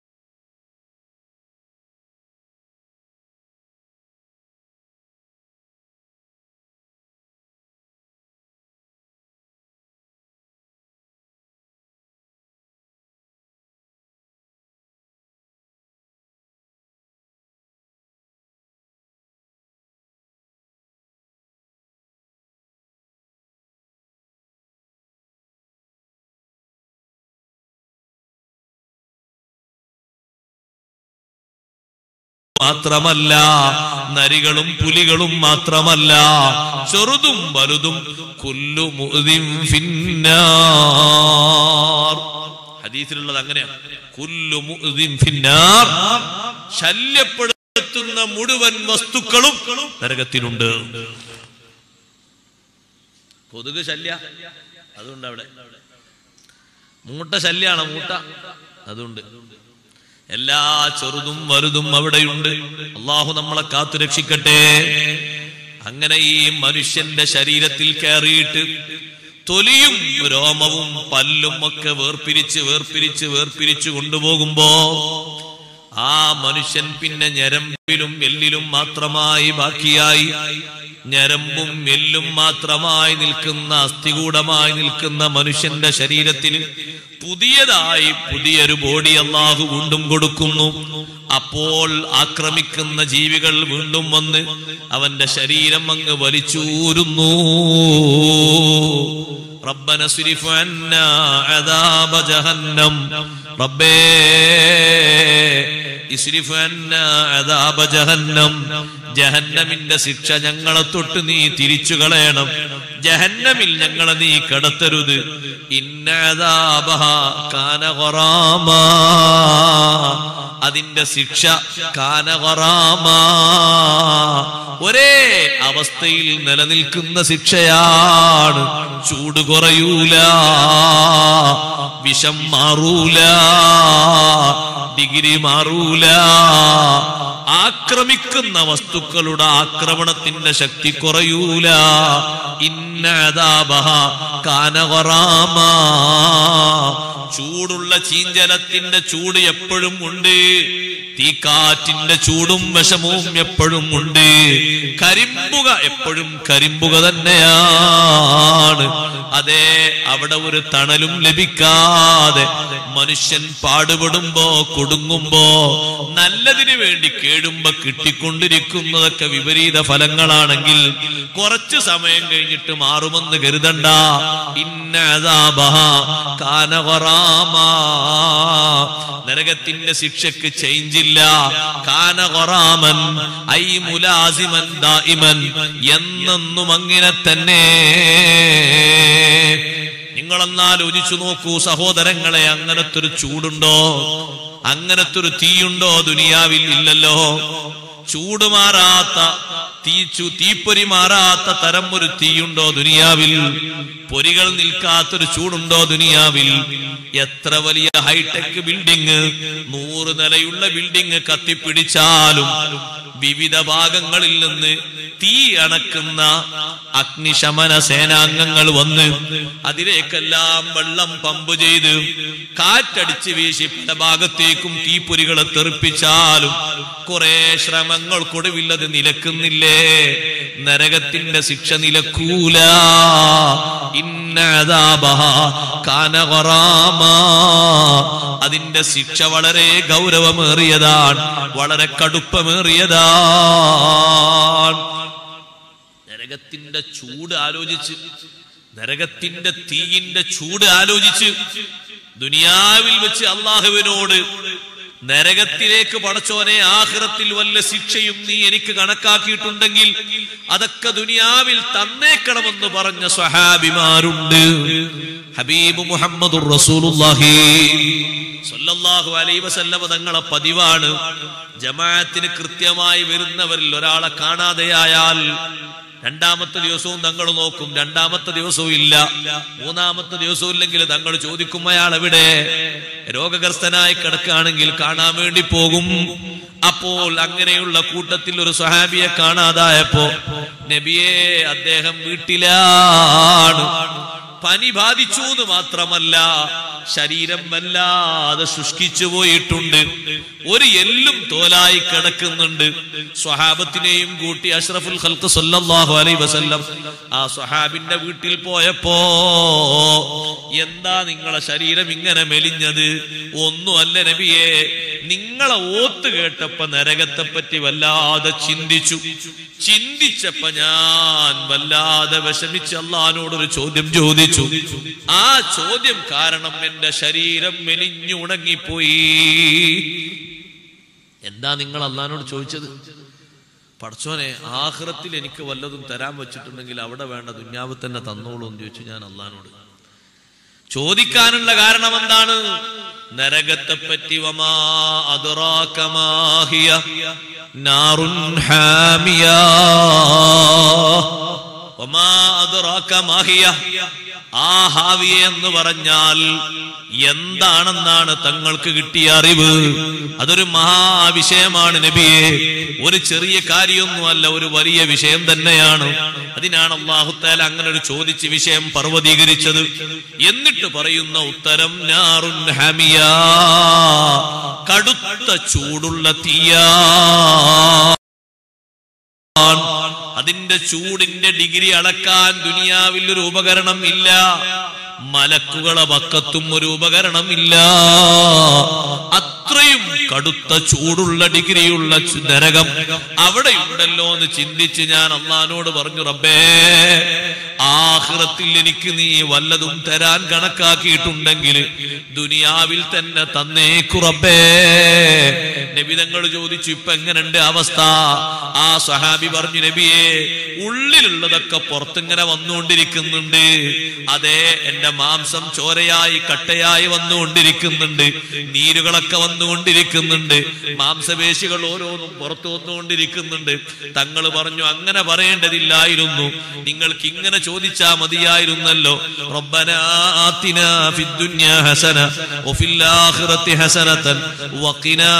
മാത്രമല്ല നരികളും പുലികളും മാത്രമല്ല ചെറുതും വലുതും കുല്ലു മുഅ്ദിൻ ഫിന്നാർ ഹദീസിലുള്ളത് അങ്ങനെയാണ് കുല്ലു മുഅ്ദിൻ ഫിന്നാർ ശല്യപ്പെടുത്തുന്ന മുഴുവൻ വസ്തുക്കളും നരകത്തിലുണ്ട് കൊതുക് ശല്യ അതുണ്ട് അവിടെ മൂട്ട ശല്യാണ് മൂട്ട അതുണ്ട് എല്ലാ ചെറുതും വലുതും അവിടെയുണ്ട് അള്ളാഹു നമ്മളെ കാത്തു രക്ഷിക്കട്ടെ അങ്ങനെ ഈ മനുഷ്യന്റെ ശരീരത്തിൽ കയറിയിട്ട് തൊലിയും രോമവും പല്ലും ഒക്കെ വേർപിരിച്ച് വേർപിരിച്ച് വേർപിരിച്ച് കൊണ്ടുപോകുമ്പോ ആ മനുഷ്യൻ പിന്നെ ഞരമ്പിലും എല്ലിലും മാത്രമായി ബാക്കിയായി ഞരമ്പും എല്ലും മാത്രമായി നിൽക്കുന്ന അസ്ഥികൂടമായി നിൽക്കുന്ന മനുഷ്യന്റെ ശരീരത്തിൽ പുതിയതായി പുതിയൊരു ബോഡി അള്ളാഹു വീണ്ടും കൊടുക്കുന്നു അപ്പോൾ ആക്രമിക്കുന്ന ജീവികൾ വീണ്ടും വന്ന് അവന്റെ ശരീരം അങ്ങ് വലിച്ചൂരുന്നു റബ്ബന സുരിഫ് അന്നാ അദാബ ജഹന്നം റബ്ബേ ഇസ്രിഫ് അന്നാ അദാബ ജഹന്നം ജഹന്നമിന്റെ ശിക്ഷ ഞങ്ങളെ തൊട്ട് നീ തിരിച്ചു കളയണം ജഹന്നമിൽ ഞങ്ങളെ നീ കടത്തരുത് ഇന്നദാബഹ കാനകൊറാമ അതിന്റെ ശിക്ഷ കാനകൊറാമ ഒരേ അവസ്ഥയിൽ നിലനിൽക്കുന്ന ശിക്ഷയാണ് ചൂട് കുറയൂല വിഷം മാറൂല ഡിഗ്രി മാറൂല ആക്രമിക്കുന്ന വസ്തുക്കളുടെ ആക്രമണത്തിന്റെ ശക്തി കുറയൂല ഇന്നദാബഹ കാനകൊറാമ ചൂടുള്ള ചീഞ്ചലത്തിന്റെ ചൂട് എപ്പോഴും ഉണ്ട് തീക്കാറ്റിന്റെ ചൂടും വിഷമവും എപ്പോഴും ഉണ്ട് കരിമ്പുക എപ്പോഴും കരിമ്പുക തന്നെയാണ് അതെ അവിടെ ഒരു തണലും ലഭിക്കാതെ മനുഷ്യൻ പാടുപെടുമ്പോ കൊടുങ്ങുമ്പോ നല്ലതിനു വേണ്ടി കേടുമ്പോ കിട്ടിക്കൊണ്ടിരിക്കുന്നതൊക്കെ വിപരീത ഫലങ്ങളാണെങ്കിൽ കുറച്ചു സമയം കഴിഞ്ഞിട്ട് മാറുമെന്ന് കരുതണ്ട ഇന്ന അദാബഹാ കാന ഗറാമാ. നരകത്തിന്റെ ശിക്ഷക്ക് ചേഞ്ച് ഇല്ല കാന ഗറാമൻ ഐ മുലാസിമൻ ദായിമൻ എന്നെന്നും അങ്ങനെ തന്നെ നിങ്ങളെന്നാൽ ഒരിച്ചു നോക്കൂ സഹോദരങ്ങളെ അങ്ങനത്തെ ഒരു ചൂടുണ്ടോ അങ്ങനത്തെ ഒരു തീയുണ്ടോ ദുനിയാവിൽ ഇല്ലല്ലോ ചൂട് മാറാത്ത തീച്ചു തീപ്പൊരി മാറാത്ത തരം ഒരു തീയുണ്ടോ ദുനിയാവിൽ പൊരികൾ നിൽക്കാത്തൊരു ചൂടുണ്ടോ ദുനിയാവിൽ എത്ര വലിയ ഹൈടെക് ബിൽഡിങ് നൂറ് നിലയുള്ള ബിൽഡിങ് കത്തിപ്പിടിച്ചാലും വിവിധ ഭാഗങ്ങളിൽ നിന്ന് തീ അണക്കുന്ന അഗ്നിശമന സേനാംഗങ്ങൾ വന്ന് അതിലേക്കെല്ലാം വെള്ളം പമ്പ് ചെയ്ത് കാറ്റടിച്ച് വീശി പല ഭാഗത്തേക്കും തീപ്പൊരികളെ തെറിപ്പിച്ചാലും കുറെ ശ്രമങ്ങൾക്കൊടുവിൽ അത് നിലക്കുന്നില്ലേ നരകത്തിന്റെ ശിക്ഷ നിലക്കൂല ഇന്നതാബഹ കാനകറാമാ അതിന്റെ ശിക്ഷ വളരെ ഗൗരവമേറിയതാണ് വളരെ കടുപ്പമേറിയതാണ് നരകത്തിന്റെ ചൂട് ആലോചിച്ച് നരകത്തിന്റെ തീയിന്റെ ചൂട് ആലോചിച്ച് ദുനിയാവിൽ വെച്ച് അള്ളാഹുവിനോട് നരകത്തിലേക്ക് പടച്ചോനെ ആഹ്റത്തിൽ വല്ല ശിക്ഷയും നീ എനിക്ക് കണക്കാക്കിയിട്ടുണ്ടെങ്കിൽ അതൊക്കെ ദുനിയാവിൽ തന്നേക്കണമെന്ന് പറഞ്ഞ സ്വഹാബിമാരുണ്ട് ഹബീബ് മുഹമ്മദ് റസൂലുള്ളാഹി സല്ലല്ലാഹു അലൈഹി വസല്ലമ തങ്ങളെ പതിവാണ് ജമാഅത്തിന് കൃത്യമായി വരുന്നവരിൽ ഒരാളെ കാണാതെയായാൽ രണ്ടാമത്തെ ദിവസവും തങ്ങൾ നോക്കും രണ്ടാമത്തെ ദിവസവും ഇല്ല മൂന്നാമത്തെ ദിവസവും ഇല്ലെങ്കിൽ തങ്ങൾ ചോദിക്കും അയാൾ എവിടെ രോഗഗ്രസ്തനായി കിടക്കുകയാണെങ്കിൽ കാണാൻ വേണ്ടി പോകും അപ്പോൾ അങ്ങനെയുള്ള കൂട്ടത്തിൽ ഒരു സ്വഹാബിയെ കാണാതായപ്പോ നബിയെ അദ്ദേഹം വീട്ടിലാണ് പനി ബാധിച്ചു എന്ന് മാത്രമല്ല ശരീരം വല്ലാതെ ശുഷ്കിച്ചു പോയിട്ടുണ്ട് ഒരു എല്ലും തോലായി കിടക്കുന്നുണ്ട് സ്വഹാബത്തിനെയും കൂട്ടി അഷ്റഫുൽ ഖൽക്ക് സല്ലല്ലാഹു അലൈഹി വസല്ലം ആ സ്വഹാബിന്റെ വീട്ടിൽ പോയപ്പോ എന്താ നിങ്ങളെ ശരീരം ഇങ്ങനെ മെലിഞ്ഞത് ഒന്നുമല്ല നബിയെ നിങ്ങളെ ഓത്ത് കേട്ടപ്പോ നരകത്തെ പറ്റി വല്ലാതെ ചിന്തിച്ചു ചിന്തിച്ചപ്പോ ഞാൻ വല്ലാതെ വിഷമിച്ച് അള്ളഹാനോടൊരു ചോദ്യം ചോദിച്ചു ആ ചോദ്യം കാരണം എന്റെ ശരീരം മെലിഞ്ഞു ഉണങ്ങിപ്പോയി എന്താ നിങ്ങൾ അള്ളഹാനോട് ചോദിച്ചത് പടച്ചോനെ ആഹ്റത്തിൽ എനിക്ക് വല്ലതും തരാൻ വെച്ചിട്ടുണ്ടെങ്കിൽ അവിടെ വേണ്ട ദുഞ്ഞാവ് തന്നെ തന്നോളൂ എന്ന് ചോദിച്ചു ഞാൻ അള്ളഹാനോട് ചോദിക്കാനുള്ള കാരണം എന്താണ് നരകത്തെ പറ്റി വമാ അതുറാക്കമാഹിയ നാറുൻ ഹാമിയ വമാ അതുറാക്കമാഹിയ ആ ഹാവിയ എന്ന് പറഞ്ഞാൽ എന്താണെന്നാണ് തങ്ങൾക്ക് കിട്ടിയ അറിവ് അതൊരു മഹാവിഷയമാണ് നബിയെ ഒരു ചെറിയ കാര്യമൊന്നുമല്ല ഒരു വലിയ വിഷയം തന്നെയാണ് അതിനാണ് അള്ളാഹുത്താല അങ്ങനെ ഒരു ചോദിച്ച് വിഷയം പർവ്വതീകരിച്ചത് എന്നിട്ട് പറയുന്ന ഉത്തരം നാറുൻ ഹമിയ കടുത്ത ചൂടുള്ള തീയാ അതിന്റെ ചൂടിന്റെ ഡിഗ്രി അളക്കാൻ ദുനിയാവിൽ ഒരു ഉപകരണം ഇല്ല മലക്കുകളെ പക്കത്തും ഒരു ഉപകരണം ഇല്ല അത്രയും കടുത്ത ചൂടുള്ള ഡിഗ്രിയുള്ള ചു- നരകം അവിടെയുണ്ടല്ലോ എന്ന് ചിന്തിച്ച് ഞാൻ അള്ളഹാനോട് പറഞ്ഞു റബ്ബേ ആഹ്റത്തിൽ എനിക്ക് നീ വല്ലതും തരാൻ കണക്കാക്കിയിട്ടുണ്ടെങ്കിൽ ദുനിയാവിൽ തന്നെ തന്നേക്കു റബ്ബേ നബിതങ്ങൾ ചോദിച്ചു ഇപ്പൊ എങ്ങനെയുണ്ട് അവസ്ഥ ആ സഹാബി പറഞ്ഞു നബിയെ ഉള്ളിലുള്ളതൊക്കെ പുറത്തിങ്ങനെ വന്നുകൊണ്ടിരിക്കുന്നുണ്ട് അതെ എന്റെ മാംസം ചോരയായി കട്ടയായി വന്നുകൊണ്ടിരിക്കുന്നുണ്ട് നീരുകളൊക്കെ വന്നുകൊണ്ടിരിക്കുന്നുണ്ട് മാംസപേശികൾ ഓരോന്നും പുറത്തു വന്നുകൊണ്ടിരിക്കുന്നുണ്ട് തങ്ങൾ പറഞ്ഞു അങ്ങനെ പറയേണ്ടതില്ലായിരുന്നു നിങ്ങൾക്ക് ഇങ്ങനെ ചോദിച്ചാ മതിയായിരുന്നല്ലോ റബ്ബനാ ആതിനാ ഫിദ്ദുന്യാ ഹസന വഫിൽ ആഖിറതി ഹസനതൻ വഖിനാ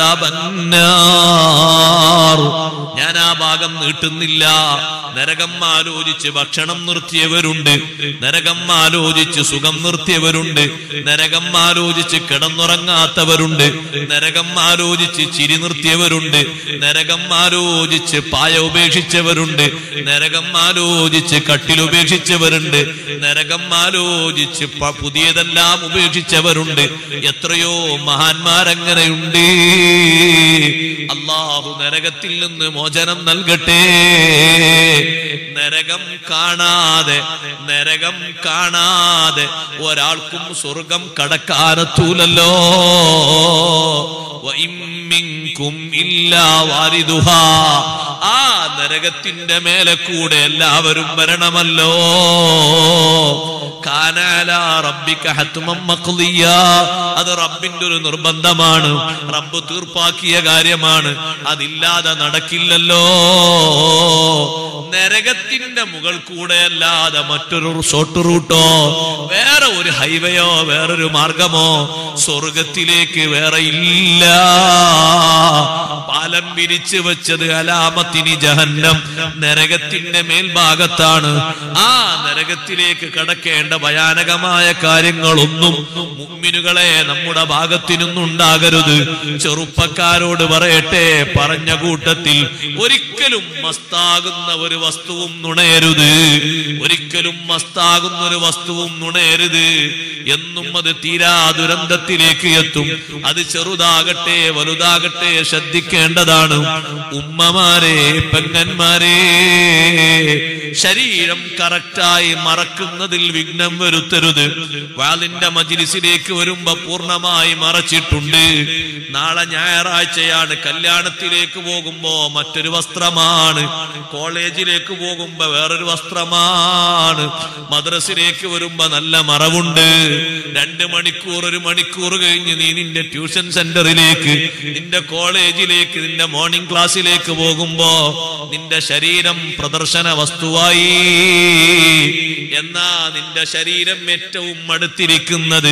അദാബന്നാർ ഞാൻ ആ ഭാഗം നീട്ടുന്നില്ല നരകം ആലോചിച്ച് ഭക്ഷണം നിർത്തിയവരുണ്ട് നരകം ആലോചിച്ച് സുഖം നിർത്തിയവരുണ്ട് നരകം ആലോചിച്ച് കിടന്നുറങ്ങാത്തവരുണ്ട് നരകം നരകം ആലോചിച്ച് ചിരി നിർത്തിയവരുണ്ട് നരകം ആലോചിച്ച് പായ ഉപേക്ഷിച്ചവരുണ്ട് നരകം ആലോചിച്ച് കട്ടിൽ ഉപേക്ഷിച്ചവരുണ്ട് നരകം ആലോചിച്ച് പ- പുതിയതെല്ലാം ഉപേക്ഷിച്ചവരുണ്ട് എത്രയോ മഹാന്മാരങ്ങനെയുണ്ട് അള്ളാഹു നരകത്തിൽ നിന്ന് മോചനം നൽകട്ടെ നരകം കാണാതെ നരകം കാണാതെ ഒരാൾക്കും സ്വർഗം കടക്കാനത്തൂലല്ലോ വഇമ്മിൻകും ഇല്ലാ വാരിദുഹാ. ആ നരകത്തിന്റെ മേലെ കൂടെ എല്ലാവരും വരണമല്ലോ കാനാല റബ്ബിക ഹത്മം മഖ്ദിയ. അത് റബ്ബിന്റെ ഒരു നിർബന്ധമാണ് റബ്ബ് തീർപ്പാക്കിയ കാര്യമാണ് അതില്ലാതെ നടക്കില്ലല്ലോ നരകത്തിന്റെ മുകൾ കൂടെ അല്ലാതെ മറ്റൊരു ഷോർട്ട് റൂട്ടോ വേറെ ഒരു ഹൈവേയോ വേറൊരു മാർഗമോ സ്വർഗത്തിലേക്ക് വേറെ ഇല്ല പാലം വിരിച്ചു വെച്ചത് അലാമത്തിന് ജഹന്നം നരകത്തിന്റെ മേൽഭാഗത്താണ് ആ നരകത്തിലേക്ക് കടക്കേണ്ട ഭയാനകമായ കാര്യങ്ങളൊന്നും മുഗ്മിനുകളെ നമ്മുടെ ഭാഗത്തിനൊന്നും ഉണ്ടാകരുത് ചെറുപ്പക്കാരോട് പറയട്ടെ പറഞ്ഞ കൂട്ടത്തിൽ ഒരിക്കലും മസ്താകുന്ന ഒരു വസ്തുവും നുണയരുത് ഒരിക്കലും മസ്താകുന്ന ഒരു വസ്തുവും നുണയരുത് എന്നും അത് തീരാ ദുരന്തത്തിലേക്ക് എത്തും അത് ചെറുതാകട്ടെ വലുതാകട്ടെ ശ്രദ്ധിക്കേണ്ടതാണ് ഉമ്മമാരെ പെങ്ങന്മാരെ ശരീരം കറക്റ്റായി മറക്കുന്നതിൽ വിഘ്നം വരുത്തരുത് വാലിന്റെ മജിലിസിലേക്ക് വരുമ്പോ പൂർണ്ണമായി മറച്ചിട്ടുണ്ട് നാളെ ഞായറാഴ്ചയാണ് കല്യാണത്തിലേക്ക് പോകുമ്പോ മറ്റൊരു വസ്ത്രമാണ് കോളേജിലേക്ക് പോകുമ്പോ വേറൊരു വസ്ത്രമാണ് മദ്രസിലേക്ക് വരുമ്പോ നല്ല മറവുണ്ട് രണ്ട് മണിക്കൂർ ഒരു മണിക്കൂർ കഴിഞ്ഞ് നീ നിന്റെ ട്യൂഷൻ സെന്ററിലേക്ക് നിന്റെ കോളേജിലേക്ക് നിന്റെ മോർണിംഗ് ക്ലാസ്സിലേക്ക് പോകുമ്പോ നിന്റെ ശരീരം പ്രദർശന വസ്തുവായി എന്നാ നിന്റെ ശരീരം ഏറ്റവും അടുത്തിരിക്കുന്നത്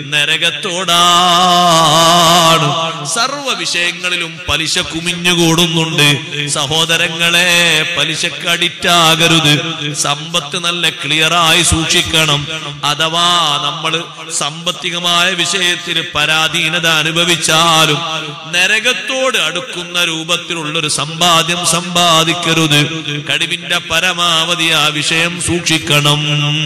നരകത്തോടാണ് സർവ വിഷയങ്ങളിലും പലിശ കുമിഞ്ഞുകൂടുന്നുണ്ട് സഹോദരങ്ങളെ പലിശക്ക് അഡിക്റ്റാകരുത് സമ്പത്ത് നല്ല ക്ലിയറായി സൂക്ഷിക്കണം അഥവാ നമ്മൾ സാമ്പത്തികമായ വിഷയത്തിൽ പരാധീനത അനുഭവിച്ചാലും നരകത്തോട് അടുക്കുന്ന രൂപത്തിലുള്ള ഒരു സമ്പാദ്യം സമ്പാദിക്കരുത് കഴിവിന്റെ പരമാവധി ആ വിഷയം സൂക്ഷിക്കണം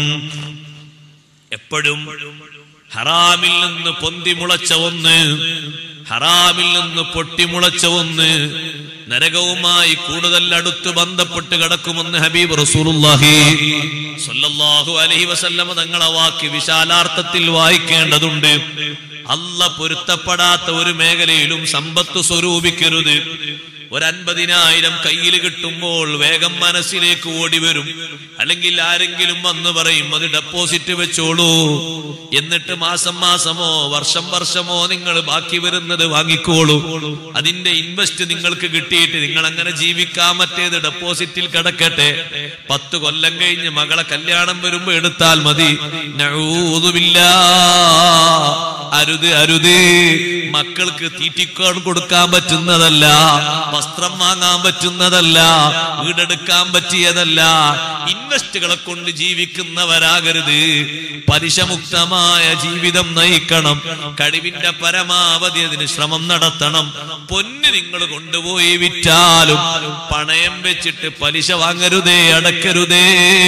എപ്പോഴും ഹറാമിൽ നിന്ന് പൊന്തി മുളച്ച ഒന്ന് ഹറാമിൽ നിന്ന് പൊട്ടിമുളച്ച ഒന്ന് നരകവുമായി കൂടുതൽ അടുത്ത് ബന്ധപ്പെട്ട് കിടക്കുമെന്ന് ഹബീബ് റസൂലുള്ളാഹി സ്വല്ലല്ലാഹു അലൈഹി വസല്ലമ തങ്ങളെ വാക്ക് വിശാലാർത്ഥത്തിൽ വായിക്കേണ്ടതുണ്ട് അല്ല പൊരുത്തപ്പെടാത്ത ഒരു മേഖലയിലും സമ്പത്ത് സ്വരൂപിക്കരുത് ഒരു അൻപതിനായിരം കയ്യിൽ കിട്ടുമ്പോൾ വേഗം മനസ്സിലേക്ക് ഓടി വരും അല്ലെങ്കിൽ ആരെങ്കിലും വന്ന് പറയും അത് ഡെപ്പോസിറ്റ് വെച്ചോളൂ എന്നിട്ട് മാസം മാസമോ വർഷം വർഷമോ നിങ്ങൾ ബാക്കി വരുന്നത് വാങ്ങിക്കോളൂ അതിന്റെ ഇൻവെസ്റ്റ് നിങ്ങൾക്ക് കിട്ടിയിട്ട് നിങ്ങൾ അങ്ങനെ ജീവിക്കാൻ മറ്റേത് ഡെപ്പോസിറ്റിൽ കിടക്കട്ടെ പത്ത് കൊല്ലം കഴിഞ്ഞ് മകളെ കല്യാണം വരുമ്പോ എടുത്താൽ മതി നഊദുബില്ലാ. അരുത് അരുത് മക്കൾക്ക് തീറ്റിക്കോൺ കൊടുക്കാൻ പറ്റുന്നതല്ല വസ്ത്രം വാങ്ങാൻ പറ്റുന്നതല്ല വീടെടുക്കാൻ പറ്റിയതല്ല ഇൻവെസ്റ്റുകളെ കൊണ്ട് ജീവിക്കുന്നവരാകരുത് പലിശമുക്തമായ ജീവിതം നയിക്കണം കഴിവിന്റെ പരമാവധി അതിന് ശ്രമം നടത്തണം പൊന്ന് നിങ്ങൾ കൊണ്ടുപോയി വിറ്റാലും പണയം വെച്ചിട്ട് പലിശ വാങ്ങരുതേ അടക്കരുതേ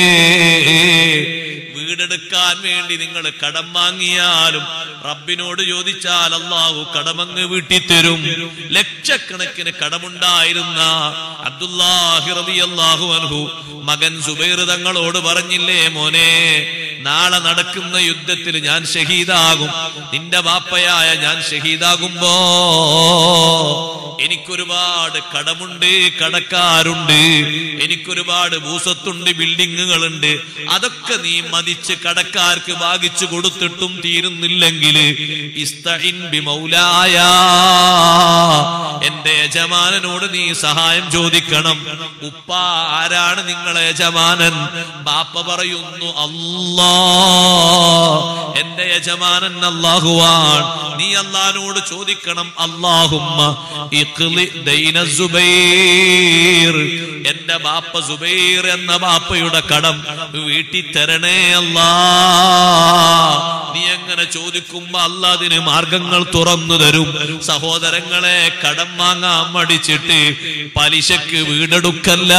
വീടെടുക്കാൻ വേണ്ടി നിങ്ങൾ കടം വാങ്ങിയാലും റബ്ബിനോട് ചോദിച്ചാൽ അള്ളാഹു കടമങ്ങ് വീട്ടിത്തരും ലക്ഷക്കണക്കിന് കടമുണ്ടായിരുന്ന അബ്ദുല്ലാഹി റളിയല്ലാഹു അൻഹു മകൻ സുബൈർ തങ്ങളോട് പറഞ്ഞില്ലേ മോനെ നാളെ നടക്കുന്ന യുദ്ധത്തിൽ ഞാൻ ഷഹീദാകും നിന്റെ ബാപ്പയായ ഞാൻ ഷഹീദാകുമ്പോ എനിക്കൊരുപാട് കടമുണ്ട് കടക്കാരുണ്ട് എനിക്കൊരുപാട് ഭൂസത്തുണ്ട് ബിൽഡിങ്ങുകളുണ്ട് അതൊക്കെ നീ മതിച്ച് കടക്കാർക്ക് ഭാഗിച്ചു കൊടുത്തിട്ടും തീരുന്നില്ലെങ്കിൽ ഇസ്തഇൻ ബിമൗലായ എന്റെ യജമാനനോട് നീ സഹായം ചോദിക്കണം ഉപ്പ ആരാണ് നിങ്ങളെ യജമാനൻ ബാപ്പ പറയുന്നു അല്ലാ എന്റെ യജമാനൻ അള്ളാഹുവാൻ നീ അള്ളഹാനോട് ചോദിക്കണം അള്ളാഹുമ്മ ഇഖ്ലി ദൈന സുബൈർ എന്റെ ബാപ്പ സുബൈർ എന്ന ബാപ്പയുടെ കടം വീട്ടി തരണേ അല്ലാ നീ എങ്ങനെ ചോദിക്കുമ്പോ അല്ല അതിന് മാർഗങ്ങൾ തുറന്നു തരും സഹോദരങ്ങളെ കടം വാങ്ങാൻ മടിച്ചിട്ട് പലിശക്ക് വീടെടുക്കല്ല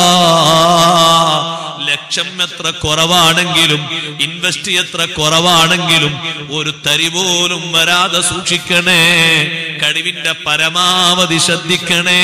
ലക്ഷം എത്ര കുറവാണെങ്കിലും ഇൻവെസ്റ്റ് എത്ര കുറവാണെങ്കിലും ഒരു തരി പോലും വരാതെ സൂക്ഷിക്കണേ കഴിവിന്റെ പരമാവധി ശ്രദ്ധിക്കണേ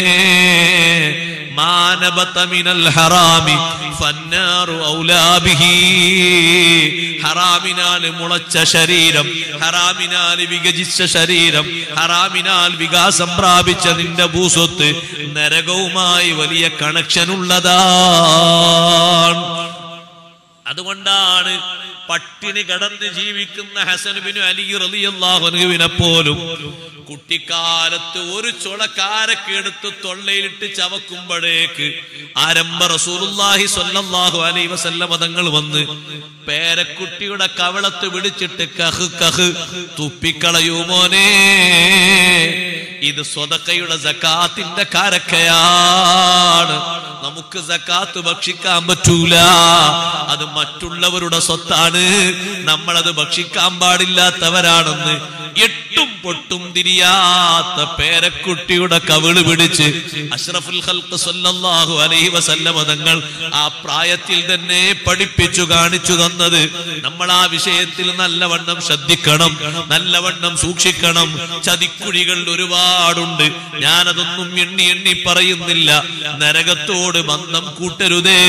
മാനബത മിനൽ ഹറാമി ഫന്നാറു ഔലാബിഹി ഹറാമിനാൽ മുളച്ച ശരീരം ഹറാമിനാൽ വികസിച്ച ശരീരം ഹറാമിനാൽ വികാസം പ്രാപിച്ച നിന്റെ ഭൂസ്വത്ത് നരകവുമായി വലിയ കണക്ഷൻ ഉള്ളതാണ് അതുകൊണ്ടാണ് പട്ടിണി കടന്ന് ജീവിക്കുന്ന ഹസനുബിനു അലി റളിയല്ലാഹുവിനെ പോലും കുട്ടിക്കാലത്ത് ഒരു ചുളക്കാരൊക്കെ എടുത്ത് തൊള്ളയിലിട്ട് ചവക്കുമ്പോഴേക്ക് ആരംഭ റസൂലുള്ളാഹി സ്വല്ലല്ലാഹു അലൈഹി വസല്ലമ തങ്ങൾ വന്ന് പേരക്കുട്ടിയുടെ കവളത്ത് വിളിച്ചിട്ട് കഹ് കഹ് തുപ്പിക്കളയൂ മോനെ ഇത് സ്വതക്കയുടെ സക്കാത്തിന്റെ കാരക്കയാണ് നമുക്ക് സക്കാത്ത് ഭക്ഷിക്കാൻ പറ്റൂല അത് മറ്റുള്ളവരുടെ സ്വത്താണ് നമ്മളത് ഭക്ഷിക്കാൻ പാടില്ലാത്തവരാണെന്ന് എട്ടും പൊട്ടും തിരിയാത്ത പേരക്കുട്ടിയുടെ കവിള് പിടിച്ച് അഷ്റഫുൽ ഖൽഖ് സല്ലല്ലാഹു അലൈഹി വസല്ലമ തങ്ങൾ ആ പ്രായത്തിൽ തന്നെ പഠിപ്പിച്ചു കാണിച്ചു തന്നത് നമ്മൾ ആ വിഷയത്തിൽ നല്ലവണ്ണം ശ്രദ്ധിക്കണം നല്ലവണ്ണം സൂക്ഷിക്കണം ചതിക്കുഴികൾ ഒരുപാടുണ്ട് ഞാനതൊന്നും എണ്ണി എണ്ണി പറയുന്നില്ല നരകത്തോട് ബന്ധം കൂട്ടരുതേ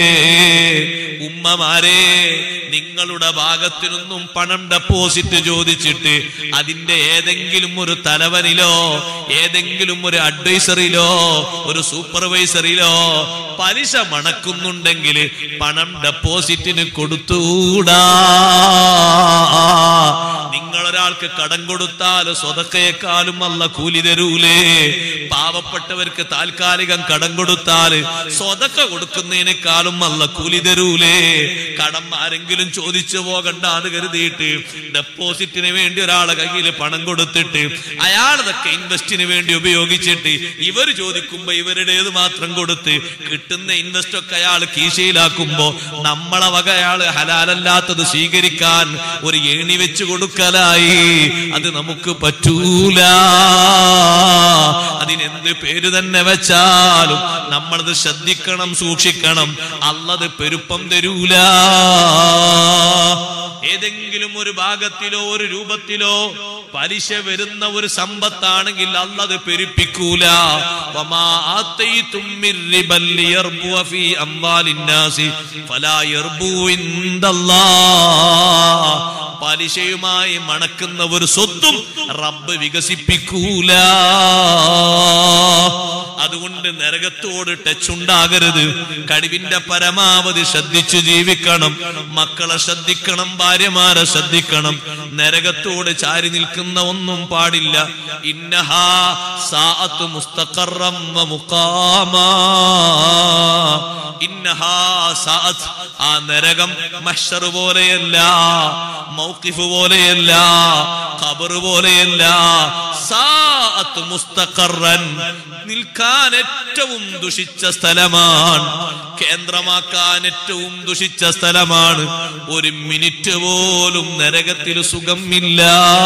ഉമ്മമാരെ നിങ്ങളുടെ ഭാഗത്തു നിന്നും പണം ഡെപ്പോസിറ്റ് ചോദിച്ചിട്ട് അതിന്റെ ഏതെങ്കിലും ഒരു തലവനിലോ ഏതെങ്കിലും ഒരു അഡ്വൈസറിലോ ഒരു സൂപ്പർവൈസറിലോ പലിശ മണക്കുന്നുണ്ടെങ്കിൽ പണം ഡെപ്പോസിറ്റിന് കൊടുത്തൂടാ നിങ്ങൾ ഒരാൾക്ക് കടം കൊടുത്താൽ സ്വതക്കയെക്കാളും അല്ല കൂലി തരൂലേ പാവപ്പെട്ടവർക്ക് താൽക്കാലികം കടം കൊടുത്താൽ സ്വതക്ക കൊടുക്കുന്നതിനേക്കാളും അല്ല കൂലി തരൂലേ കടം ആരെങ്കിലും ചോദിച്ചു പോകണ്ടാന്ന് കരുതിയിട്ട് ഡെപ്പോസിറ്റിന് വേണ്ടി ഒരാളെ കയ്യിൽ പണം കൊടുത്തിട്ട് അയാളതൊക്കെ ഇൻവെസ്റ്റിന് വേണ്ടി ഉപയോഗിച്ചിട്ട് ഇവർ ചോദിക്കുമ്പോ ഇവരുടേത് മാത്രം കൊടുത്ത് കിട്ടുന്ന ഇൻവെസ്റ്റ് ഒക്കെ അയാൾ കീശയിലാക്കുമ്പോ നമ്മളെ വക അയാൾ ഹലാലല്ലാത്തത് സ്വീകരിക്കാൻ ഒരു ഏണി വെച്ച് കൊടുക്കലായി അത് നമുക്ക് പറ്റൂല അതിനെന്ത് പേര് തന്നെ വെച്ചാലും നമ്മളത് ശ്രദ്ധിക്കണം സൂക്ഷിക്കണം അല്ലത് പെരുപ്പം തരൂല ഏതെങ്കിലും ഒരു ഭാഗത്തിലോ ഒരു രൂപത്തിലോ പലിശ വരുന്ന ഒരു സമ്പത്താണെങ്കിൽ അല്ലത് പെരുപ്പിക്കൂല വമാ ആത്തൈതും മിർ റിബൻ ലിയർബുവ ഫീ അംവാലിന്നാസി ഫലാ യർബു ഇൻദല്ലാഹ് പലിശയുമായി മണക്കുന്ന ഒരു സ്വത്തും റബ്ബ് വികസിപ്പിക്കൂല അതുകൊണ്ട് നരകത്തോട് ടച്ച് ഉണ്ടാകരുത് കഴിവിന്റെ പരമാവധി ശ്രദ്ധിച്ചു ജീവിക്കണം മക്കളെ ശ്രദ്ധിക്കണം ഭാര്യമാരെ ശ്രദ്ധിക്കണം നരകത്തോട് ചാരി നിൽക്കുന്ന ഒന്നും പാടില്ല ഇന്നഹാ സാഅത്ത് മുസ്തഖറം വ മുഖാമാ ഇന്നഹാ സാഅത്ത് ആ നരകം മഹ്ശർ പോലെയല്ല മൗഖിഫ് പോലെയല്ല ഖബർ പോലെയല്ല സാഅത്ത് മുസ്തഖറൻ നിൽക്കാൻ ഏറ്റവും ദുഷിച്ച സ്ഥലമാണ് കേന്ദ്രമാക്കാൻ ഏറ്റവും ദുഷിച്ച സ്ഥലമാണ് ഒരു മിനിറ്റ് പോലും നരകത്തിൽ സുഖമില്ല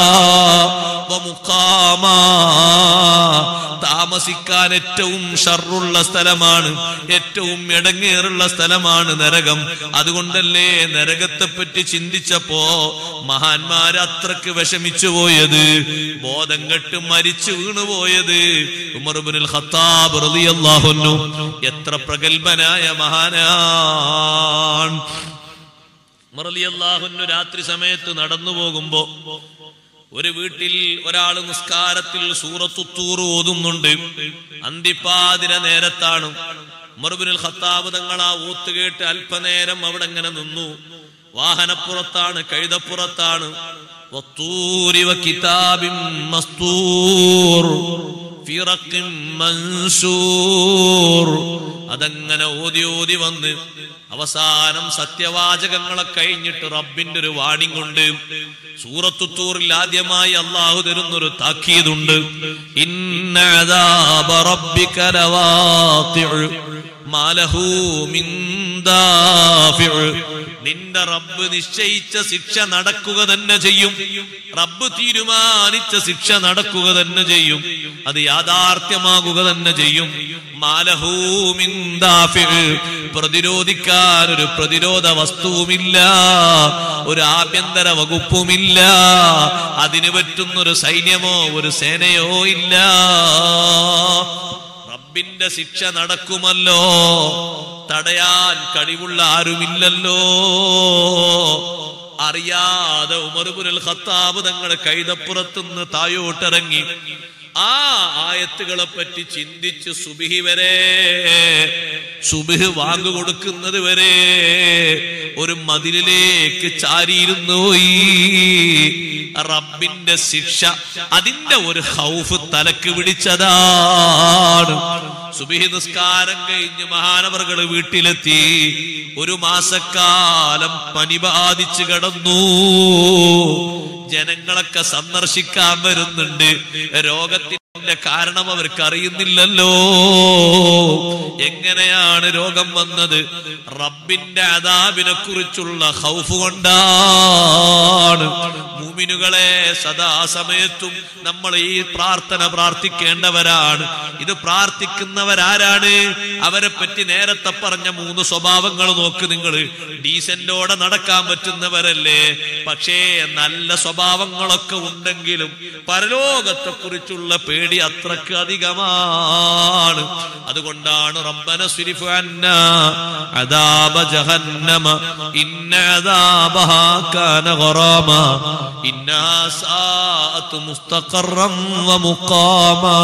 വമുഖാമാ. താമസിക്കാൻ ഏറ്റവും ഷറുള്ള സ്ഥലമാണ് ഏറ്റവും ഇടങ്ങേറുള്ള സ്ഥലമാണ് നരകം അതുകൊണ്ടല്ലേ നരകത്തെ പറ്റി ചിന്തിച്ചപ്പോ മഹാന്മാര് അത്രക്ക് വിഷമിച്ചു പോയത് ബോധം കെട്ട് മരിച്ചു വീണുപോയത് ഉമർബുൽ ഖത്താബ് റളിയല്ലാഹു അൻഹു എത്ര പ്രഗത്ഭനായ മഹാനാണ് ഉമർ റളിയല്ലാഹു അൻഹു രാത്രി സമയത്ത് നടന്നു പോകുമ്പോ ഒരു വീട്ടിൽ ഒരാൾ നിസ്കാരത്തിൽ സൂറത്തുത്തൂർ ഓതുന്നുണ്ട് അന്തിപ്പാതിര നേരത്താണ് ഉമർബിനുൽ ഖത്താബ് തങ്ങൾ ആ ഊത്ത് കേട്ട് അല്പനേരം അവിടെ ഇങ്ങനെ നിന്നു വാഹനപ്പുറത്താണ് കഴുതപ്പുറത്താണ് വത്തൂരി വകിതാബിൻ മസ്തൂർ في رق منشور അതങ്ങനെ ഓതി ഓതി വന്ന് അവസാനം സത്യവാചകങ്ങളെ കഴിഞ്ഞിട്ട് റബ്ബിന്റെ ഒരു വാണിംഗ് ഉണ്ട് സൂറത്തുത്തൂറിൽ ആദ്യമായി അള്ളാഹു തരുന്നൊരു താക്കീതുണ്ട് ഇന്ന അദാബ റബ്ബിക ലവാഖിഉ മാ ലഹു മിൻ ദാഫിഉ നിന്റെ റബ്ബ് നിശ്ചയിച്ച ശിക്ഷ നടക്കുക തന്നെ ചെയ്യും റബ്ബ് തീരുമാനിച്ച ശിക്ഷ നടക്കുക തന്നെ ചെയ്യും അത് യാഥാർത്ഥ്യമാകുക തന്നെ ചെയ്യും മാലഹൂമിന്ദാഫിൽ പ്രതിരോധിക്കാൻ ഒരു പ്രതിരോധ വസ്തുവുമില്ല ഒരു ആഭ്യന്തര വകുപ്പുമില്ല അതിന് പറ്റുന്നൊരു സൈന്യമോ ഒരു സേനയോ ഇല്ല റബ്ബിന്റെ ശിക്ഷ നടക്കുമല്ലോ തടയാൻ കഴിവുള്ള ആരുമില്ലല്ലോ അറിയാതെ ഉമർബുൽ ഖത്താബ് തങ്ങളുടെ കൈതപ്പുറത്തുനിന്ന് തായോട്ടിറങ്ങി ആ ആയത്തുകളെ പറ്റി ചിന്തിച്ച് സുബിഹി വരെ സുബിഹ് വാങ്ങു കൊടുക്കുന്നത് വരെ ഒരു മതിലിലേക്ക് ചാരിയിരുന്നു ഈ റബ്ബിന്റെ ശിക്ഷ അതിന്റെ ഒരു ഹൗഫ് തലക്ക് പിടിച്ചതാണ് സുബിഹി നിസ്കാരം കഴിഞ്ഞ് മഹാനവറുകൾ വീട്ടിലെത്തി ഒരു മാസക്കാലം പനി ബാധിച്ച് കിടന്നു ജനങ്ങളൊക്കെ സന്ദർശിക്കാൻ വരുന്നുണ്ട് രോഗത്തിന്റെ കാരണം അവർക്ക് അറിയുന്നില്ലല്ലോ എങ്ങനെയാണ് രോഗം വന്നത് റബ്ബിന്റെ അതാബിനെ കുറിച്ചുള്ള ഹൗഫ് കൊണ്ടാണ് മൂമിനുകളെ സദാസമയത്തും നമ്മൾ ഈ പ്രാർത്ഥന പ്രാർത്ഥിക്കേണ്ടവരാണ് ഇത് പ്രാർത്ഥിക്കുന്നവരാരാണ് അവരെ പറ്റി നേരത്തെ പറഞ്ഞ മൂന്ന് സ്വഭാവങ്ങൾ നോക്ക് നിങ്ങൾ ഡീസന്റോടെ നടക്കാൻ പറ്റുന്നവരല്ലേ പക്ഷേ നല്ല സ്വഭാവങ്ങളൊക്കെ ഉണ്ടെങ്കിലും പരലോകത്തെ കുറിച്ചുള്ള പേടി അത്രക്ക് അധികമാണ് അതുകൊണ്ടാണ് റബ്ബന സുരിഫ് അന്ന അദാബ ജഹന്നമ ഇന്ന അദാബഹാ കാന ഗറാമ ഇന്നാ സാഅത്ത് മുസ്തഖറം വമുഖാമാ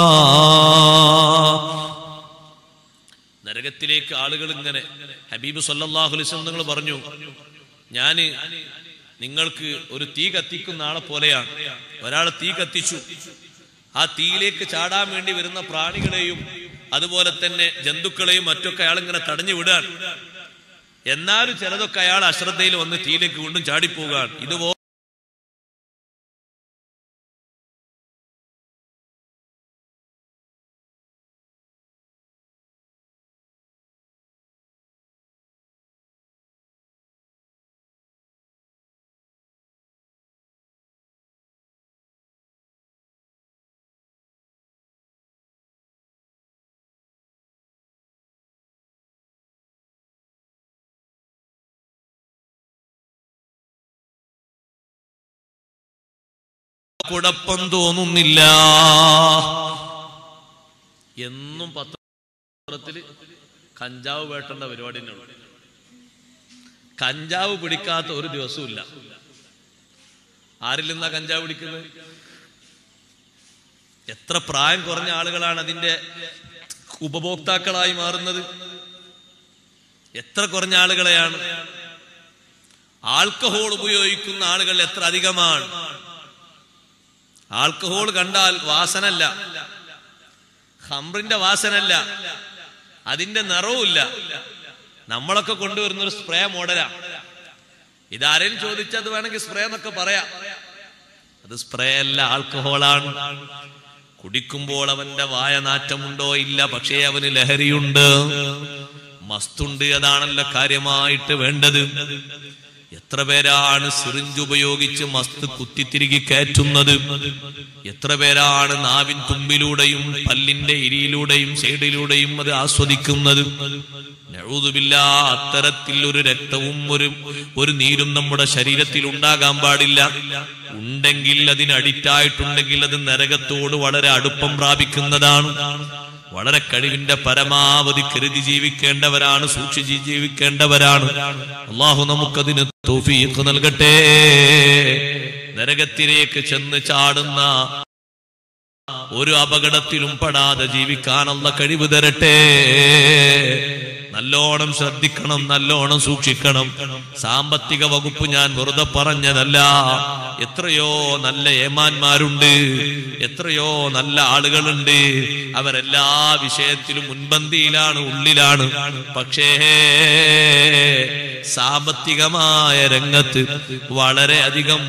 നരകത്തിലേക്ക് ആളുകൾ ഇങ്ങനെ ഹബീബ് സല്ലല്ലാഹു അലൈഹി വസല്ലം നിങ്ങൾ പറഞ്ഞു ഞാന് നിങ്ങൾക്ക് ഒരു തീ കത്തിക്കുന്ന ആളെ പോലെയാണ് ഒരാൾ തീ കത്തിച്ചു ആ തീയിലേക്ക് ചാടാൻ വേണ്ടി വരുന്ന പ്രാണികളെയും അതുപോലെ തന്നെ ജന്തുക്കളെയും മറ്റൊക്കെ അയാൾ ഇങ്ങനെ തടഞ്ഞു വിടാൻ എന്നാലും ചിലതൊക്കെ അയാൾ അശ്രദ്ധയിൽ വന്ന് തീയിലേക്ക് വീണ്ടും ചാടിപ്പോകാൻ ഇതുപോലെ കുഴപ്പം തോന്നുന്നില്ല എന്നും പത്രത്തില് കഞ്ചാവ് വേട്ടേണ്ട പരിപാടി തന്നെയുള്ളൂ കഞ്ചാവ് പിടിക്കാത്ത ഒരു ദിവസവും ഇല്ല ആരിൽ നിന്നാ കഞ്ചാവ് പിടിക്കുന്നത് എത്ര പ്രായം കുറഞ്ഞ ആളുകളാണ് അതിന്റെ ഉപഭോക്താക്കളായി മാറുന്നത് എത്ര കുറഞ്ഞ ആളുകളെയാണ് ആൽക്കഹോൾ ഉപയോഗിക്കുന്ന ആളുകൾ എത്ര അധികമാണ് ആൽക്കഹോൾ കണ്ടാൽ വാസനല്ല ഹംറിന്റെ വാസനല്ല അതിന്റെ നിറവുമില്ല നമ്മളൊക്കെ കൊണ്ടുവരുന്ന ഒരു സ്പ്രേ മോഡലാ ഇതാരെയും ചോദിച്ചത് വേണമെങ്കിൽ സ്പ്രേ എന്നൊക്കെ പറയാം അത് സ്പ്രേ അല്ല ആൽക്കഹോളാണ് കുടിക്കുമ്പോൾ അവന്റെ വായ നാറ്റമുണ്ടോ ഇല്ല പക്ഷേ അവന് ലഹരിയുണ്ട് മസ്തുണ്ട് അതാണല്ലോ കാര്യമായിട്ട് വേണ്ടത് എത്ര പേരാണ് സിറിഞ്ച് ഉപയോഗിച്ച് മസ്ത് കുത്തിത്തിരികി കയറ്റുന്നത് എത്ര പേരാണ് നാവിൻ തുമ്പിലൂടെയും പല്ലിന്റെ ഇരിയിലൂടെയും സൈഡിലൂടെയും അത് ആസ്വദിക്കുന്നത് നഴുതുമില്ല അത്തരത്തിൽ ഒരു രക്തവും ഒരു ഒരു നീരും നമ്മുടെ ശരീരത്തിൽ ഉണ്ടാകാൻ പാടില്ല ഉണ്ടെങ്കിൽ അതിന് അഡിക്റ്റായിട്ടുണ്ടെങ്കിൽ അത് നരകത്തോട് വളരെ അടുപ്പം പ്രാപിക്കുന്നതാണ് വളരെ കഴിവിന്റെ പരമാവധി കരുതി ജീവിക്കേണ്ടവരാണ് സൂക്ഷിച്ച് ജീവിക്കേണ്ടവരാണ് അള്ളാഹു നമുക്കതിന് തൗഫീഖ് നൽകട്ടെ നരകത്തിലേക്ക് ചെന്ന് ചാടുന്ന ഒരു അപകടത്തിലും പെടാതെ ജീവിക്കാനുള്ള കഴിവ് തരട്ടെ നല്ലോണം ശ്രദ്ധിക്കണം നല്ലോണം സൂക്ഷിക്കണം സാമ്പത്തിക വകുപ്പ് ഞാൻ വെറുതെ പറഞ്ഞതല്ല എത്രയോ നല്ല ഏമാന്മാരുണ്ട് എത്രയോ നല്ല ആളുകളുണ്ട് അവരെല്ലാ വിഷയത്തിലും മുൻപന്തിയിലാണ് ഉള്ളിലാണ് പക്ഷേ സാമ്പത്തികമായ രംഗത്ത് വളരെയധികം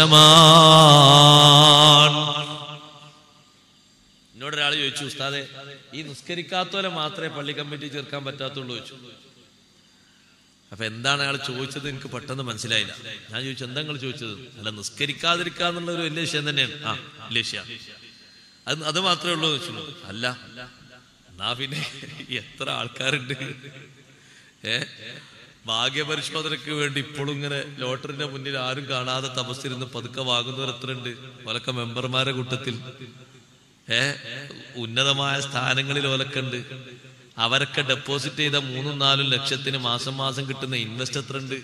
മോശമാണ് എന്നോട് ഒരാൾ ചോദിച്ചു ഉസ്താദെ ഈ നിസ്കരിക്കാത്തവരെ മാത്രമേ പള്ളി കമ്മിറ്റി ചേർക്കാൻ പറ്റാത്തുള്ളൂ ചോദിച്ചു അപ്പൊ എന്താണ് അയാൾ ചോദിച്ചത് എനിക്ക് പെട്ടെന്ന് മനസ്സിലായില്ല ഞാൻ ചോദിച്ചു എന്താ നിങ്ങൾ ചോദിച്ചത് അല്ല നിസ്കരിക്കാതിരിക്കുക എന്നുള്ള ഒരു വലിയ വിഷയം തന്നെയാണ് ആ വലിയ വിഷയം അത് അത് മാത്രമേ ഉള്ളൂ എന്ന് വെച്ചു അല്ല എന്നാ പിന്നെ എത്ര ആൾക്കാരുണ്ട് ഏ ഭാഗ്യപരിശോധനയ്ക്ക് വേണ്ടി ഇപ്പോഴും ഇങ്ങനെ ലോട്ടറിന്റെ മുന്നിൽ ആരും കാണാതെ തപസ്സിരുന്ന് പതുക്കെ വാങ്ങുന്നവർ എത്ര ഉണ്ട് ഓലൊക്കെ മെമ്പർമാരെ കൂട്ടത്തിൽ ഏ ഉന്നതമായ സ്ഥാനങ്ങളിൽ ഓലക്കുണ്ട് അവരൊക്കെ ഡെപ്പോസിറ്റ് ചെയ്ത മൂന്നും നാലും ലക്ഷത്തിന് മാസം മാസം കിട്ടുന്ന ഇൻവെസ്റ്റ് എത്ര ഉണ്ട്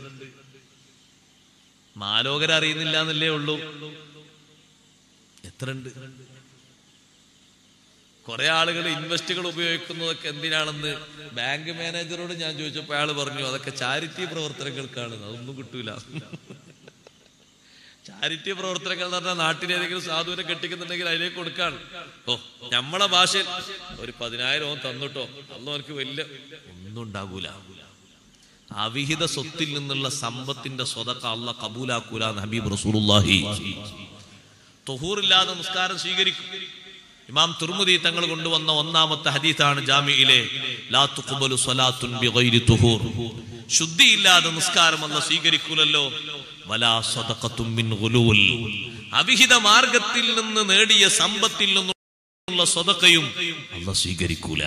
മാലോകർ അറിയുന്നില്ല എന്നല്ലേ ഉള്ളൂ എത്ര ഉണ്ട് കുറെ ആളുകൾ ഇൻവെസ്റ്റുകൾ ഉപയോഗിക്കുന്നതൊക്കെ എന്തിനാണെന്ന് ബാങ്ക് മാനേജറോട് ഞാൻ ചോദിച്ചപ്പോൾ അയാൾ പറഞ്ഞു അതൊക്കെ ചാരിറ്റി പ്രവർത്തനങ്ങൾക്കാണ് അതൊന്നും കിട്ടൂല ചാരിറ്റി പ്രവർത്തനങ്ങൾ എന്ന് പറഞ്ഞാൽ നാട്ടിലേതെങ്കിലും സാധുവിനെ കെട്ടിക്കുന്നുണ്ടെങ്കിൽ അതിലേക്ക് കൊടുക്കാണ് ഓ നമ്മളെ ഭാഷയിൽ ഒരു പതിനായിരം തന്നിട്ടോ അന്ന് അവർക്ക് വലിയ ഒന്നും ഉണ്ടാകൂല അവിഹിത സ്വത്തിൽ നിന്നുള്ള സമ്പത്തിന്റെ സ്വതക്ക അല്ല കബൂലാക്കൂല എന്ന് ഹബീബ് റസൂലുള്ളാഹി തൊഹൂറില്ലാതെ നിസ്കാരം സ്വീകരിക്കും ഇമാം തുർമുദി തങ്ങൾ കൊണ്ടുവന്ന ഒന്നാമത്തെ ഹദീസാണ് ജാമിയിലെ ലാ തുഖ്ബലു സ്വലാത്തുൻ ബിഗൈരി തുഹൂർ ശുദ്ധിയില്ലാതെ നിസ്കാരം അല്ല സ്വീകരിക്കൂലല്ലോ വലാ സദഖത്തും മിൻ ഗുലൂൽ അവിഹിത മാർഗത്തിൽ നിന്ന് നേടിയ സമ്പത്തിൽ നിന്നുള്ള സ്വതക്കയും അല്ല സ്വീകരിക്കൂല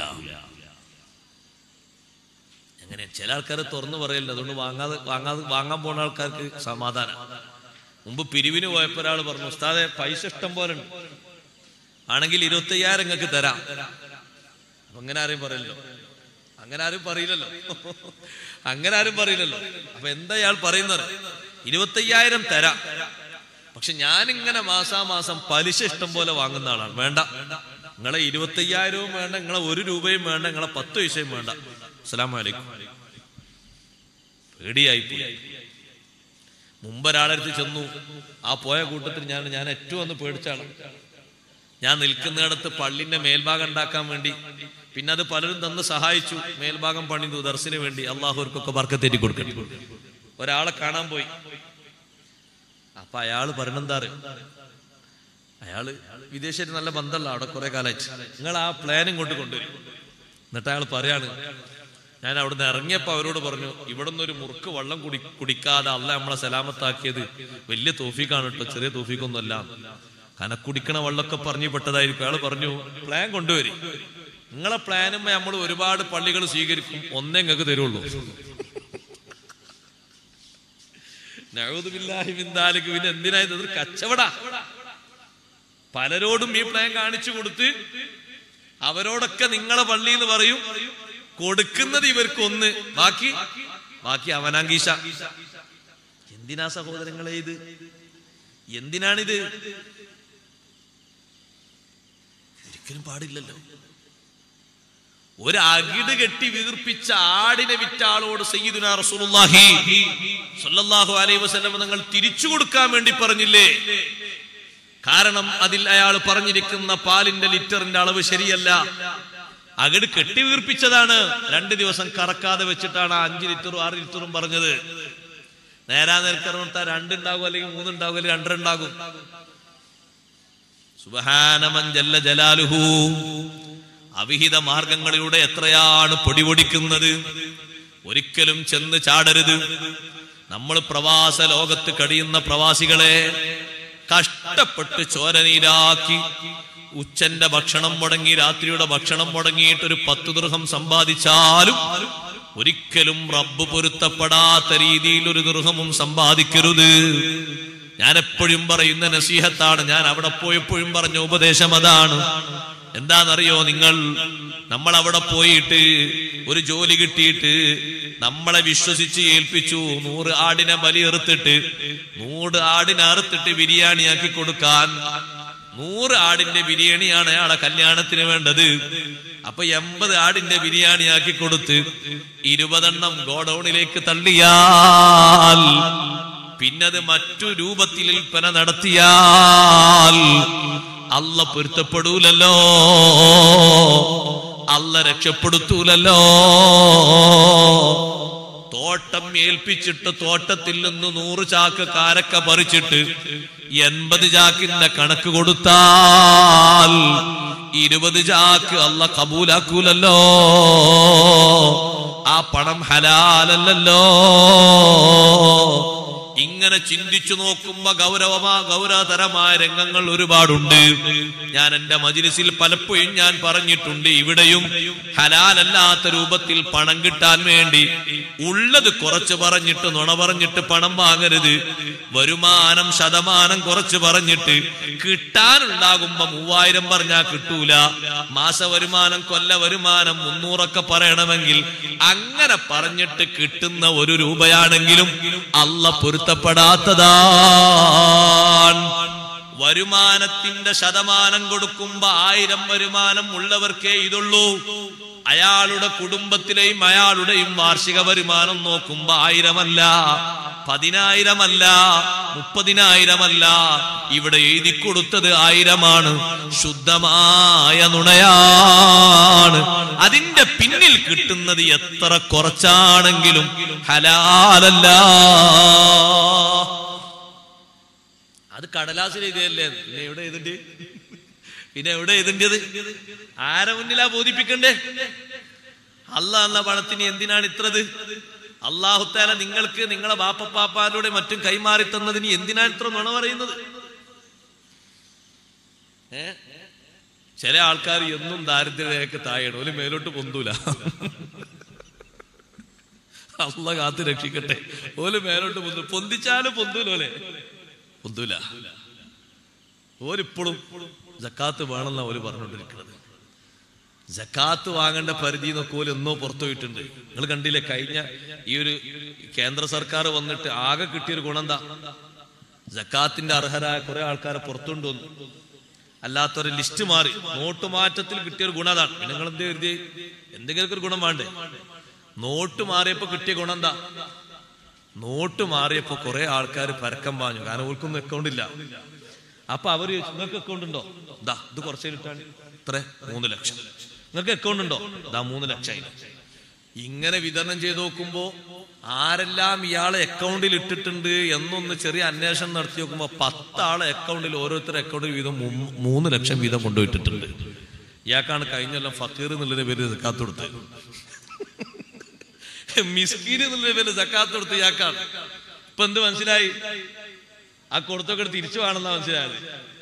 അങ്ങനെ ചില ആൾക്കാർ തുറന്നു പറയല്ലോ അതുകൊണ്ട് വാങ്ങാതെ വാങ്ങാതെ വാങ്ങാൻ പോണ ആൾക്കാർക്ക് സമാധാനം മുമ്പ് പിരിവിന് പോയപ്പോ ഒരാൾ പറഞ്ഞു ഉസ്താദെ പൈസ ഇഷ്ടം പോലെ ഉണ്ട് ആണെങ്കിൽ ഇരുപത്തി അയ്യായിരം നിങ്ങൾക്ക് തരാം അപ്പൊ അങ്ങനെ ആരും പറയില്ലല്ലോ അങ്ങനെ ആരും പറയില്ലല്ലോ അങ്ങനെ ആരും പറയില്ലല്ലോ അപ്പൊ എന്താ ഇയാൾ പറയുന്നത് ഇരുപത്തി അയ്യായിരം തരാം പക്ഷെ ഞാനിങ്ങനെ മാസാമാസം പലിശ ഇഷ്ടം പോലെ വാങ്ങുന്ന ആളാണ് വേണ്ട നിങ്ങളെ ഇരുപത്തി അയ്യായിരവും വേണ്ട നിങ്ങളെ ഒരു രൂപയും വേണ്ട നിങ്ങളെ പത്ത് പൈസയും വേണ്ട അസ്സലാമു അലൈക്കും പേടിയായി പോയി മുമ്പ് ഒരാളടുത്ത് ചെന്നു ആ പോയ കൂട്ടത്തിൽ ഞാൻ ഞാൻ ഏറ്റവും ഒന്ന് പേടിച്ചാണ് ഞാൻ നിൽക്കുന്നിടത്ത് പള്ളിന്റെ മേൽഭാഗം ഉണ്ടാക്കാൻ വേണ്ടി പിന്നെ അത് പലരും തന്ന് സഹായിച്ചു മേൽഭാഗം പണിതു ദർശന് വേണ്ടി അള്ളാഹുർക്കൊക്കെ വർക്കത്തേറ്റി കൊടുക്കട്ടെ ഒരാളെ കാണാൻ പോയി അപ്പൊ അയാള് പറഞ്ഞെന്താ അറിയോ? അയാള് വിദേശത്ത് നല്ല ബന്ധമല്ല അവിടെ കുറെ കാലമായിട്ട് നിങ്ങൾ ആ പ്ലാൻ ഇങ്ങോട്ട് കൊണ്ടുവരും എന്നിട്ട് അയാൾ പറയാണ് ഞാൻ അവിടുന്ന് ഇറങ്ങിയപ്പോ അവരോട് പറഞ്ഞു ഇവിടെ നിന്ന് ഒരു മുറുക്ക് വെള്ളം കുടി കുടിക്കാതെ അല്ല നമ്മളെ സലാമത്താക്കിയത് വലിയ തോഫിക്കാണ് കേട്ടോ ചെറിയ തോഫിക്കൊന്നുമല്ല കനക്കുടിക്കണ വെള്ളമൊക്കെ പറഞ്ഞു പെട്ടതായിരിക്കും അയാൾ പറഞ്ഞു പ്ലാൻ കൊണ്ടുവരും നിങ്ങളെ പ്ലാനുമ്പോ നമ്മൾ ഒരുപാട് പള്ളികൾ സ്വീകരിക്കും ഒന്നേ നിങ്ങൾക്ക് തരുള്ളൂ നഴുതുബില്ലാഹി മിന്ദാലിക്ക് പിന്നെ എന്തിനാ ഇത് ഇതൊരു കച്ചവട പലരോടും ഈ പ്ലാൻ കാണിച്ചു കൊടുത്ത് അവരോടൊക്കെ നിങ്ങളെ പള്ളി എന്ന് പറയും കൊടുക്കുന്നത് ഇവർക്ക് ഒന്ന് ബാക്കി ബാക്കി അവനാങ്കീശ എന്തിനാ സഹോദരങ്ങളെ ഇത് എന്തിനാണിത് ഒരിക്കലും പാടില്ലല്ലോ ഒരു അകിട് കെട്ടി വീർപ്പിച്ച ആടിനെ വിറ്റ ആളോട് സയ്യിദുനാ റസൂലുള്ളാഹി സ്വല്ലല്ലാഹു അലൈഹി വസല്ലം നിങ്ങൾ തിരിച്ചു കൊടുക്കാൻ വേണ്ടി പറഞ്ഞില്ലേ കാരണം അതിൽ അയാൾ പറഞ്ഞിരിക്കുന്ന പാലിന്റെ ലിറ്ററിന്റെ അളവ് ശരിയല്ല അകിട് കെട്ടി വീർപ്പിച്ചതാണ് രണ്ട് ദിവസം കറക്കാതെ വെച്ചിട്ടാണ് ആ അഞ്ച് ലിറ്ററും ആറ് ലിറ്ററും പറഞ്ഞത് നേരാ നേർക്കറിഞ്ഞാൽ രണ്ടുണ്ടാകും അല്ലെങ്കിൽ മൂന്നുണ്ടാകും അല്ലെങ്കിൽ രണ്ടരണ്ടാകും സുബഹാനമൻ ജല്ല ജലാലുഹു അവിഹിത മാർഗങ്ങളിലൂടെ എത്രയാണ് പൊടിപൊടിക്കുന്നത് ഒരിക്കലും ചെന്ന് ചാടരുത് നമ്മൾ പ്രവാസ ലോകത്ത് കഴിയുന്ന പ്രവാസികളെ കഷ്ടപ്പെട്ട് ചോരനീരാക്കി ഉച്ചന്റെ ഭക്ഷണം മുടങ്ങി രാത്രിയുടെ ഭക്ഷണം മുടങ്ങിയിട്ട് ഒരു പത്ത് ദൃഹം സമ്പാദിച്ചാലും ഒരിക്കലും റബ്ബ് പൊരുത്തപ്പെടാത്ത രീതിയിൽ ഒരു ദൃഹമും സമ്പാദിക്കരുത് ഞാൻ എപ്പോഴും പറയുന്ന നസീഹത്താണ് ഞാൻ അവിടെ പോയപ്പോഴും പറഞ്ഞ ഉപദേശം അതാണ് എന്താണെന്നറിയോ നിങ്ങൾ നമ്മൾ അവിടെ പോയിട്ട് ഒരു ജോലി കിട്ടിയിട്ട് നമ്മളെ വിശ്വസിച്ച് ഏൽപ്പിച്ചു നൂറ് ആടിനെ ബലിയെറുത്തിട്ട് നൂറ് ആടിനെ അറുത്തിട്ട് ബിരിയാണിയാക്കി കൊടുക്കാൻ നൂറ് ആടിന്റെ ബിരിയാണിയാണ് അയാളെ കല്യാണത്തിന് വേണ്ടത് അപ്പൊ എൺപത് ആടിന്റെ ബിരിയാണി ആക്കി കൊടുത്ത് ഇരുപതെണ്ണം ഗോഡൌണിലേക്ക് തള്ളിയാൽ പിന്നത് മറ്റു രൂപത്തിൽ വിൽപ്പന നടത്തിയാൽ അല്ല പൊരുത്തപ്പെടൂലല്ലോ അല്ല രക്ഷപ്പെടുത്തൂലല്ലോ തോട്ടം ഏൽപ്പിച്ചിട്ട് തോട്ടത്തിൽ നിന്ന് നൂറ് ചാക്ക് കാരക്ക പറിച്ചിട്ട് എൺപത് ചാക്കിന്റെ കണക്ക് കൊടുത്താൽ ഇരുപത് ചാക്ക് അല്ല കബൂലാക്കൂലല്ലോ ആ പണം ഹലാലല്ലോ ഇങ്ങനെ ചിന്തിച്ചു നോക്കുമ്പോ ഗൗരവമാ ഗൗരവതരമായ രംഗങ്ങൾ ഒരുപാടുണ്ട് ഞാൻ എന്റെ മജിലിസിൽ പലപ്പോഴും ഞാൻ പറഞ്ഞിട്ടുണ്ട് ഇവിടെയും ഹലാലല്ലാത്ത രൂപത്തിൽ പണം കിട്ടാൻ വേണ്ടി ഉള്ളത് കുറച്ച് പറഞ്ഞിട്ട് നുണ പറഞ്ഞിട്ട് പണം വാങ്ങരുത് വരുമാനം ശതമാനം കുറച്ച് പറഞ്ഞിട്ട് കിട്ടാനുണ്ടാകുമ്പോ മൂവായിരം പറഞ്ഞാൽ കിട്ടൂല മാസ വരുമാനം കൊല്ല വരുമാനം മുന്നൂറൊക്കെ പറയണമെങ്കിൽ അങ്ങനെ പറഞ്ഞിട്ട് കിട്ടുന്ന ഒരു രൂപയാണെങ്കിലും അല്ല പൊരുത്തപ്പെടാത്തതാണ് വരുമാനത്തിന്റെ ശതമാനം കൊടുക്കുമ്പോ ആയിരം വരുമാനം ഉള്ളവർക്കേ ഇതുള്ളൂ അയാളുടെ കുടുംബത്തിലെയും അയാളുടെയും വാർഷിക വരുമാനം നോക്കുമ്പോ ആയിരമല്ല പതിനായിരമല്ല മുപ്പതിനായിരമല്ല ഇവിടെ എഴുതി കൊടുത്തത് ആയിരമാണ് ശുദ്ധമായ നുണയാണ് അതിന്റെ പിന്നിൽ കിട്ടുന്നത് എത്ര കുറച്ചാണെങ്കിലും ഹലാലല്ല അത് കടലാസിൽ എഴുതിയല്ലേ പിന്നെ എവിടെ എഴുതണ്ട് പിന്നെ എവിടെ എഴുതേണ്ടത് ആരെ മുന്നിലാ ബോധിപ്പിക്കണ്ടേ അല്ല എന്ന പണത്തിന് എന്തിനാണ് ഇത്രത് അള്ളാഹുത്താല നിങ്ങൾക്ക് നിങ്ങളെ ബാപ്പപ്പാപ്പാരുടെ മറ്റും കൈമാറി തന്നതിന് എന്തിനാണ് ഇത്ര നുണ പറയുന്നത് ഏ ചില ആൾക്കാർ എന്നും ദാരിദ്ര്യരേഖ താഴെയാണ് ഒരു മേലോട്ട് പൊന്തൂല അള്ള കാത്ത് രക്ഷിക്കട്ടെ ഓല് മേലോട്ട് പൊന്തു പൊന്തിച്ചാലും പൊന്തൂലോലെ പൊന്തൂല ഓരിപ്പോഴും ജക്കാത്ത് വേണമെന്ന ഓല് പറഞ്ഞുകൊണ്ടിരിക്കുന്നത് ജക്കാത്ത് വാങ്ങേണ്ട പരിധി എന്നൊക്കെ ഓല് എന്നോ പുറത്തു പോയിട്ടുണ്ട് നിങ്ങൾ കണ്ടില്ലേ കഴിഞ്ഞ ഈ ഒരു കേന്ദ്ര സർക്കാർ വന്നിട്ട് ആകെ കിട്ടിയൊരു ഗുണം എന്താ ജക്കാത്തിന്റെ അർഹരായ കുറെ ആൾക്കാരെ പുറത്തുകൊണ്ട് വന്നു അല്ലാത്തൊരു ലിസ്റ്റ് മാറി നോട്ട് മാറ്റത്തിൽ കിട്ടിയൊരു ഗുണം അതാണ് പിന്നെ നിങ്ങൾ എന്ത് കരുതി എന്തെങ്കിലും ഒരു ഗുണം വേണ്ടേ നോട്ട് മാറിയപ്പോ കിട്ടിയ ഗുണം എന്താ നോട്ട് മാറിയപ്പോ കുറെ ആൾക്കാർ പരക്കം പാഞ്ഞു കാരണം അവർക്കൊന്നും അക്കൗണ്ട് ഇല്ല അപ്പൊ അവര് ചോദിച്ചു, നിങ്ങൾക്ക് അക്കൗണ്ട് ഉണ്ടോ ദാ ഇത് കുറച്ചേ കിട്ടാണ് ഇത്ര മൂന്ന് ലക്ഷം നിങ്ങൾക്ക് അക്കൗണ്ട് ഉണ്ടോ ദാ മൂന്ന് ലക്ഷം ഇങ്ങനെ വിതരണം ചെയ്ത് നോക്കുമ്പോ ആരെല്ലാം ഇയാളെ അക്കൗണ്ടിൽ ഇട്ടിട്ടുണ്ട് എന്നൊന്ന് ചെറിയ അന്വേഷണം നടത്തി നോക്കുമ്പോ പത്താളെ അക്കൗണ്ടിൽ ഓരോരുത്തരുടെ അക്കൗണ്ടിൽ വീതം മൂ- മൂന്ന് ലക്ഷം വീതം കൊണ്ടുപോയിട്ടിട്ടുണ്ട് ഇയാൾക്കാണ് കഴിഞ്ഞ കൊല്ലം ഫക്കീർ എന്നുള്ളതിന്റെ പേര് സക്കാത്ത് കൊടുത്തത് മിസ്കീൻ എന്നുള്ള പേര് സക്കാത്ത് കൊടുത്ത് ഇയാൾക്കാണ് ഇപ്പൊ എന്ത് മനസ്സിലായി ആ കൊടുത്തൊക്കെ എടുത്ത് തിരിച്ചു വേണമെന്നാ മനസ്സിലായത്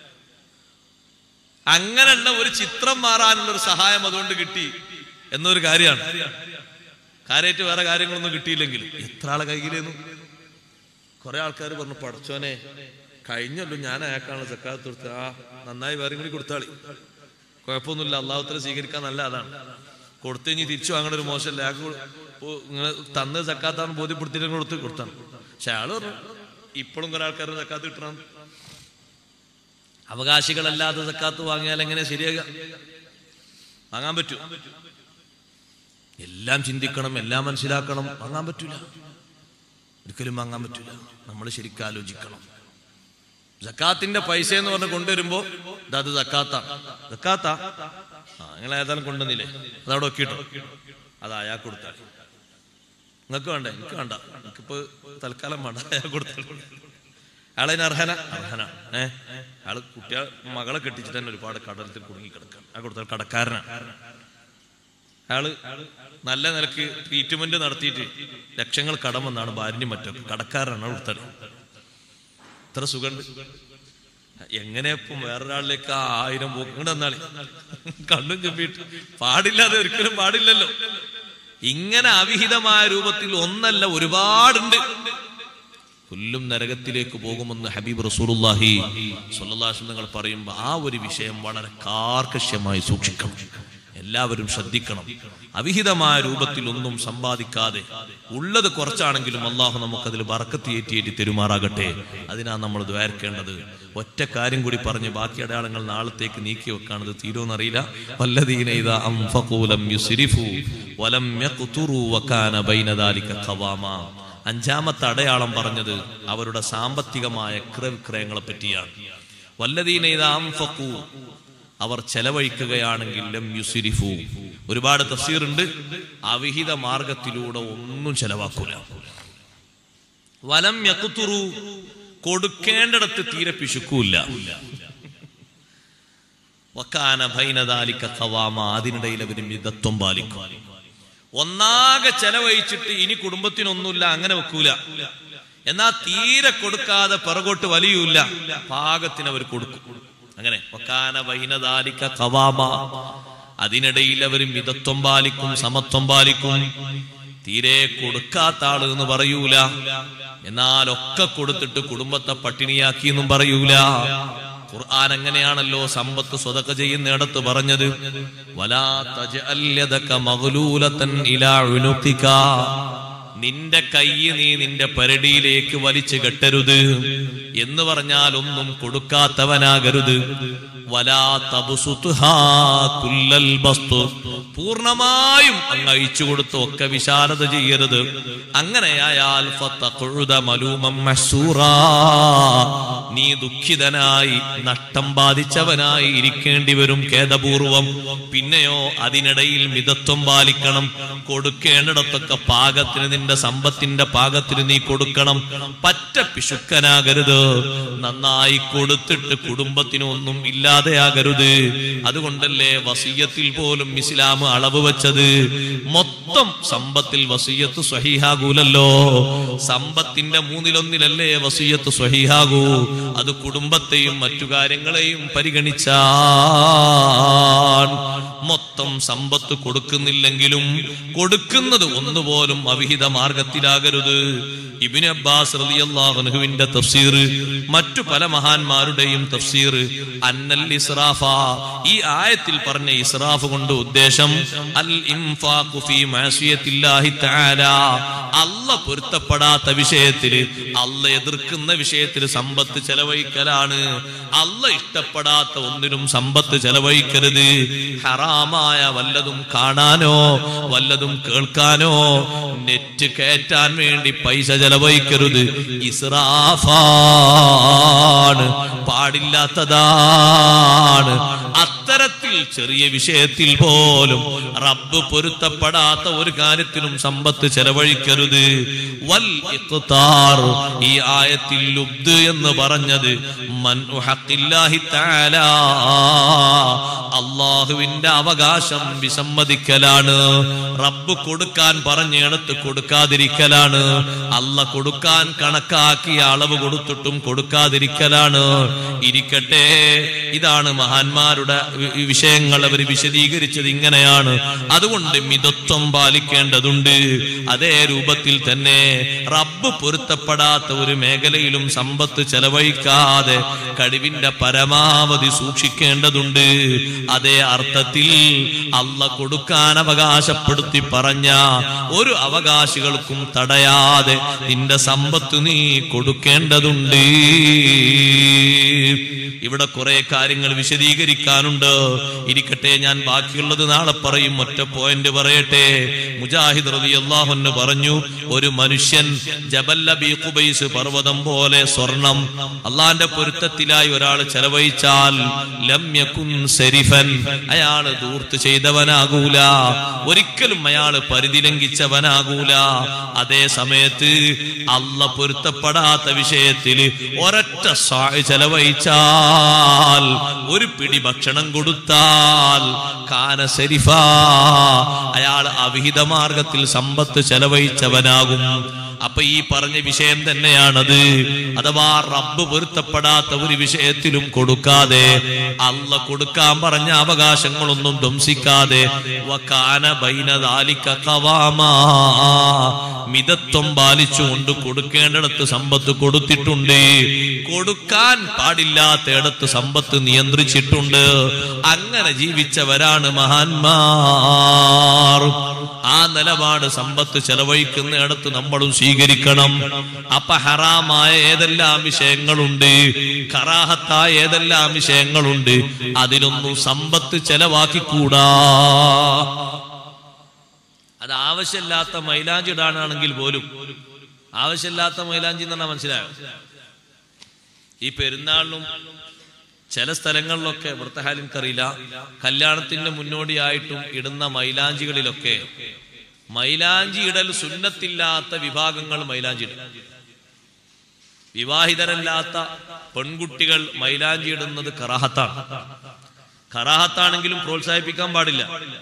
അങ്ങനെയുള്ള ഒരു ചിത്രം മാറാനുള്ള ഒരു സഹായം അതുകൊണ്ട് കിട്ടി എന്നൊരു കാര്യമാണ് കാര്യമായിട്ട് വേറെ കാര്യങ്ങളൊന്നും കിട്ടിയില്ലെങ്കിലും എത്ര ആളെ കയ്യിലേന്നു കുറെ ആൾക്കാർ പറഞ്ഞു പഠിച്ചോനെ കഴിഞ്ഞല്ലോ ഞാൻ അയാൾക്കാണ് സക്കാത്ത് കൊടുത്തത് ആ നന്നായി വേറെ കൂടി കൊടുത്താളി കുഴപ്പമൊന്നുമില്ല അള്ളാഹുത്തല സ്വീകരിക്കാൻ നല്ല അതാണ് കൊടുത്തു കഴിഞ്ഞ് തിരിച്ചു വാങ്ങണ ഒരു മോശമല്ല അയാൾക്ക് ഇങ്ങനെ തന്ന് സക്കാത്താണ് ബോധ്യപ്പെടുത്തിയിട്ട് കൊടുത്ത് കൊടുത്താണ് പക്ഷെ അയാള് പറഞ്ഞു ഇപ്പോഴും കുറെ ആൾക്കാർ സക്കാത്ത് കിട്ടണം അവകാശികളല്ലാതെ സക്കാത്ത് വാങ്ങിയാൽ എങ്ങനെ ശരിയാകുക വാങ്ങാൻ പറ്റൂ എല്ലാം ചിന്തിക്കണം എല്ലാം മനസ്സിലാക്കണം വാങ്ങാൻ പറ്റൂല ഒരിക്കലും വാങ്ങാൻ പറ്റൂല നമ്മൾ ശരിക്കും ആലോചിക്കണം ജക്കാത്തിന്റെ പൈസ എന്ന് പറഞ്ഞ് കൊണ്ടുവരുമ്പോ ദാ അത് ജക്കാത്താണ് ജക്കാത്താ ആ നിങ്ങൾ ഏതായാലും കൊണ്ടുവന്നില്ലേ അതവിടെ ഒക്കിട്ടോ അത് അയാൾ കൊടുത്താൽ നിങ്ങൾക്ക് വേണ്ട എനിക്ക് വേണ്ട എനിക്കിപ്പോ തൽക്കാലം വേണ്ട അയാൾ കൊടുത്താൽ അയാളതിന് അർഹന അർഹന ഏ അയാള് കുട്ടികൾ മകളെ കെട്ടിച്ചിട്ട് തന്നെ ഒരുപാട് കടലത്തിൽ കുടുങ്ങി കിടക്കാം അയാൾ കൊടുത്താൽ കടക്കാരനാണ് അയാള് നല്ല നിലക്ക് ട്രീറ്റ്മെന്റ് നടത്തിയിട്ട് ലക്ഷങ്ങൾ കടം വന്നാണ് ഭാര്യയും മറ്റൊക്കെ കടക്കാരനാണ് കൊടുത്തത് ഇത്ര സുഖമുണ്ട് എങ്ങനെ ഇപ്പം വേറൊരാളിലേക്ക് ആ ആയിരം പോക്ക് ഇങ്ങോട്ട് വന്നാളി കണ്ണും ചെമ്പിട്ട് പാടില്ലാതെ ഒരിക്കലും പാടില്ലല്ലോ ഇങ്ങനെ അവിഹിതമായ രൂപത്തിൽ ഒന്നല്ല ഒരുപാടുണ്ട് പുല്ലും നരകത്തിലേക്ക് പോകുമെന്ന് ഹബീബ് റസൂലുള്ളാഹി സ്വല്ലല്ലാഹു അലൈഹി നിങ്ങൾ പറയുമ്പോൾ ആ ഒരു വിഷയം വളരെ കാർക്കശ്യമായി സൂക്ഷിക്കണം എല്ലാവരും ശ്രദ്ധിക്കണം അവിഹിതമായ രൂപത്തിൽ ഒന്നും സമ്പാദിക്കാതെ ഉള്ളത് കുറച്ചാണെങ്കിലും അള്ളാഹു നമുക്കതിൽ വറക്കത്തിയേറ്റിയേറ്റി തെരുമാറാകട്ടെ അതിനാ നമ്മൾ ദ്വാരക്കേണ്ടത് ഒറ്റ കാര്യം കൂടി പറഞ്ഞ് ബാക്കി അടയാളങ്ങൾ നാളത്തേക്ക് നീക്കി വെക്കാണത് തീരുമെന്നറിയില്ല വല്ലദീന ഇദാ അൻഫഖൂ ലം യുസ്രിഫൂ വലം യഖ്തുറൂ വകാന ബൈന ദാലിക ഖവാമ അഞ്ചാമത്തെ അടയാളം പറഞ്ഞത് അവരുടെ സാമ്പത്തികമായ ക്രയവിക്രയങ്ങളെ പറ്റിയാണ് വല്ലദീന ഇദാ അൻഫഖൂ അവർ ചെലവഴിക്കുകയാണെങ്കിൽ ലം യുസ്രിഫു ഒരുപാട് തഫ്സീറുണ്ട് അവിഹിത മാർഗത്തിലൂടെ ഒന്നും ചെലവാക്കൂല വലം യക്കുത്തുറു കൊടുക്കേണ്ടിടത്ത് തീരെ പിശുക്കൂല്ല വക്കാന ഭൈനദാലിക്ക കവാമ അതിനിടയിൽ അവർ മിതത്വം പാലിക്കും ഒന്നാകെ ചെലവഴിച്ചിട്ട് ഇനി കുടുംബത്തിനൊന്നുമില്ല അങ്ങനെ വെക്കൂല എന്നാ തീരെ കൊടുക്കാതെ പിറകോട്ട് വലിയൂല പാകത്തിന് അവർ കൊടുക്കും അങ്ങനെ വക്കാന ഭൈനദാലിക്ക കവാമ അതിനിടയിൽ അവർ മിതത്വം പാലിക്കും സമത്വം പാലിക്കും തീരെ കൊടുക്കാത്ത ആള് എന്ന് പറയൂല എന്നാൽ ഒക്കെ കൊടുത്തിട്ട് കുടുംബത്തെ പട്ടിണിയാക്കി എന്നും പറയൂല ഖുർആൻ അങ്ങനെയാണല്ലോ സമ്പത്ത് സ്വതക്ക ചെയ്യുന്നിടത്ത് പറഞ്ഞത് വലാ തജ്അൽ യദക മഗ്ലൂലതൻ ഇലാ ഉനുഖിക നിന്റെ കൈ നീ നിന്റെ പരടിയിലേക്ക് വലിച്ചു കെട്ടരുത് എന്ന് പറഞ്ഞാൽ ഒന്നും കൊടുക്കാത്തവനാകരുത് വലാ തബ്സുത്ഹാ കുല്ലൽ ബസ്തു പൂർണ്ണമായും അങ്ങ് അയച്ചു കൊടുത്ത് ഒക്കെ വിശാലത ചെയ്യരുത് അങ്ങനെയായാൽ ഫതഖുദ മലൂമം മഹ്സൂറാ നീ ദുഃഖിതനായി നഷ്ടം ബാധിച്ചവനായി ഇരിക്കേണ്ടി വരും ഖേദപൂർവം പിന്നെയോ അതിനിടയിൽ മിതത്വം പാലിക്കണം കൊടുക്കേണ്ടിടത്തൊക്കെ പാകത്തിന് നിന്റെ സമ്പത്തിന്റെ പാകത്തിന് നീ കൊടുക്കണം പറ്റ പിശുക്കനാകരുത് നന്നായി കൊടുത്തിട്ട് കുടുംബത്തിന് ഒന്നും ഇല്ലാതെയാകരുത് അതുകൊണ്ടല്ലേ വസീയത്തിൽ പോലും ഇസ്ലാം അളവ് വെച്ചത് മൊത്തം സമ്പത്തിൽ വസീയത്ത് സ്വഹീഹാകൂലല്ലോ സമ്പത്തിന്റെ മൂന്നിലൊന്നിലല്ലേ വസീയത്ത് സ്വഹീഹാകൂ അത് കുടുംബത്തെയും മറ്റു കാര്യങ്ങളെയും പരിഗണിച്ചാൽ മൊത്തം സമ്പത്ത് കൊടുക്കുന്നില്ലെങ്കിലും കൊടുക്കുന്നത് ഒന്നുപോലും അവിഹിത മാർഗത്തിലാകരുത് ഇബിന് അബ്ബാസ് റളിയല്ലാഹുവിന്റെ തഫ്സീർ മറ്റു പല മഹാന്മാരുടെയും തഫ്സീർ അന്നൽ ഇസ്രാഫ ഈ ആയത്തിൽ പറഞ്ഞ ഇസ്രാഫ് കൊണ്ട് ഉദ്ദേശം അൽ ഇൻഫാഖു ഫീ മഅസിയത്തില്ലാഹി തആല അല്ല പൊരുത്തപ്പെടാത്ത വിഷയത്തിൽ അല്ല എതിർക്കുന്ന വിഷയത്തിൽ സമ്പത്ത് ചെലവഴിക്കലാണ് അല്ല ഇഷ്ടപ്പെടാത്ത ഒന്നിനും സമ്പത്ത് ചെലവഴിക്കരുത് ഹറാമായ വല്ലതും കാണാനോ വല്ലതും കേൾക്കാനോ നെറ്റ് കയറ്റാൻ വേണ്ടി പൈസ ചെലവഴിക്കരുത് ഇസ്രാഫാണ് പാടില്ലാത്തതാണ് അത്തരത്തിൽ ചെറിയ വിഷയത്തിൽ പോലും റബ്ബ് പൊരുത്തപ്പെടാത്ത ഒരു കാര്യത്തിനും സമ്പത്ത് ചെലവഴിക്കരുത് വൽ ഇഖ്താർ ഈ ആയത്തിൽ ലുബ്ദ് എന്ന് പറഞ്ഞത് മൻ ഹഖില്ലാഹി തആല അള്ളാഹുവിന്റെ അവകാശം വിസമ്മതിക്കലാണ് റബ്ബ് കൊടുക്കാൻ പറഞ്ഞിടത്ത് കൊടുക്കാതിരിക്കലാണ് അല്ല കൊടുക്കാൻ കണക്കാക്കിയ അളവ് കൊടുത്തിട്ടും കൊടുക്കാതിരിക്കലാണ് ഇരിക്കട്ടെ ഇതാണ് മഹാന്മാരുടെ വി- വിഷയങ്ങൾ അവർ വിശദീകരിച്ചത് ഇങ്ങനെയാണ് അതുകൊണ്ട് മിതത്വം പാലിക്കേണ്ടതുണ്ട് അതേ രൂപത്തിൽ തന്നെ റബ്ബ് പൊരുത്തപ്പെടാത്ത ഒരു മേഖലയിലും സമ്പത്ത് ചെലവഴിക്കാതെ കഴിവിന്റെ പരമാവധി സൂക്ഷിക്കേണ്ടതുണ്ട് അതേ അർത്ഥത്തിൽ അല്ല കൊടുക്കാൻ അവകാശപ്പെടുത്തി പറഞ്ഞ ഒരു അവകാശികൾക്കും തടയാതെ നിന്റെ സമ്പത്ത് നീ കൊടുക്കേണ്ടതുണ്ട് ഇവിടെ കുറെ കാര്യങ്ങൾ വിശദീകരിക്കാനുണ്ട് ഇരിക്കട്ടെ ഞാൻ ബാക്കിയുള്ളത് നാളെ പറയും ഒറ്റ പോയിന്റ് പറയട്ടെ മുജാഹിദ് റതി അള്ളാഹുന്ന് പറഞ്ഞു ഒരു മനുഷ്യൻ ജബല്ലബി ഖുബൈസ് പർവ്വതം പോലെ സ്വർണം അള്ളാന്റെ പൊരുത്തത്തിലായി ഒരാൾ ചെലവഴിച്ചാൽ ലമ്യകുൻ സെരിഫൻ അയാള് ദൂർത്ത് ചെയ്തവനാകൂല ഒരിക്കലും അയാള് പരിധി ലംഘിച്ചവനാകൂല അതേ സമയത്ത് അല്ല പൊരുത്തപ്പെടാത്ത വിഷയത്തില് ഒരൊറ്റ സായ് ചെലവഴിച്ചാൽ ഒരു പിടി ഭക്ഷണം കൊടുത്താൽ കാന സെരിഫ അയാൾ അവിഹിത മാർഗത്തിൽ സമ്പത്ത് ചെലവഴിച്ചവനാകും അപ്പൊ ഈ പറഞ്ഞ വിഷയം തന്നെയാണത് അഥവാ റബ്ബ് പൊരുത്തപ്പെടാത്ത ഒരു വിഷയത്തിലും കൊടുക്കാതെ അല്ല കൊടുക്കാൻ പറഞ്ഞ അവകാശങ്ങളൊന്നും ധ്വംസിക്കാതെ വക്കാന ബൈനദാലിക ഖവാമാ. മിതത്വം പാലിച്ചുകൊണ്ട് കൊടുക്കേണ്ടിടത്ത് സമ്പത്ത് കൊടുത്തിട്ടുണ്ട് കൊടുക്കാൻ പാടില്ലാത്തയിടത്ത് സമ്പത്ത് നിയന്ത്രിച്ചിട്ടുണ്ട് അങ്ങനെ ജീവിച്ചവരാണ് മഹാന്മാർ ആ നിലപാട് സമ്പത്ത് ചെലവഴിക്കുന്നിടത്ത് നമ്മളും സ്വീകരിക്കണം അപ്പൊ ഹറാമായ ഏതെല്ലാം വിഷയങ്ങളുണ്ട് കറാഹത്തായ ഏതെല്ലാം വിഷയങ്ങളുണ്ട് അതിലൊന്നും സമ്പത്ത് ചെലവാക്കിക്കൂടാ അത് ആവശ്യമില്ലാത്ത മൈലാഞ്ചി ഇടാനാണെങ്കിൽ പോലും ആവശ്യമില്ലാത്ത മൈലാഞ്ചി എന്ന് പറഞ്ഞാൽ മനസ്സിലായോ ഈ പെരുന്നാളിനും ചില സ്ഥലങ്ങളിലൊക്കെ വൃത്തഹാൽ എനിക്കറിയില്ല കല്യാണത്തിന് മുന്നോടിയായിട്ടും ഇടുന്ന മൈലാഞ്ചികളിലൊക്കെ മൈലാഞ്ചി ഇടൽ സുന്നത്തില്ലാത്ത വിഭാഗങ്ങൾ മൈലാഞ്ചി ഇടും വിവാഹിതരല്ലാത്ത പെൺകുട്ടികൾ മൈലാഞ്ചി ഇടുന്നത് കറാഹത്താണ് കറാഹത്താണെങ്കിലും പ്രോത്സാഹിപ്പിക്കാൻ പാടില്ല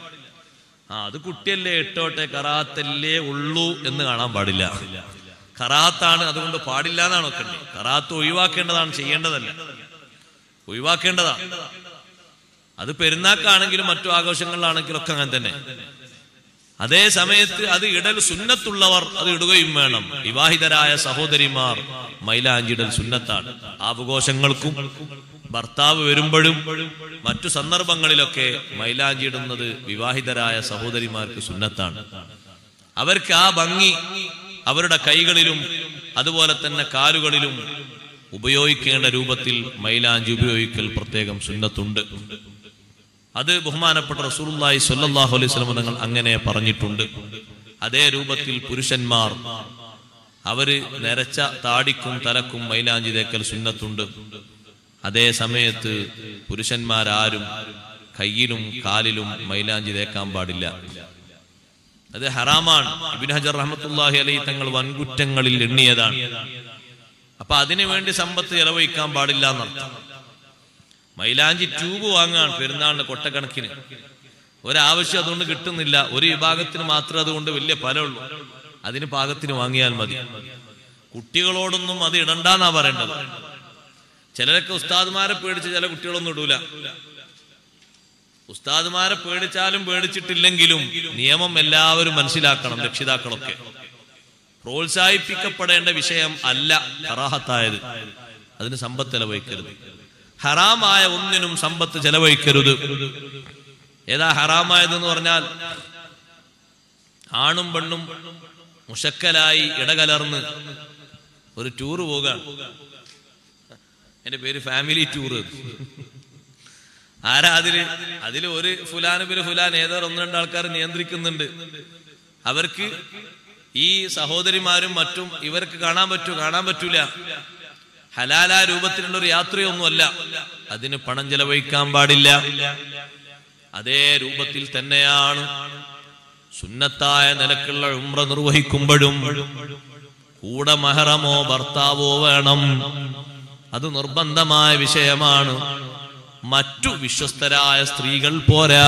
ആ അത് കുട്ടിയല്ലേ ഇട്ടോട്ടെ കറാത്തല്ലേ ഉള്ളൂ എന്ന് കാണാൻ പാടില്ല കറാത്താണ് അതുകൊണ്ട് പാടില്ല എന്നാണ് ഒക്കെ കറാത്ത് ഒഴിവാക്കേണ്ടതാണ് ചെയ്യേണ്ടതല്ല ഒഴിവാക്കേണ്ടതാണ് അത് പെരുന്നാക്കാണെങ്കിലും മറ്റു ആഘോഷങ്ങളിലാണെങ്കിലും ഒക്കെ അങ്ങനെ തന്നെ അതേ സമയത്ത് അത് ഇടൽ സുന്നത്തുള്ളവർ അത് ഇടുകയും വേണം വിവാഹിതരായ സഹോദരിമാർ മൈലാഞ്ചിടൽ സുന്നത്താണ് ആഘോഷങ്ങൾക്കും ഭർത്താവ് വരുമ്പോഴും മറ്റു സന്ദർഭങ്ങളിലൊക്കെ മൈലാഞ്ചി ഇടുന്നത് വിവാഹിതരായ സഹോദരിമാർക്ക് സുന്നത്താണ് അവർക്ക് ആ ഭംഗി അവരുടെ കൈകളിലും അതുപോലെ തന്നെ കാലുകളിലും ഉപയോഗിക്കേണ്ട രൂപത്തിൽ മൈലാഞ്ചി ഉപയോഗിക്കൽ പ്രത്യേകം സുന്നത്തുണ്ട് അത് ബഹുമാനപ്പെട്ട റസൂലുള്ളാഹി സ്വല്ലല്ലാഹു അലൈഹി വസല്ലം തങ്ങൾ അങ്ങനെ പറഞ്ഞിട്ടുണ്ട് അതേ രൂപത്തിൽ പുരുഷന്മാർ അവര് നരച്ച താടിക്കും തലക്കും മൈലാഞ്ചി തേക്കൽ സുന്നത്തുണ്ട് അതേ സമയത്ത് പുരുഷന്മാരാരും കയ്യിലും കാലിലും മൈലാഞ്ചി തേക്കാൻ പാടില്ല അത് ഹറാമാണ് ഇബിൻ ഹജർ റഹ്മത്തുല്ലാഹി അലൈ തങ്ങൾ വൻകുറ്റങ്ങളിൽ എണ്ണിയതാണ് അപ്പൊ അതിനു വേണ്ടി സമ്പത്ത് ചെലവഴിക്കാൻ പാടില്ല എന്നർത്ഥം മൈലാഞ്ചി ട്യൂബ് വാങ്ങാൻ പെരുന്നാളിന് കൊട്ടക്കണക്കിന് ഒരാവശ്യം അതുകൊണ്ട് കിട്ടുന്നില്ല ഒരു വിഭാഗത്തിന് മാത്രമേ അതുകൊണ്ട് വലിയ ഫലമുള്ളൂ അതിന് പാകത്തിന് വാങ്ങിയാൽ മതി കുട്ടികളോടൊന്നും അത് ഇടണ്ടെന്നാ പറയേണ്ടത് ചിലരൊക്കെ ഉസ്താദ്മാരെ പേടിച്ച് ചില കുട്ടികളൊന്നും ഇടൂല ഉസ്താദ്മാരെ പേടിച്ചാലും പേടിച്ചിട്ടില്ലെങ്കിലും നിയമം എല്ലാവരും മനസ്സിലാക്കണം രക്ഷിതാക്കളൊക്കെ പ്രോത്സാഹിപ്പിക്കപ്പെടേണ്ട വിഷയം അല്ല കറാഹത്തായത് അതിന് സമ്പത്ത് ചെലവഴിക്കരുത് ഹറാമായ ഒന്നിനും സമ്പത്ത് ചെലവഴിക്കരുത് ഏതാ ഹറാമായതെന്ന് പറഞ്ഞാൽ ആണും പെണ്ണും മുഷക്കലായി ഇടകലർന്ന് ഒരു ടൂറ് പോകാൻ എന്റെ പേര് ഫാമിലി ടൂറ് ആരാ അതില് അതിൽ ഒരു ഫുലാന് പേര് ഫുലാൻ ഏതോ ഒന്ന് രണ്ട് ആൾക്കാർ നിയന്ത്രിക്കുന്നുണ്ട് അവർക്ക് ഈ സഹോദരിമാരും മറ്റും ഇവർക്ക് കാണാൻ പറ്റൂ കാണാൻ പറ്റൂല ഹലാല രൂപത്തിലുള്ള ഒരു യാത്രയൊന്നുമല്ല അതിന് പണം ചെലവഴിക്കാൻ പാടില്ല അതേ രൂപത്തിൽ തന്നെയാണ് സുന്നത്തായ നിലക്കുള്ള ഉമ്ര നിർവഹിക്കുമ്പോഴും കൂടെ മഹറമോ ഭർത്താവോ വേണം അത് നിർബന്ധമായ വിഷയമാണ് മറ്റു വിശ്വസ്തരായ സ്ത്രീകൾ പോരാ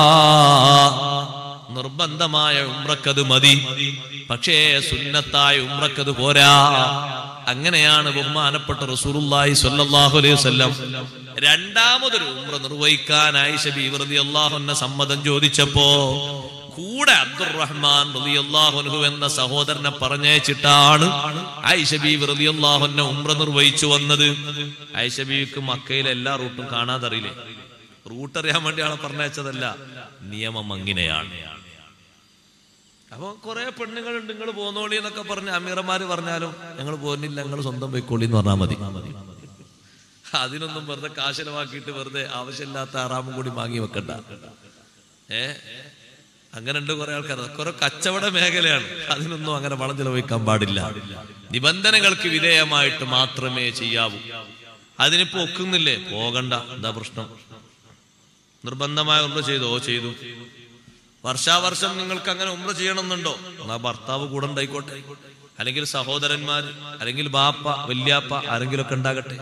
നിർബന്ധമായ ഉമ്രക്കത് മതി പക്ഷേ സുന്നത്തായ ഉമ്രക്കത് പോരാ അങ്ങനെയാണ് ബഹുമാനപ്പെട്ട റസൂലുള്ളാഹി സ്വല്ലല്ലാഹു അലൈഹി വസല്ലം രണ്ടാമതൊരു ഉമ്ര നിർവഹിക്കാൻ ആയിഷ ബീവി റളിയല്ലാഹു അൻഹ സമ്മതം ചോദിച്ചപ്പോ കൂടെ അബ്ദുറഹ്മാൻ റളിയല്ലാഹു അൻഹു എന്ന സഹോദരനെ പറഞ്ഞയച്ചിട്ടാണ് ആയിഷ ബീവി റളിയല്ലാഹു അൻഹ ഉംറ നിർവഹിച്ചു വന്നത് ആയിഷ ബീവിക്ക് മക്കയിലെ എല്ലാ റൂട്ടും കാണാതറിയില്ലേ റൂട്ട് അറിയാൻ വേണ്ടിയാണ് പറഞ്ഞയച്ചതല്ല നിയമം അങ്ങനെയാണ് അപ്പൊ കുറെ പെണ്ണുങ്ങളുണ്ട് നിങ്ങൾ പോന്നോളി എന്നൊക്കെ പറഞ്ഞ് അമീറന്മാര് പറഞ്ഞാലും ഞങ്ങൾ പോകുന്നില്ല ഞങ്ങൾ സ്വന്തം പോയിക്കോളി എന്ന് പറഞ്ഞാൽ മതി അതിനൊന്നും വെറുതെ കാശലമാക്കിയിട്ട് വെറുതെ ആവശ്യമില്ലാത്ത ആറാമും കൂടി വാങ്ങി വെക്കണ്ട ഏ അങ്ങനെ ഉണ്ട് കുറെ ആൾക്കാർ കുറെ കച്ചവട മേഖലയാണ് അതിനൊന്നും അങ്ങനെ പണം ചെലവഴിക്കാൻ പാടില്ല നിബന്ധനകൾക്ക് വിധേയമായിട്ട് മാത്രമേ ചെയ്യാവൂ അതിനിപ്പോ ഒക്കുന്നില്ലേ പോകണ്ട എന്താ പ്രശ്നം നിർബന്ധമായ ഉമ്ര ചെയ്തോ ഓ ചെയ്തു വർഷാവർഷം നിങ്ങൾക്ക് അങ്ങനെ ഉമ്ര ചെയ്യണമെന്നുണ്ടോ എന്നാ ഭർത്താവ് കൂടെ ഉണ്ടായിക്കോട്ടെ അല്ലെങ്കിൽ സഹോദരന്മാർ അല്ലെങ്കിൽ ബാപ്പ വല്യാപ്പ ആരെങ്കിലുമൊക്കെ ഉണ്ടാകട്ടെ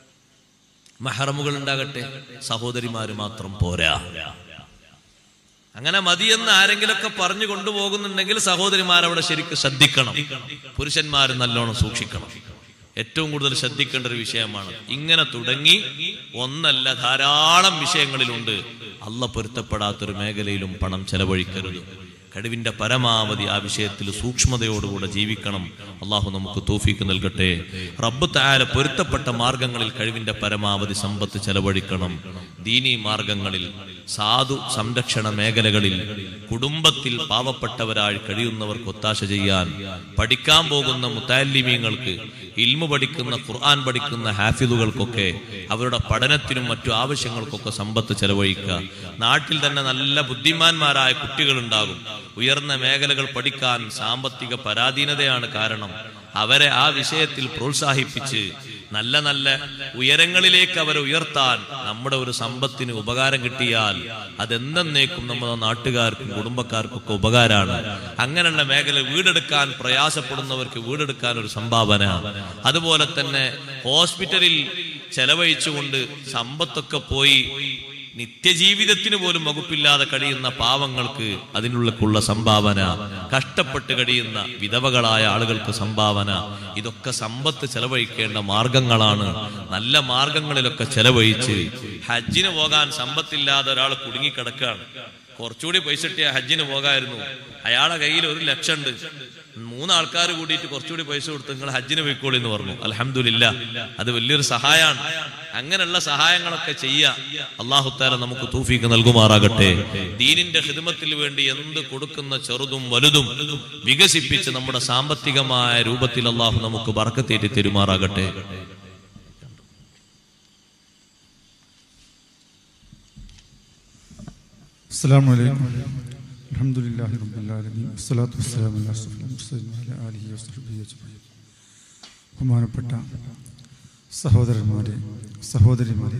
മഹറമുകൾ ഉണ്ടാകട്ടെ സഹോദരിമാര് മാത്രം പോരാ അങ്ങനെ മതിയെന്ന് ആരെങ്കിലൊക്കെ പറഞ്ഞു കൊണ്ടുപോകുന്നുണ്ടെങ്കിൽ സഹോദരിമാരവിടെ ശരിക്കും ശ്രദ്ധിക്കണം പുരുഷന്മാർ നല്ലോണം സൂക്ഷിക്കണം ഏറ്റവും കൂടുതൽ ശ്രദ്ധിക്കേണ്ട ഒരു വിഷയമാണ് ഇങ്ങനെ തുടങ്ങി ഒന്നല്ല ധാരാളം വിഷയങ്ങളിലുണ്ട് അല്ല പൊരുത്തപ്പെടാത്തൊരു മേഖലയിലും പണം ചെലവഴിക്കരുത് കഴിവിന്റെ പരമാവധി ആ വിഷയത്തിൽ സൂക്ഷ്മതയോടുകൂടെ ജീവിക്കണം അള്ളാഹു നമുക്ക് തോഫീക്ക് നൽകട്ടെ റബ്ബ് താര പൊരുത്തപ്പെട്ട മാർഗങ്ങളിൽ കഴിവിന്റെ പരമാവധി സമ്പത്ത് ചെലവഴിക്കണം ദീനീ മാർഗങ്ങളിൽ സാധു സംരക്ഷണ മേഖലകളിൽ കുടുംബത്തിൽ പാവപ്പെട്ടവരായി കഴിയുന്നവർക്ക് ഒത്താശ ചെയ്യാൻ പഠിക്കാൻ പോകുന്ന മുത്താലിമീങ്ങൾക്ക് ഇൽമു പഠിക്കുന്ന ഖുർആൻ പഠിക്കുന്ന ഹാഫിദുകൾക്കൊക്കെ അവരുടെ പഠനത്തിനും മറ്റു ആവശ്യങ്ങൾക്കൊക്കെ സമ്പത്ത് ചെലവഴിക്കുക നാട്ടിൽ തന്നെ നല്ല ബുദ്ധിമാന്മാരായ കുട്ടികളുണ്ടാകും ഉയർന്ന മേഖലകൾ പഠിക്കാൻ സാമ്പത്തിക പരാധീനതയാണ് കാരണം അവരെ ആ വിഷയത്തിൽ പ്രോത്സാഹിപ്പിച്ച് നല്ല നല്ല ഉയരങ്ങളിലേക്ക് അവരെ ഉയർത്താൻ നമ്മുടെ ഒരു സമ്പത്തിന് ഉപകാരം കിട്ടിയാൽ അതെന്നേക്കും നമ്മുടെ നാട്ടുകാർക്കും കുടുംബക്കാർക്കും ഒക്കെ ഉപകാരമാണ് അങ്ങനെയുള്ള മേഖല വീടെടുക്കാൻ പ്രയാസപ്പെടുന്നവർക്ക് വീടെടുക്കാൻ ഒരു സംഭാവന അതുപോലെ തന്നെ ഹോസ്പിറ്റലിൽ ചെലവഴിച്ചുകൊണ്ട് സമ്പത്തൊക്കെ പോയി നിത്യജീവിതത്തിന് പോലും വകുപ്പില്ലാതെ കഴിയുന്ന പാവങ്ങൾക്ക് അതിനുള്ളക്കുള്ള സംഭാവന കഷ്ടപ്പെട്ട് കഴിയുന്ന വിധവകളായ ആളുകൾക്ക് സംഭാവന ഇതൊക്കെ സമ്പത്ത് ചെലവഴിക്കേണ്ട മാർഗങ്ങളാണ് നല്ല മാർഗങ്ങളിലൊക്കെ ചെലവഴിച്ച് ഹജ്ജിന് പോകാൻ സമ്പത്തില്ലാതെ ഒരാൾ കുടുങ്ങിക്കിടക്കുകയാണ് കുറച്ചുകൂടി പൈസ കിട്ടിയ ഹജ്ജിന് പോകായിരുന്നു അയാളെ കയ്യിൽ ഒരു ലക്ഷം ഉണ്ട് മൂന്നാൾക്കാർ കൂടിയിട്ട് കുറച്ചുകൂടി പൈസ കൊടുത്ത് നിങ്ങൾ ഹജ്ജിന് പോയിക്കോളി എന്ന് പറഞ്ഞു അലഹമില്ല അത് വലിയൊരു സഹായമാണ് അങ്ങനെയുള്ള സഹായങ്ങളൊക്കെ ചെയ്യാം അള്ളാഹുത്താല നമുക്ക് തൂഫീക്ക് നൽകുമാറാകട്ടെ ദീനിന്റെ ഹിദമത്തിൽ വേണ്ടി എന്ത് കൊടുക്കുന്ന ചെറുതും വലുതും വികസിപ്പിച്ച് നമ്മുടെ സാമ്പത്തികമായ രൂപത്തിൽ അള്ളാഹു നമുക്ക് ബർക്കത്തേറ്റി തെരുമാറാകട്ടെ السلام عليكم الحمد لله رب العالمين والصلاة والسلام على أشرف المرسلين وعلى آله وصحبه أجمعين ബഹുമാനപ്പെട്ട സഹോദരന്മാരെ സഹോദരിമാരെ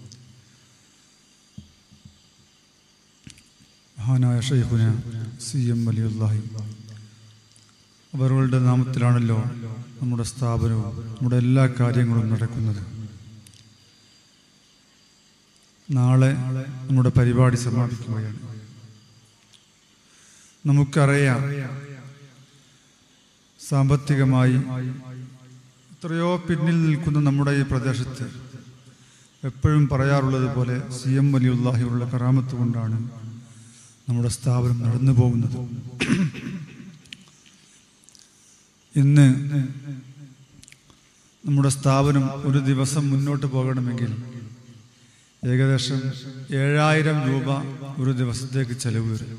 മഹാനായ ഷെയ്ഖുന സി എം വലിയുല്ലാഹി അവരുടെ നാമത്തിലാണല്ലോ നമ്മുടെ സ്ഥാപനവും നമ്മുടെ എല്ലാ കാര്യങ്ങളും നടക്കുന്നത് നാളെ നമ്മുടെ പരിപാടി സമാപിക്കുകയാണ് നമുക്കറിയാം സാമ്പത്തികമായി എത്രയോ പിന്നിൽ നിൽക്കുന്ന നമ്മുടെ ഈ പ്രദേശത്ത് എപ്പോഴും പറയാറുള്ളത് പോലെ സി എം വലിയുല്ലാഹിയുള്ള കറാമത്ത് കൊണ്ടാണ് നമ്മുടെ സ്ഥാപനം നടന്നു പോകുന്നത് ഇന്ന് നമ്മുടെ സ്ഥാപനം ഒരു ദിവസം മുന്നോട്ട് പോകണമെങ്കിൽ ഏകദേശം ഏഴായിരം രൂപ ഒരു ദിവസത്തേക്ക് ചെലവ് വരും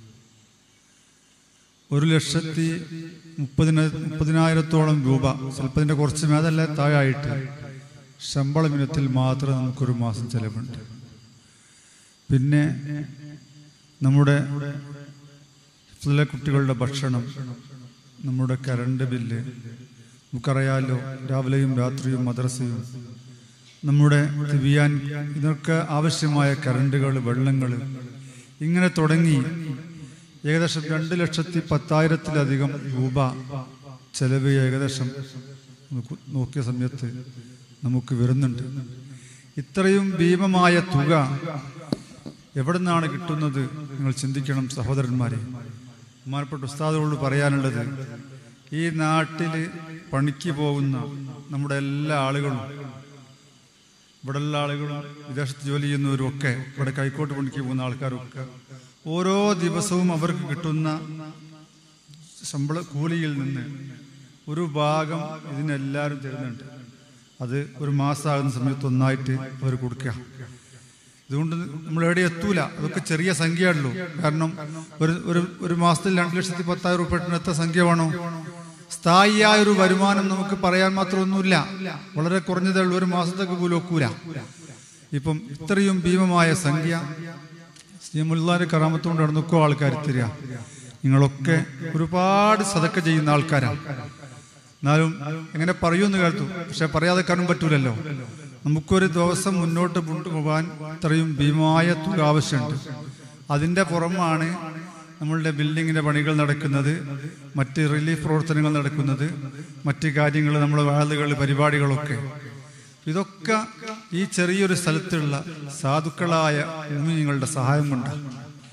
ഒരു ലക്ഷത്തി മുപ്പതിന മുപ്പതിനായിരത്തോളം രൂപ ചിലപ്പതിൻ്റെ കുറച്ച് മേതല്ല താഴായിട്ട് ശമ്പളം ഇനത്തിൽ മാത്രം നമുക്കൊരു മാസം ചെലവുണ്ട് പിന്നെ നമ്മുടെ ചില കുട്ടികളുടെ ഭക്ഷണം നമ്മുടെ കറണ്ട് ബില്ല് നമുക്കറിയാലോ രാവിലെയും രാത്രിയും മദ്രസയും നമ്മുടെ തിബിയാൻ ഇതൊക്കെ ആവശ്യമായ കറണ്ടുകൾ വെള്ളങ്ങൾ ഇങ്ങനെ തുടങ്ങി ഏകദേശം രണ്ട് ലക്ഷത്തി പത്തായിരത്തിലധികം രൂപ ചെലവ് ഏകദേശം നമുക്ക് നോക്കിയ സമയത്ത് നമുക്ക് വരുന്നുണ്ട് ഇത്രയും ഭീമമായ തുക എവിടെ നിന്നാണ് കിട്ടുന്നത് നിങ്ങൾ ചിന്തിക്കണം സഹോദരന്മാരെ ബഹുമാനപ്പെട്ട ഉസ്താദുകളോട് പറയാനുള്ളത് ഈ നാട്ടിൽ പണിക്ക് പോകുന്ന നമ്മുടെ എല്ലാ ആളുകളും ഇവിടെയുള്ള ആളുകളും വിദേശത്ത് ജോലി ചെയ്യുന്നവരും ഒക്കെ ഇവിടെ കൈക്കോട്ട് പണിക്ക് പോകുന്ന ആൾക്കാരൊക്കെ ഓരോ ദിവസവും അവർക്ക് കിട്ടുന്ന ശമ്പള കൂലിയിൽ നിന്ന് ഒരു ഭാഗം ഇതിനെല്ലാവരും തരുന്നുണ്ട് അത് ഒരു മാസമാകുന്ന സമയത്ത് ഒന്നായിട്ട് അവർ കൊടുക്കുക ഇതുകൊണ്ട് നമ്മൾ എവിടെ എത്തൂല അതൊക്കെ ചെറിയ സംഖ്യയുള്ളൂ കാരണം ഒരു ഒരു ഒരു മാസത്തിൽ രണ്ട് ലക്ഷത്തി പത്തായിരം റുപ്യ എത്ര സംഖ്യ വേണോ സ്ഥായിയായ ഒരു വരുമാനം നമുക്ക് പറയാൻ മാത്രമൊന്നുമില്ല വളരെ കുറഞ്ഞതേ ഉള്ളൂ ഒരു മാസത്തേക്ക് പോലും ഒക്കൂല ഇപ്പം ഇത്രയും ഭീമമായ സംഖ്യ സിയമുല്ലാന്റെ കറാമത്തുകൊണ്ട് നടന്നൊക്കെ ആൾക്കാർ തരിക നിങ്ങളൊക്കെ ഒരുപാട് സതക്ക ചെയ്യുന്ന ആൾക്കാരാണ് എന്നാലും എങ്ങനെ പറയുമെന്ന് കേട്ടു പക്ഷെ പറയാതെ കാരണം പറ്റൂലല്ലോ നമുക്കൊരു ദിവസം മുന്നോട്ട് കൊണ്ടുപോകാൻ ഇത്രയും ഭീമമായ തുക ആവശ്യമുണ്ട് അതിൻ്റെ പുറമാണ് നമ്മളുടെ ബിൽഡിങ്ങിന്റെ പണികൾ നടക്കുന്നത് മറ്റ് റിലീഫ് പ്രവർത്തനങ്ങൾ നടക്കുന്നത് മറ്റ് കാര്യങ്ങൾ നമ്മുടെ വാളുകൾ പരിപാടികളൊക്കെ ഇതൊക്കെ ഈ ചെറിയൊരു സ്ഥലത്തുള്ള സാധുക്കളായ ഭൂമികളുടെ സഹായം കൊണ്ടാണ്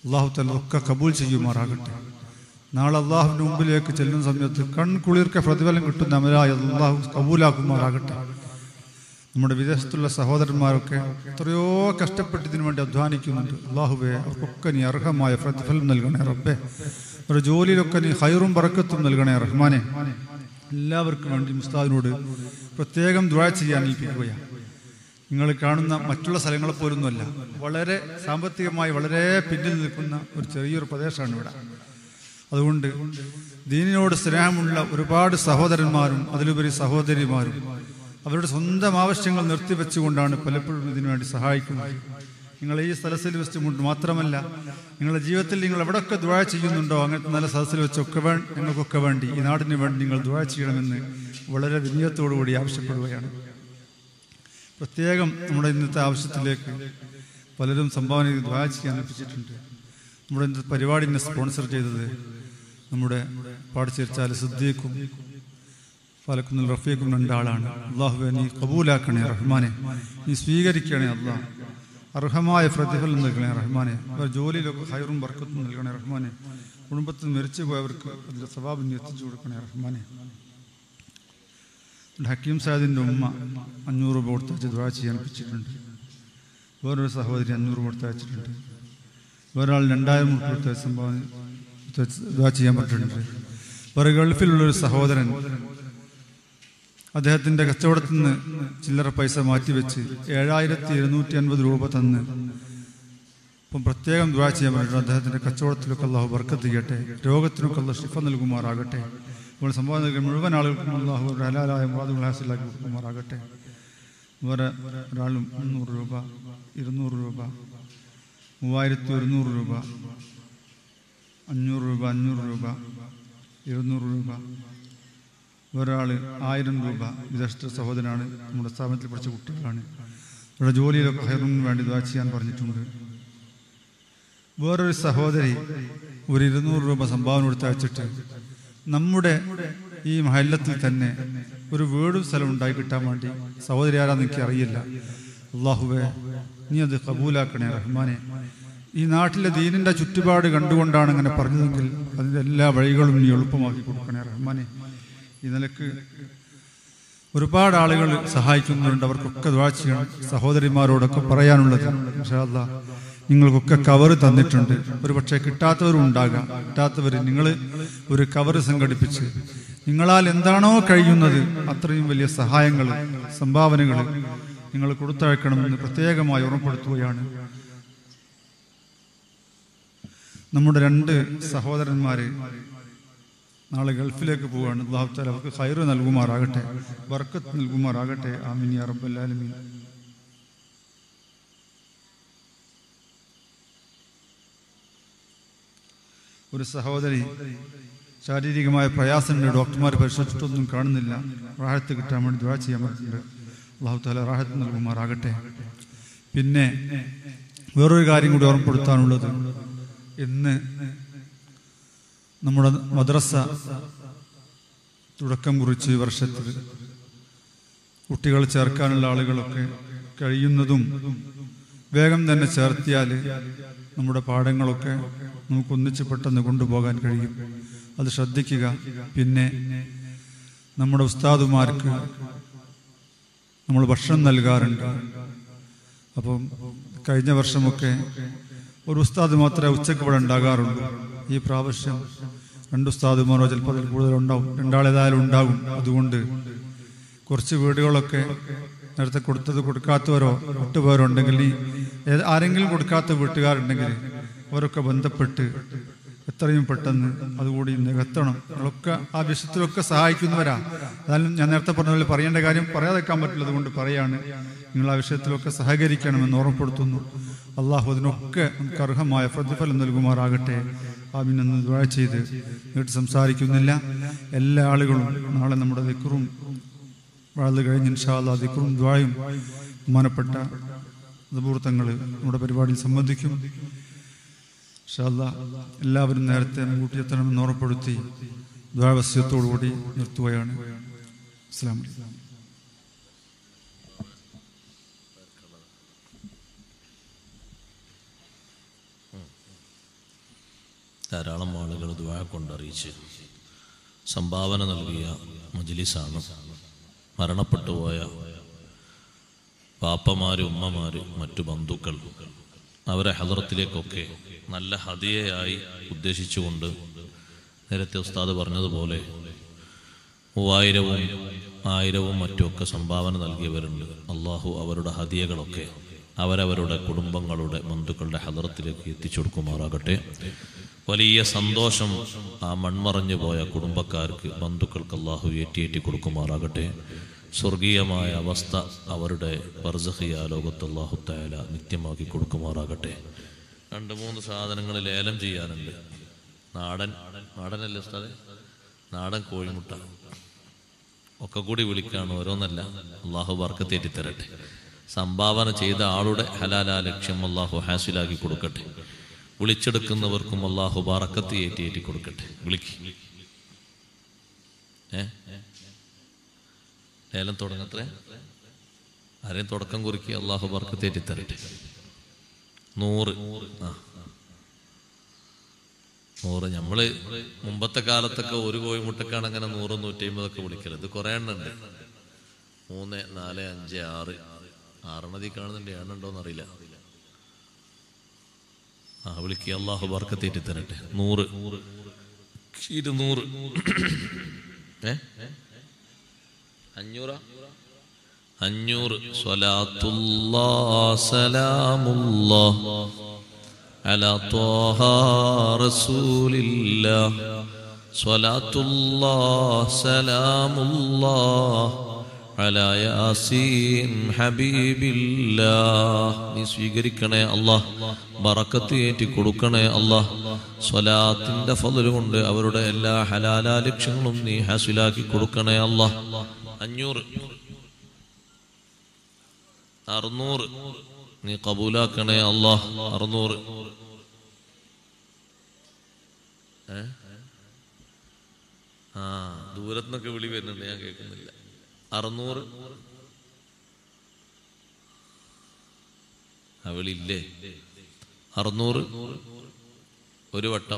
അള്ളാഹു തല ഒക്കെ കബൂൽ ചെയ്യുമാറാകട്ടെ നാളെ അള്ളാഹുവിൻ്റെ മുമ്പിലേക്ക് ചെല്ലുന്ന സമയത്ത് കൺകുളിർക്കെ പ്രതിഫലം കിട്ടുന്ന അമലായി അള്ളാഹു കബൂലാക്കുമാറാകട്ടെ നമ്മുടെ വിദേശത്തുള്ള സഹോദരന്മാരൊക്കെ എത്രയോ കഷ്ടപ്പെട്ട് ഇതിനു വേണ്ടി അധ്വാനിക്കുന്നുണ്ട് അള്ളാഹുവെ അവർക്കൊക്കെ നീ അർഹമായ പ്രതിഫലം നൽകണേ റബ്ബെ ഒരു ജോലിയിലൊക്കെ നീ ഹൈറും പറക്കത്തും നൽകണേ റഹ്മാനെ എല്ലാവർക്കും വേണ്ടി മുസ്താദിനോട് പ്രത്യേകം ദ്വാ ചെയ്യാൻ ഏൽപ്പിക്കുകയാണ് നിങ്ങൾ കാണുന്ന മറ്റുള്ള സ്ഥലങ്ങളെ പോലൊന്നുമല്ല വളരെ സാമ്പത്തികമായി വളരെ പിന്നിൽ നിൽക്കുന്ന ഒരു ചെറിയൊരു പ്രദേശമാണ് ഇവിടെ അതുകൊണ്ട് ദീനിനോട് സ്നേഹമുള്ള ഒരുപാട് സഹോദരന്മാരും അതിലുപരി സഹോദരിമാരും അവരുടെ സ്വന്തം ആവശ്യങ്ങൾ നിർത്തിവെച്ചുകൊണ്ടാണ് പലപ്പോഴും ഇതിനു വേണ്ടി സഹായിക്കുന്നത് നിങ്ങൾ ഈ സദസ്സിൽ വെച്ചുകൊണ്ട് മാത്രമല്ല നിങ്ങളുടെ ജീവിതത്തിൽ നിങ്ങൾ എവിടെയൊക്കെ ദ്വാഴ ചെയ്യുന്നുണ്ടോ അങ്ങനത്തെ നല്ല സദസ്സിൽ വെച്ചൊക്കെ വേ നിങ്ങൾക്കൊക്കെ വേണ്ടി ഈ നാടിന് വേണ്ടി നിങ്ങൾ ദ്വാഴ ചെയ്യണമെന്ന് വളരെ വിനയത്തോടു കൂടി ആവശ്യപ്പെടുകയാണ് പ്രത്യേകം നമ്മുടെ ഇന്നത്തെ ആവശ്യത്തിലേക്ക് പലരും സംഭാവന ചെയ്ത് ദ്വാഴ ചെയ്യാൻ ഏൽപ്പിച്ചിട്ടുണ്ട് നമ്മുടെ ഇന്നത്തെ പരിപാടിനെ സ്പോൺസർ ചെയ്തത് നമ്മുടെ പാടിച്ചേർച്ചാൽ സിദ്ദീഖും ഫലക്കുന്നിൽ റഫീഖും രണ്ടാളാണ് അള്ളാഹുവെ നീ കബൂലാക്കണേ റഹ്മാനെ നീ സ്വീകരിക്കണേ അള്ളാഹ് അർഹമായ പ്രതിഫലം നൽകണേ റഹ്മാനെ അവർ ജോലിയിലൊക്കെ ഹൈറും വർക്കത്തും നൽകണേ റഹ്മാനെ കുടുംബത്തിൽ മരിച്ചു പോയവർക്ക് അതിൻ്റെ സ്വഭാവം നീ എത്തിച്ചു കൊടുക്കണേ റഹ്മാനെ ഹക്കീം സാദിൻ്റെ ഉമ്മ അഞ്ഞൂറ് രൂപ കൊടുത്തയച്ച് ദ്വാ ചെയ്യാൻ വെച്ചിട്ടുണ്ട് വേറൊരു സഹോദരി അഞ്ഞൂറ് രൂപ കൊടുത്തയച്ചിട്ടുണ്ട് വേറൊരാൾ രണ്ടായിരം രൂപ കൊടുത്ത സംഭാവന ദ്വാ ചെയ്യാൻ പറ്റിയിട്ടുണ്ട് വേറെ ഗൾഫിലുള്ളൊരു സഹോദരൻ അദ്ദേഹത്തിന്റെ കച്ചവടത്തിൽ നിന്ന് ചില്ലറ പൈസ മാറ്റിവെച്ച് ഏഴായിരത്തി എഴുന്നൂറ്റി അൻപത് രൂപ തന്ന് ഇപ്പം പ്രത്യേകം ദ്വാ ചെയ്യാൻ പറ്റും അദ്ദേഹത്തിന്റെ കച്ചവടത്തിലൊക്കെ അള്ളാഹു ബർക്കത്ത് ചെയ്യട്ടെ രോഗത്തിനൊക്കെ അള്ളാഹ് ഷിഫ നൽകുമാറാകട്ടെ ഇപ്പോൾ സംഭവം നൽകുന്ന മുഴുവൻ ആളുകൾക്കും അള്ളാഹു ഒരു ഹലാലായ വാദങ്ങൾ ഹാസിലാക്കി കൊടുക്കുമാറാകട്ടെ വേറെ ഒരാളും മുന്നൂറ് രൂപ ഇരുന്നൂറ് രൂപ മൂവായിരത്തി ഒരുന്നൂറ് രൂപ അഞ്ഞൂറ് രൂപ അഞ്ഞൂറ് രൂപ ഇരുന്നൂറ് രൂപ ഒരാൾ ആയിരം രൂപ വിദേശത്തെ സഹോദരനാണ് നമ്മുടെ സ്ഥാപനത്തിൽ പഠിച്ച കുട്ടികളാണ് അവരുടെ ജോലിയിലൊക്കെ ഹൈറിന് വേണ്ടി ദ്വാ ചെയ്യാൻ പറഞ്ഞിട്ടുണ്ട് വേറൊരു സഹോദരി ഒരു ഇരുന്നൂറ് രൂപ സംഭാവന കൊടുത്ത് അയച്ചിട്ട് നമ്മുടെ ഈ മഹല്ലത്തിൽ തന്നെ ഒരു വീടും സ്ഥലം ഉണ്ടായി കിട്ടാൻ വേണ്ടി സഹോദരി ആരാന്ന് എനിക്ക് അറിയില്ല അള്ളാഹുവെ നീ അത് കബൂലാക്കണേ റഹ്മാനെ ഈ നാട്ടിലെ ദീനിന്റെ ചുറ്റുപാട് കണ്ടുകൊണ്ടാണ് അങ്ങനെ പറഞ്ഞതെങ്കിൽ അതിന്റെ എല്ലാ വഴികളും നീ എളുപ്പമാക്കി കൊടുക്കണേ റഹ്മാനെ ഈ നിലക്ക് ഒരുപാട് ആളുകൾ സഹായിക്കുന്നുണ്ട് അവർക്കൊക്കെ ദ്വാ ചെയ്യണം സഹോദരിമാരോടൊക്കെ പറയാനുള്ളത് ഇൻഷാ അല്ലാ നിങ്ങൾക്കൊക്കെ കവർ തന്നിട്ടുണ്ട് ഒരു പക്ഷേ കിട്ടാത്തവരും ഉണ്ടാകാം കിട്ടാത്തവർ നിങ്ങൾ ഒരു കവർ സംഘടിപ്പിച്ച് നിങ്ങളാൽ എന്താണോ കഴിയുന്നത് അത്രയും വലിയ സഹായങ്ങൾ സംഭാവനകൾ നിങ്ങൾ കൊടുത്തയക്കണമെന്ന് പ്രത്യേകമായി ഓർമ്മപ്പെടുത്തുകയാണ് നമ്മുടെ രണ്ട് സഹോദരന്മാര് നാളെ ഗൾഫിലേക്ക് പോവുകയാണ് അള്ളാഹു താല അവർക്ക് ഹൈറ് നൽകുമാറാകട്ടെ ബർക്കത്ത് നൽകുമാറാകട്ടെ ആമീൻ യാ റബ്ബൽ ആലമീൻ ഒരു സഹോദരി ശാരീരികമായ പ്രയാസമുണ്ട് ഡോക്ടർമാർ പരിശോധിച്ചിട്ടൊന്നും കാണുന്നില്ല റാഹത്ത് കിട്ടാൻ വേണ്ടി ദ്വാ ചെയ്യാൻ പറ്റുന്നുണ്ട് അള്ളാഹു താല റാഹത്ത് നൽകുമാറാകട്ടെ പിന്നെ വേറൊരു കാര്യം കൂടി ഓർമ്മപ്പെടുത്താനുള്ളത് ഇന്ന് നമ്മുടെ മദ്രസ തുടക്കം കുറിച്ച് ഈ വർഷത്തിൽ കുട്ടികൾ ചേർക്കാനുള്ള ആളുകളൊക്കെ കഴിയുന്നതും വേഗം തന്നെ ചേർത്തിയാൽ നമ്മുടെ പാഠങ്ങളൊക്കെ നമുക്ക് ഒന്നിച്ച് പെട്ടെന്ന് കൊണ്ടുപോകാൻ കഴിയും അത് ശ്രദ്ധിക്കുക പിന്നെ നമ്മുടെ ഉസ്താദുമാർക്ക് നമ്മൾ ഭക്ഷണം നൽകാറുണ്ട് അപ്പം കഴിഞ്ഞ വർഷമൊക്കെ ഒരു ഉസ്താദ് മാത്രമേ ഉച്ചക്ക് ഇവിടെ ഉണ്ടാകാറുള്ളൂ ഈ പ്രാവശ്യം രണ്ട് ഉസ്താദുമാരോ ചിലപ്പോൾ അതിൽ കൂടുതൽ ഉണ്ടാവും രണ്ടാളേതായാലും ഉണ്ടാകും അതുകൊണ്ട് കുറച്ച് വീടുകളൊക്കെ നേരത്തെ കൊടുത്തത് കൊടുക്കാത്തവരോ വിട്ടുപോയവരോ ഉണ്ടെങ്കിൽ ഈ ഏത് ആരെങ്കിലും കൊടുക്കാത്ത വീട്ടുകാരുണ്ടെങ്കിൽ അവരൊക്കെ ബന്ധപ്പെട്ട് എത്രയും പെട്ടെന്ന് അതുകൂടി നികത്തണം നിങ്ങളൊക്കെ ആ വിഷയത്തിലൊക്കെ സഹായിക്കുന്നവരാ എന്നാലും ഞാൻ നേരത്തെ പറഞ്ഞ പോലെ പറയേണ്ട കാര്യം പറയാതെക്കാൻ പറ്റില്ല അതുകൊണ്ട് പറയാണ് നിങ്ങൾ ആ വിഷയത്തിലൊക്കെ സഹകരിക്കണമെന്ന് ഓർമ്മപ്പെടുത്തുന്നു അള്ളാഹു അതിനൊക്കെ നമുക്ക് അർഹമായ പ്രതിഫലം നൽകുമാറാകട്ടെ ആമിനെന്ന് ദ്വാ ചെയ്ത് നീട്ടി സംസാരിക്കുന്നില്ല എല്ലാ ആളുകളും നാളെ നമ്മുടെ ദിക്റും വാഴ്ന്നു കഴിഞ്ഞ് ഇൻഷാല്ല ദിക്റും ദ്വായും ബഹുമാനപ്പെട്ട സുഹൃത്തങ്ങൾ നമ്മുടെ പരിപാടിയിൽ സംബന്ധിക്കും ഇൻഷാല്ല എല്ലാവരും നേരത്തെ മുൻകൂട്ടി എത്തണമെന്ന് ഓർമ്മപ്പെടുത്തി ദ്വാവസ്യത്തോടുകൂടി നിർത്തുകയാണ് അസ്സാം വലൈക്കും ധാരാളം ആളുകൾ ദ്വാ കൊണ്ടറിയിച്ച് സംഭാവന നൽകിയ മജ്ലിസാണ് മരണപ്പെട്ടു പോയ പാപ്പമാര് ഉമ്മമാര് മറ്റു ബന്ധുക്കൾ അവരെ ഹദറത്തിലേക്കൊക്കെ നല്ല ഹതിയയായി ഉദ്ദേശിച്ചുകൊണ്ട് നേരത്തെ ഉസ്താദ് പറഞ്ഞതുപോലെ മൂവായിരവും ആയിരവും മറ്റുമൊക്കെ സംഭാവന നൽകിയവരുണ്ട് അള്ളാഹു അവരുടെ ഹദിയകളൊക്കെ അവരവരുടെ കുടുംബങ്ങളുടെ ബന്ധുക്കളുടെ ഹദറത്തിലേക്ക് എത്തിച്ചു കൊടുക്കുമാറാകട്ടെ വലിയ സന്തോഷം ആ മൺമറഞ്ഞു പോയ കുടുംബക്കാർക്ക് ബന്ധുക്കൾക്ക് അള്ളാഹു ഏറ്റിയേറ്റി കൊടുക്കുമാറാകട്ടെ സ്വർഗീയമായ അവസ്ഥ അവരുടെ ബർസഹിയ ലോകത്ത് അള്ളാഹു തായാല നിത്യമാക്കി കൊടുക്കുമാറാകട്ടെ രണ്ട് മൂന്ന് സാധനങ്ങൾ ലേലം ചെയ്യാനുണ്ട് നാടൻ നാടനല്ലേ ഉസ്താദെ നാടൻ കോഴിമുട്ട ഒക്കെ കൂടി വിളിക്കാണ് ഓരോന്നല്ല അള്ളാഹു വർക്കത്തേറ്റി തരട്ടെ സംഭാവന ചെയ്ത ആളുടെ ഹലാല ലക്ഷ്യം അള്ളാഹു ഹാസിലാക്കി കൊടുക്കട്ടെ വിളിച്ചെടുക്കുന്നവർക്കും അള്ളാഹു ബറക്കത്ത് ഏറ്റി ഏറ്റി കൊടുക്കട്ടെ വിളിക്ക് ഏ ലേലം തുടങ്ങത്രേ ആരെയും തുടക്കം കുറിക്കി അള്ളാഹു ബർക്കത്തേറ്റി തരട്ടെ നൂറ് ആ നൂറ് നമ്മള് മുമ്പത്തെ കാലത്തൊക്കെ ഒരു കോഴിമുട്ടക്കാണ് അങ്ങനെ നൂറ് നൂറ്റി അമ്പതൊക്കെ വിളിക്കല് ഇത് കുറെ എണ്ണം ഉണ്ട് മൂന്ന് നാല് അഞ്ച് ആറ് ആറെണ്ണതി കാണുന്നുണ്ട് എണ്ണുണ്ടോന്ന് അറിയില്ല ആ വിളിക്കുക അള്ളാഹു ബർക്കത്തേറ്റി തരട്ടെ നൂറ് ഇരുന്നൂറ് ഏ അഞ്ഞൂറാ അഞ്ഞൂറ് സ്വലാത്തുല്ലാ സലാമുല്ലാ على طه رسول الله صلاة الله سلام الله على ياسين حبيب الله നീ സ്വീകരിക്കണേ അല്ലാഹ് ബറക്കത്ത് ഏറ്റി കൊടുക്കണേ അല്ലാഹ് സ്വലാത്തിന്റെ ഫضل കൊണ്ട് അവരുടെ എല്ലാ ഹലാല ലക്ഷ്യങ്ങളും നീ ഹാസിലാക്കി കൊടുക്കണേ അല്ലാഹ് അഞ്ഞൂറ് അറുന്നൂറ് നീ കബൂലാക്കണേ അല്ലാഹ് അറുന്നൂറ് ഏ? ആ ദൂരത്തുനിന്നൊക്കെ വിളി വരുന്നുണ്ട് ഞാൻ കേൾക്കുന്നില്ല അറുന്നൂറ് ആ വിളിയില്ലേ അറുന്നൂറ് ഒരു വട്ടം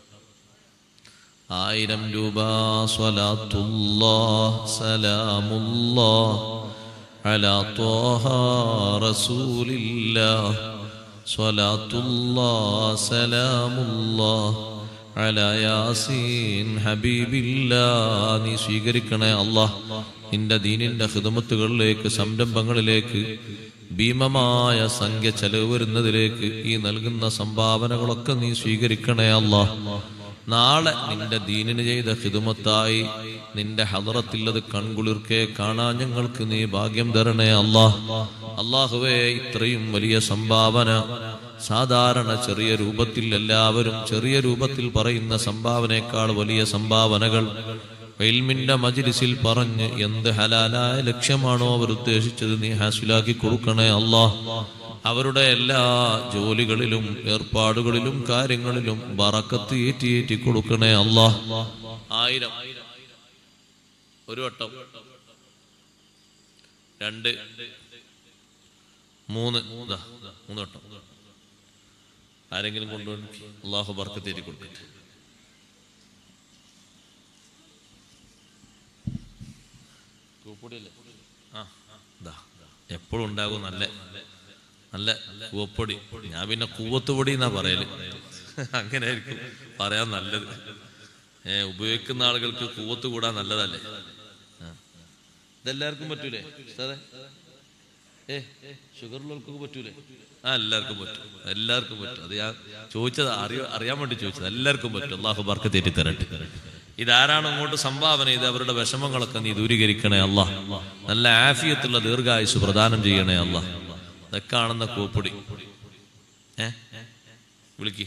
ആയിരം രൂപ സ്വലാത്തുല്ലാ സലാമുല്ലാ على طه رسول الله صلاة الله سلام الله على യാസീൻ ഹബീബില്ലാ നീ സ്വീകരിക്കണേ അല്ലാഹ് നിന്റെ ദീനിന്റെ ഹിദമത്തുകളിലേക്ക് സംരംഭങ്ങളിലേക്ക് ഭീമമായ സംഖ്യ ചെലവ് വരുന്നതിലേക്ക് ഈ നൽകുന്ന സംഭാവനകളൊക്കെ നീ സ്വീകരിക്കണേ അല്ലാഹ് നാളെ നിന്റെ ദീനിന് ചെയ്ത ഹിദുമത്തായി നിന്റെ ഹദറത്തിൽ അത് കൺകുളിർക്കെ കാണാൻ ഞങ്ങൾക്ക് നീ ഭാഗ്യം തരണേ അല്ലാഹ് അള്ളാഹുവേ ഇത്രയും വലിയ സംഭാവന സാധാരണ ചെറിയ രൂപത്തിൽ എല്ലാവരും ചെറിയ രൂപത്തിൽ പറയുന്ന സംഭാവനയേക്കാൾ വലിയ സംഭാവനകൾ ഇൽമിന്റെ മജിലിസിൽ പറഞ്ഞ് എന്ത് ഹലാലായ ലക്ഷ്യമാണോ അവർ ഉദ്ദേശിച്ചത് നീ ഹാസിലാക്കി കൊടുക്കണേ അല്ലാഹ് അവരുടെ എല്ലാ ജോലികളിലും ഏർപ്പാടുകളിലും കാര്യങ്ങളിലും ബറക്കത്ത് ഏറ്റിയേറ്റി കൊടുക്കണേ അല്ലാഹ് ആയിരം ഒരു വട്ടം രണ്ട് മൂന്ന് ദാ, മൂന്ന് വട്ടം ആരെങ്കിലും കൊണ്ടുവന്ന് അള്ളാഹു ബർക്കത്തേറ്റി കൊടുക്കട്ടെ കൂപ്പൊടിയല്ലേ ആ ദാ എപ്പോഴും ഉണ്ടാകും നല്ല നല്ല കൂവപ്പൊടി ഞാൻ പിന്നെ കൂവത്ത് പൊടി എന്നാ പറയല് അങ്ങനെ ആയിരിക്കും പറയാൻ നല്ലത് ഏ ഉപയോഗിക്കുന്ന ആളുകൾക്ക് കൂവത്ത് കൂടാൻ നല്ലതല്ലേ ആ. ഇതെല്ലാവർക്കും പറ്റൂലേ ഉസ്താദേ? ഏ ഷുഗർ ഉള്ളവർക്കൊക്കെ പറ്റൂലേ ആ എല്ലാവർക്കും പറ്റും എല്ലാവർക്കും പറ്റും അത് ഞാൻ ചോദിച്ചത് അറിയ അറിയാൻ വേണ്ടി ചോദിച്ചത് എല്ലാവർക്കും പറ്റും അള്ളാഹു ബർക്ക് തെറ്റി തരട്ടെ ഇതാരാണ് അങ്ങോട്ട് സംഭാവന ചെയ്ത് അവരുടെ വിഷമങ്ങളൊക്കെ നീ ദൂരീകരിക്കണേ അല്ലാ നല്ല ആഫിയത്തുള്ള ദീർഘായുസ് പ്രദാനം ചെയ്യണേ അല്ലാ ഇതൊക്കെ കാണുന്ന കൂപ്പൊടി ഏ വിളിക്ക്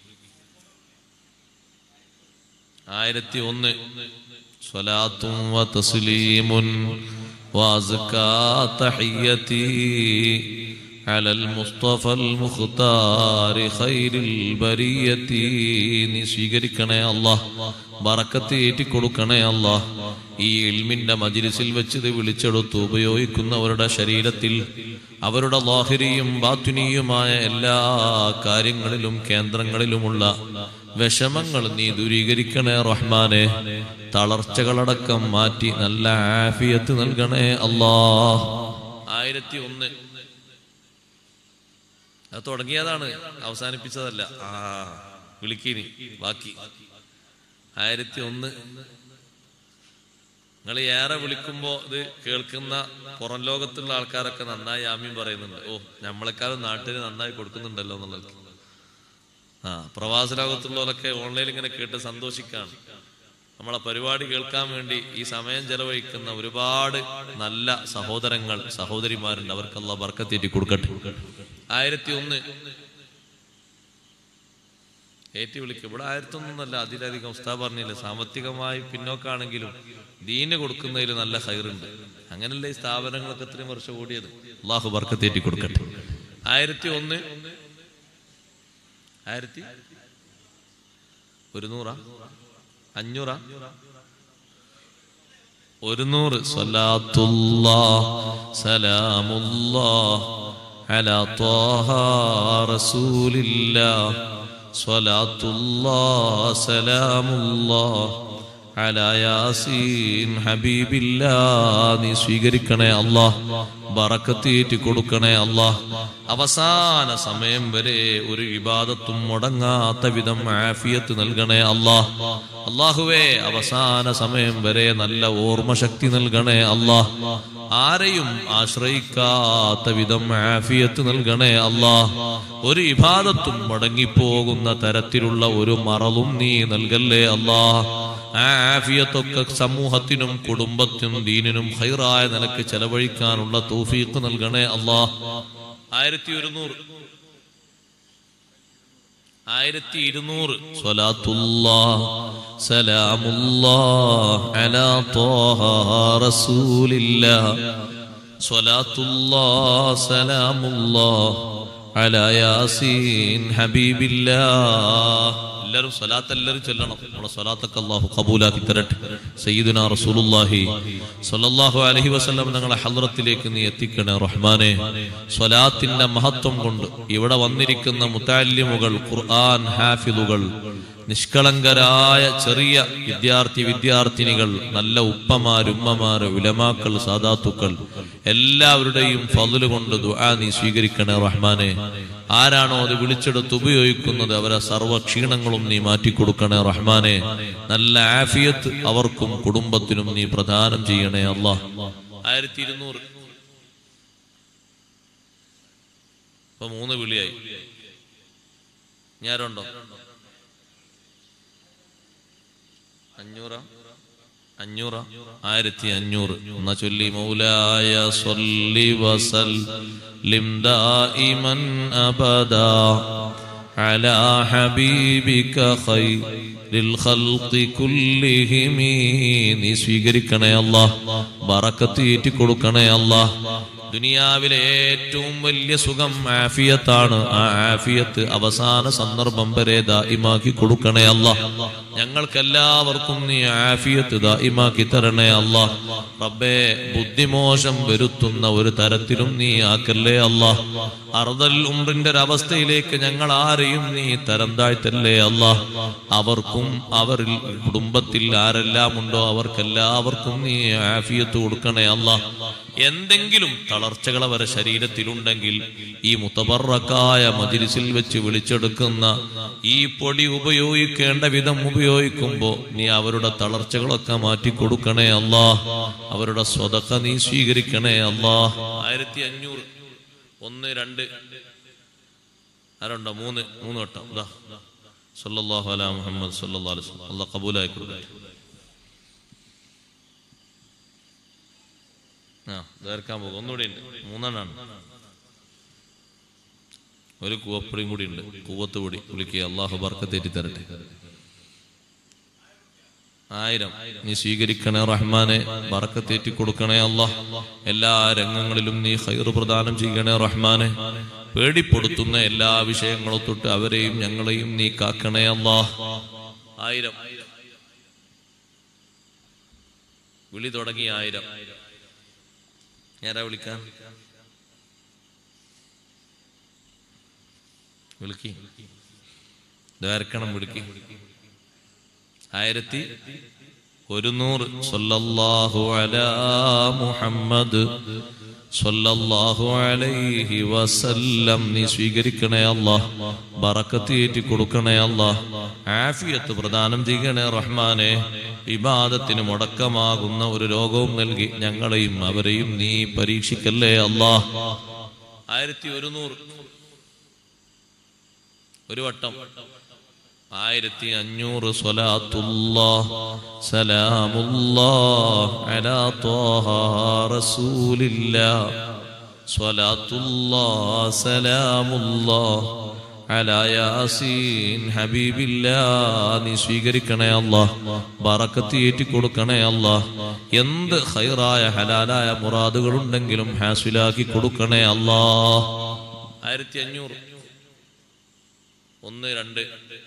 ആയിരത്തി ഒന്ന് സ്വലാത്തും വ തസ്ലീമുൻ وأزكى تحيتي على المصطفى المختار خير البرية നീ സ്വീകരിക്കണേ അല്ലാഹ് ബറക്കത്ത് ഏറ്റിക്കൊടുക്കണേ അല്ലാഹ് ഈ ഇൽമിന്റെ മജിലിസിൽ വെച്ച് ഇത് വിളിച്ചെടുത്ത് ഉപയോഗിക്കുന്നവരുടെ ശരീരത്തിൽ അവരുടെ ലാഹിരിയും ബാത്തുനിയുമായ എല്ലാ കാര്യങ്ങളിലും കേന്ദ്രങ്ങളിലുമുള്ള വിഷമങ്ങൾ നീ ദൂരീകരിക്കണേ റഹ്മാനെ തളർച്ചകളടക്കം മാറ്റി നല്ല ആഫിയത്ത് നൽകണേ അല്ലാ ആയിരത്തി ഒന്ന് അത് തുടങ്ങിയതാണ് അവസാനിപ്പിച്ചതല്ല ആ വിളിക്കിനി ബാക്കി ആയിരത്തി ഒന്ന് നിങ്ങൾ ഏറെ വിളിക്കുമ്പോ ഇത് കേൾക്കുന്ന പുറം ലോകത്തുള്ള ആൾക്കാരൊക്കെ നന്നായി ആമ്യം പറയുന്നുണ്ട് ഓ നമ്മളെക്കാളും നാട്ടിന് നന്നായി കൊടുക്കുന്നുണ്ടല്ലോ എന്നുള്ളത് ആ പ്രവാസ ലോകത്തുള്ളവരൊക്കെ ഓൺലൈനിൽ ഇങ്ങനെ കേട്ട് സന്തോഷിക്കാണ് നമ്മളെ പരിപാടി കേൾക്കാൻ വേണ്ടി ഈ സമയം ചെലവഴിക്കുന്ന ഒരുപാട് നല്ല സഹോദരങ്ങൾ സഹോദരിമാരുണ്ട് അവർക്കല്ല ബർക്കത്തേറ്റി കൊടുക്കട്ടെ ആയിരത്തി ഒന്ന് ഏറ്റി വിളിക്കും ഇവിടെ ആയിരത്തി ഒന്നല്ല അതിലധികം ഉസ്താ പറഞ്ഞില്ല സാമ്പത്തികമായി പിന്നോക്കാണെങ്കിലും ദീന് കൊടുക്കുന്നതിൽ നല്ല ഹൈറുണ്ട് അങ്ങനല്ലേ ഈ സ്ഥാപനങ്ങളൊക്കെ ഇത്രയും വർഷം ഓടിയത് അള്ളാഹു ബർക്കത്തേറ്റി കൊടുക്കട്ടെ ആയിരത്തി ഒന്ന് ആയിരത്തി ഒരുന്നൂറാ അഞ്ഞൂറാ ഒരുന്നൂറ് സ്വലാത്തുല്ലാ സലാമുല്ലാ അലാ ത്വാഹ റസൂലില്ലാ സ്വലാത്തുല്ലാ സലാമുല്ലാ അലാ യാസീൻ ഹബീബില്ലാ നീ സ്വീകരിക്കണേ അല്ലാ ബറക്കത്തേറ്റി കൊടുക്കണേ അല്ലാ അവസാന സമയം വരെ ഒരു വിവാദത്തും മുടങ്ങാത്ത വിധം ആഫിയത്ത് നൽകണേ അല്ലാ അള്ളാഹുവേ അവസാന സമയം വരെ നല്ല ഓർമ്മശക്തി നൽകണേ അല്ലാ ആരെയും ആശ്രയിക്കാത്ത വിധം ആഫിയത്ത് നൽകണേ അല്ലാ ഒരു ഇബാദത്തും മുടങ്ങിപ്പോകുന്ന തരത്തിലുള്ള ഒരു മറലും നീ നൽകല്ലേ അല്ലാ ആ ആഫിയത്തൊക്കെ സമൂഹത്തിനും കുടുംബത്തിനും ദീനിനും ഹൈറായ നിലക്ക് ചെലവഴിക്കാനുള്ള തൗഫീഖ് നൽകണേ അല്ലാ ആയിരത്തി ഒരുന്നൂറ് ആയിരത്തി ഇരുന്നൂറ് സ്വലാത്തുല്ലാ സലാമുല്ലാ അലാ ത്വാഹ റസൂലില്ലാ സ്വലാത്തുല്ലാ സലാമുല്ലാ അലാ യാസീൻ ഹബീബില്ലാ എല്ലാവരും സ്വലാത്ത് എല്ലാവരും ചൊല്ലണം നമ്മുടെ സ്വലാത്തൊക്കെ അള്ളാഹു കബൂലാക്കി തരട്ടെ സയ്യിദുന റസൂലുള്ളാഹി സ്വല്ലല്ലാഹു അലൈഹി വസല്ലം ഞങ്ങളെ ഹദ്റത്തിലേക്ക് നീ എത്തിക്കണേ റഹ്മാനെ സ്വലാത്തിന്റെ മഹത്വം കൊണ്ട് ഇവിടെ വന്നിരിക്കുന്ന മുത്താലിമുകൾ ഖുർആൻ ഹാഫിലുകൾ നിഷ്കളങ്കരായ ചെറിയ വിദ്യാർത്ഥി വിദ്യാർത്ഥിനികൾ നല്ല ഉപ്പമാര് ഉമ്മമാര് ഉലമാക്കൾ സാദാത്തുക്കൾ എല്ലാവരുടെയും ഫضല് കൊണ്ട് ദുആ നീ സ്വീകരിക്കണേ റഹ്മാനെ ആരാണോ അത് വിളിച്ചെടുത്ത് ഉപയോഗിക്കുന്നത് അവരെ സർവ്വ ക്ഷീണങ്ങളും നീ മാറ്റിക്കൊടുക്കണേ റഹ്മാനെ നല്ല ആഫിയത്ത് അവർക്കും കുടുംബത്തിനും നീ പ്രദാനം ചെയ്യണേ അല്ലാ ആയിരത്തി ഇരുന്നൂറ് ഇപ്പൊ മൂന്ന് വിളിയായി ഞാരുണ്ടോ അഞ്ഞൂറ അഞ്ഞൂറ ആയിരത്തി അഞ്ഞൂറ് എന്നാ ചൊല്ലി മൗലായ സ്വല്ലി വസൽ ലിം ദായിമൻ അബദാ على حبيبك خير الخلق كلهم നീ സ്വീകരിക്കണേ അല്ലാ ബറക്കത്ത് ഏറ്റി കൊടുക്കണേ അല്ലാ ദുനിയാവിലെ ഏറ്റവും വലിയ സുഖം ആഫിയത്താണ് ആ ആഫിയത്ത് അവസാന സന്ദർഭം വരെ ദായിമാക്കി കൊടുക്കണേ അല്ല ഞങ്ങൾക്കെല്ലാവർക്കും നീ ആഫിയത്ത് ദായിമാക്കി തരണേ അല്ല റബ്ബേ ബുദ്ധിമോശം വരുത്തുന്ന ഒരു തരത്തിലും നീ ആക്കല്ലേ അല്ല അറുതൽ ഉമ്രിന്റെ ഒരവസ്ഥയിലേക്ക് ഞങ്ങൾ ആരെയും നീ തരം താഴ്ത്തല്ലേ അല്ല അവർക്കും അവരിൽ കുടുംബത്തിൽ ആരെല്ലാം ഉണ്ടോ അവർക്കെല്ലാവർക്കും നീ ആഫിയത്ത് കൊടുക്കണേ അല്ല എന്തെങ്കിലും തളർച്ചകൾ അവരെ ശരീരത്തിലുണ്ടെങ്കിൽ ഈ മുത്തബറക്കായ മജിലിസിൽ വെച്ച് വിളിച്ചെടുക്കുന്ന ഈ പൊടി ഉപയോഗിക്കേണ്ട വിധം ഉപയോഗിക്കുമ്പോ നീ അവരുടെ തളർച്ചകളൊക്കെ മാറ്റി കൊടുക്കണേ അല്ലാ അവരുടെ സ്വതക്ക നീ സ്വീകരിക്കണേ അല്ലാ ആയിരത്തി അഞ്ഞൂറ് ഒന്ന് രണ്ട് ആരുണ്ടോ മൂന്ന് മൂന്ന് വട്ടം ഇതാ സല്ലല്ലാഹു അലാ മുഹമ്മദ് സല്ലല്ലാഹു അലൈഹി വസല്ലം അല്ലാഹ് കബൂലായി കൊടുക്കട്ടെ ആ തീർക്കാൻ പോകും ഒന്നുകൂടി ഉണ്ട് മൂന്നെണ്ണാണ് ഒരു കൂവപ്പൊടിയും കൂടി ഉണ്ട് കൂവത്ത് പൊടി വിളിക്കുക അള്ളാഹു ബർക്കത്തേറ്റി തരട്ടെ ആയിരം നീ സ്വീകരിക്കണേ റഹ്മാനെ ബറക്കത്തേറ്റി കൊടുക്കണേ അല്ലാ എല്ലാ രംഗങ്ങളിലും നീ ഹൈറ് പ്രദാനം ചെയ്യണേ റഹ്മാനെ പേടിപ്പെടുത്തുന്ന എല്ലാ വിഷയങ്ങളും തൊട്ട് അവരെയും ഞങ്ങളെയും നീ കാക്കണേ അല്ലാ ആയിരം വിളി തുടങ്ങി ആയിരം ഞാനാ വിളിക്കാൻ വിളിക്കി ദ്വാരക്കണം വിളിക്ക് ആയിരത്തി ഒരുന്നൂറ് സല്ലല്ലാഹു അലാ മുഹമ്മദ് സല്ലല്ലാഹു അലൈഹി വസല്ലം നീ സ്വീകരിക്കണേ അല്ലാ ബറക്കത്ത് ഏറ്റി കൊടുക്കണേ അല്ലാ ആഫിയത്ത് പ്രദാനം ചെയ്യണേ റഹ്മാനെ വിവാദത്തിന് മുടക്കമാകുന്ന ഒരു രോഗവും നൽകി ഞങ്ങളെയും അവരെയും നീ പരീക്ഷിക്കല്ലേ അല്ലാ ആയിരത്തി ഒരുന്നൂറ് ഒരു വട്ടം ആയിരത്തി അഞ്ഞൂറ് സ്വലാത്തുല്ലാ സലാമുല്ലാ അലാ ത്വാഹ റസൂലില്ലാ സ്വലാത്തുല്ലാ സലാമുല്ലാ അലാ യാസീൻ ഹബീബില്ലാ നീ സ്വീകരിക്കണേ അല്ലാ ബറക്കത്ത് ഏറ്റി കൊടുക്കണേ അല്ലാ എന്ത് ഹൈറായ ഹലാലായ മുറാദുകളുണ്ടെങ്കിലും ഹാസിലാക്കി കൊടുക്കണേ അല്ലാ ആയിരത്തി അഞ്ഞൂറ് ഒന്ന് രണ്ട്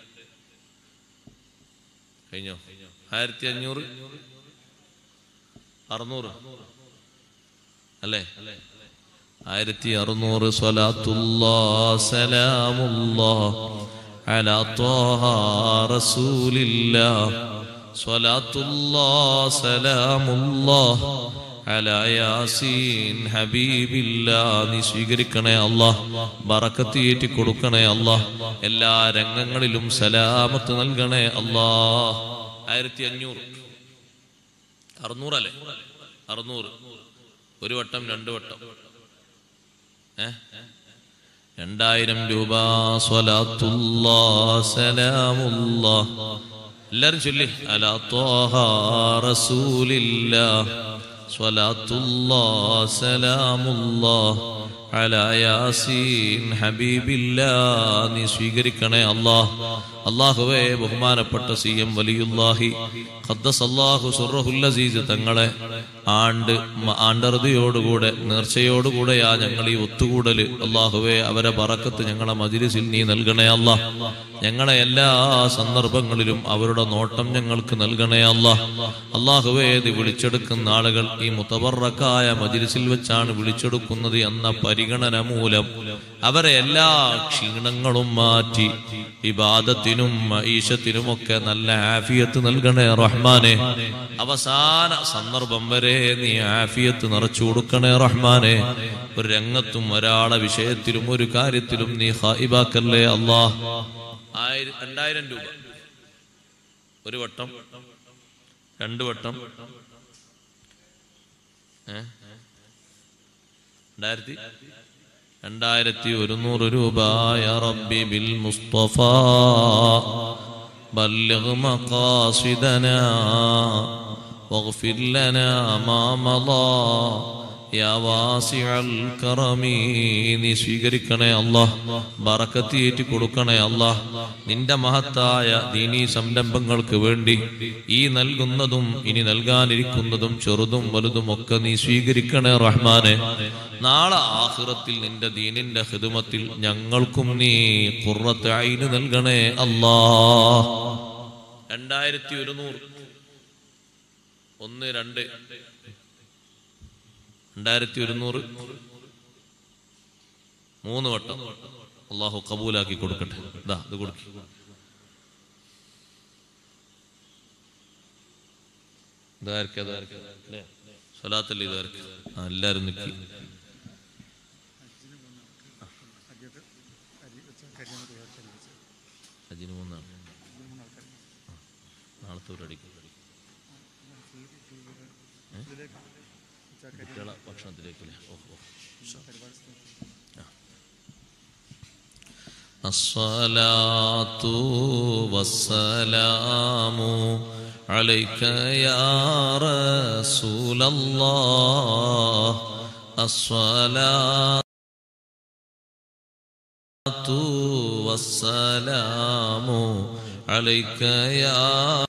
കഴിഞ്ഞോ ആയിരത്തി അഞ്ഞൂറ് അറുന്നൂറ് അല്ലേ ആയിരത്തി അറുന്നൂറ് സ്വലാത്തുല്ലാ സലാമുല്ലാ അലാ ത്വാഹ റസൂലില്ലാ സ്വലാത്തുല്ലാ സലാമുല്ലാ അലാ യാസീൻ ഹബീബില്ലാ നീ സ്വീകരിക്കണേ അല്ലാ ബറക്കത്ത് ഏറ്റി കൊടുക്കണേ അല്ലാ എല്ലാ രംഗങ്ങളിലും സലാമത്ത് നൽകണേ അല്ലാ ആയിരത്തി അഞ്ഞൂറ് അറുന്നൂറല്ലേ അറുന്നൂറ് ഒരു വട്ടം രണ്ട് വട്ടം ഏ രണ്ടായിരം രൂപ സ്വലാത്തുല്ലാ സലാമുല്ലാ എല്ലാരും ചൊല്ലി അലാ ത്വാഹ റസൂലില്ലാ സ്വലാത്തുല്ലാ സലാമുല്ലാ അലാ യാസീൻ ഹബീബില്ലാ നീ സ്വീകരിക്കണേ അല്ലാ അള്ളാഹുവേ ബഹുമാനപ്പെട്ട സി എം വലിയുല്ലാഹി ഖദ്ദസല്ലാഹു സുറഹുൽ അസീസ് തങ്ങളെ ആണ്ട് മ- ആണ്ടറുതിയോടുകൂടെ നേർച്ചയോടുകൂടെയാ ഞങ്ങൾ ഈ ഒത്തുകൂടല് അള്ളാഹുവേ അവരെ പറക്കത്ത് ഞങ്ങളെ മജിലിസിൽ നീ നൽകണേ അല്ലാ ഞങ്ങളെ എല്ലാ സന്ദർഭങ്ങളിലും അവരുടെ നോട്ടം ഞങ്ങൾക്ക് നൽകണേ അല്ലാ അള്ളാഹുവേ ഇത് വിളിച്ചെടുക്കുന്ന ആളുകൾ ഈ മുത്തബറക്കായ മജിലിസിൽ വെച്ചാണ് വിളിച്ചെടുക്കുന്നത് എന്ന പരിഗണന മൂലം അവരെ എല്ലാ ക്ഷീണങ്ങളും മാറ്റി വിവാദത്തിനും ഈശത്തിനുമൊക്കെ നല്ല ആഫിയത്ത് നൽകണേ റഹ്മാനെ അവസാന സന്ദർഭം വരെ നീ ആഫിയത്ത് നിറച്ചു കൊടുക്കണേ റഹ്മാനെ ഒരു രംഗത്തും ഒരാളെ വിഷയത്തിലും ഒരു കാര്യത്തിലും നീ ഹായിബാക്കല്ലേ അല്ലാ ആയിരം രണ്ടായിരം രൂപ ഒരു വട്ടം രണ്ട് വട്ടം ഏ രണ്ടായിരത്തി രണ്ടായിരത്തി ഒരുന്നൂറ് രൂപ യാ റബ്ബി ബിൽ മുസ്തഫ بلغ مقاصدنا واغفر لنا ما مضى يا واسع الكرم നീ സ്വീകരിക്കണേ അല്ലാഹ് ബറക്കത്ത് ഏറ്റി കൊടുക്കണേ അല്ലാഹ് നിന്റെ മഹത്തായ ദീനീ സംരംഭങ്ങൾക്ക് വേണ്ടി ഈ നൽകുന്നതും ഇനി നൽകാനിരിക്കുന്നതും ചെറുതും വലുതും ഒക്കെ നീ സ്വീകരിക്കണേ റഹ്മാനെ നാളെ ആഖിറത്തിൽ നിന്റെ ദീനിന്റെ ഹിദമത്തിൽ ഞങ്ങൾക്കും നീ കുറത്ത് അയിന് നൽകണേ അല്ലാ രണ്ടായിരത്തി ഒരുന്നൂറ് ഒന്ന് രണ്ട് രണ്ടായിരത്തി ഒരുന്നൂറ് മൂന്ന് വട്ടം അള്ളാഹു കബൂലാക്കി കൊടുക്കട്ടെ ഇതാ ഇത് കൊടുക്കി ഇതായിരിക്കും അതായിരിക്കും അല്ലേ സ്വലാത്തല്ലേ ഇതായിരിക്കും ആ എല്ലാരും നിക്കി അജിന് മൂന്നാണ് നാളത്തെ ഒരു അടിക്കും കുട്ടികളെ ഭക്ഷണത്തിലേക്കല്ലേ ഓഹോ الصلاة والسلام عليك يا رسول الله الصلاة والسلام عليك يا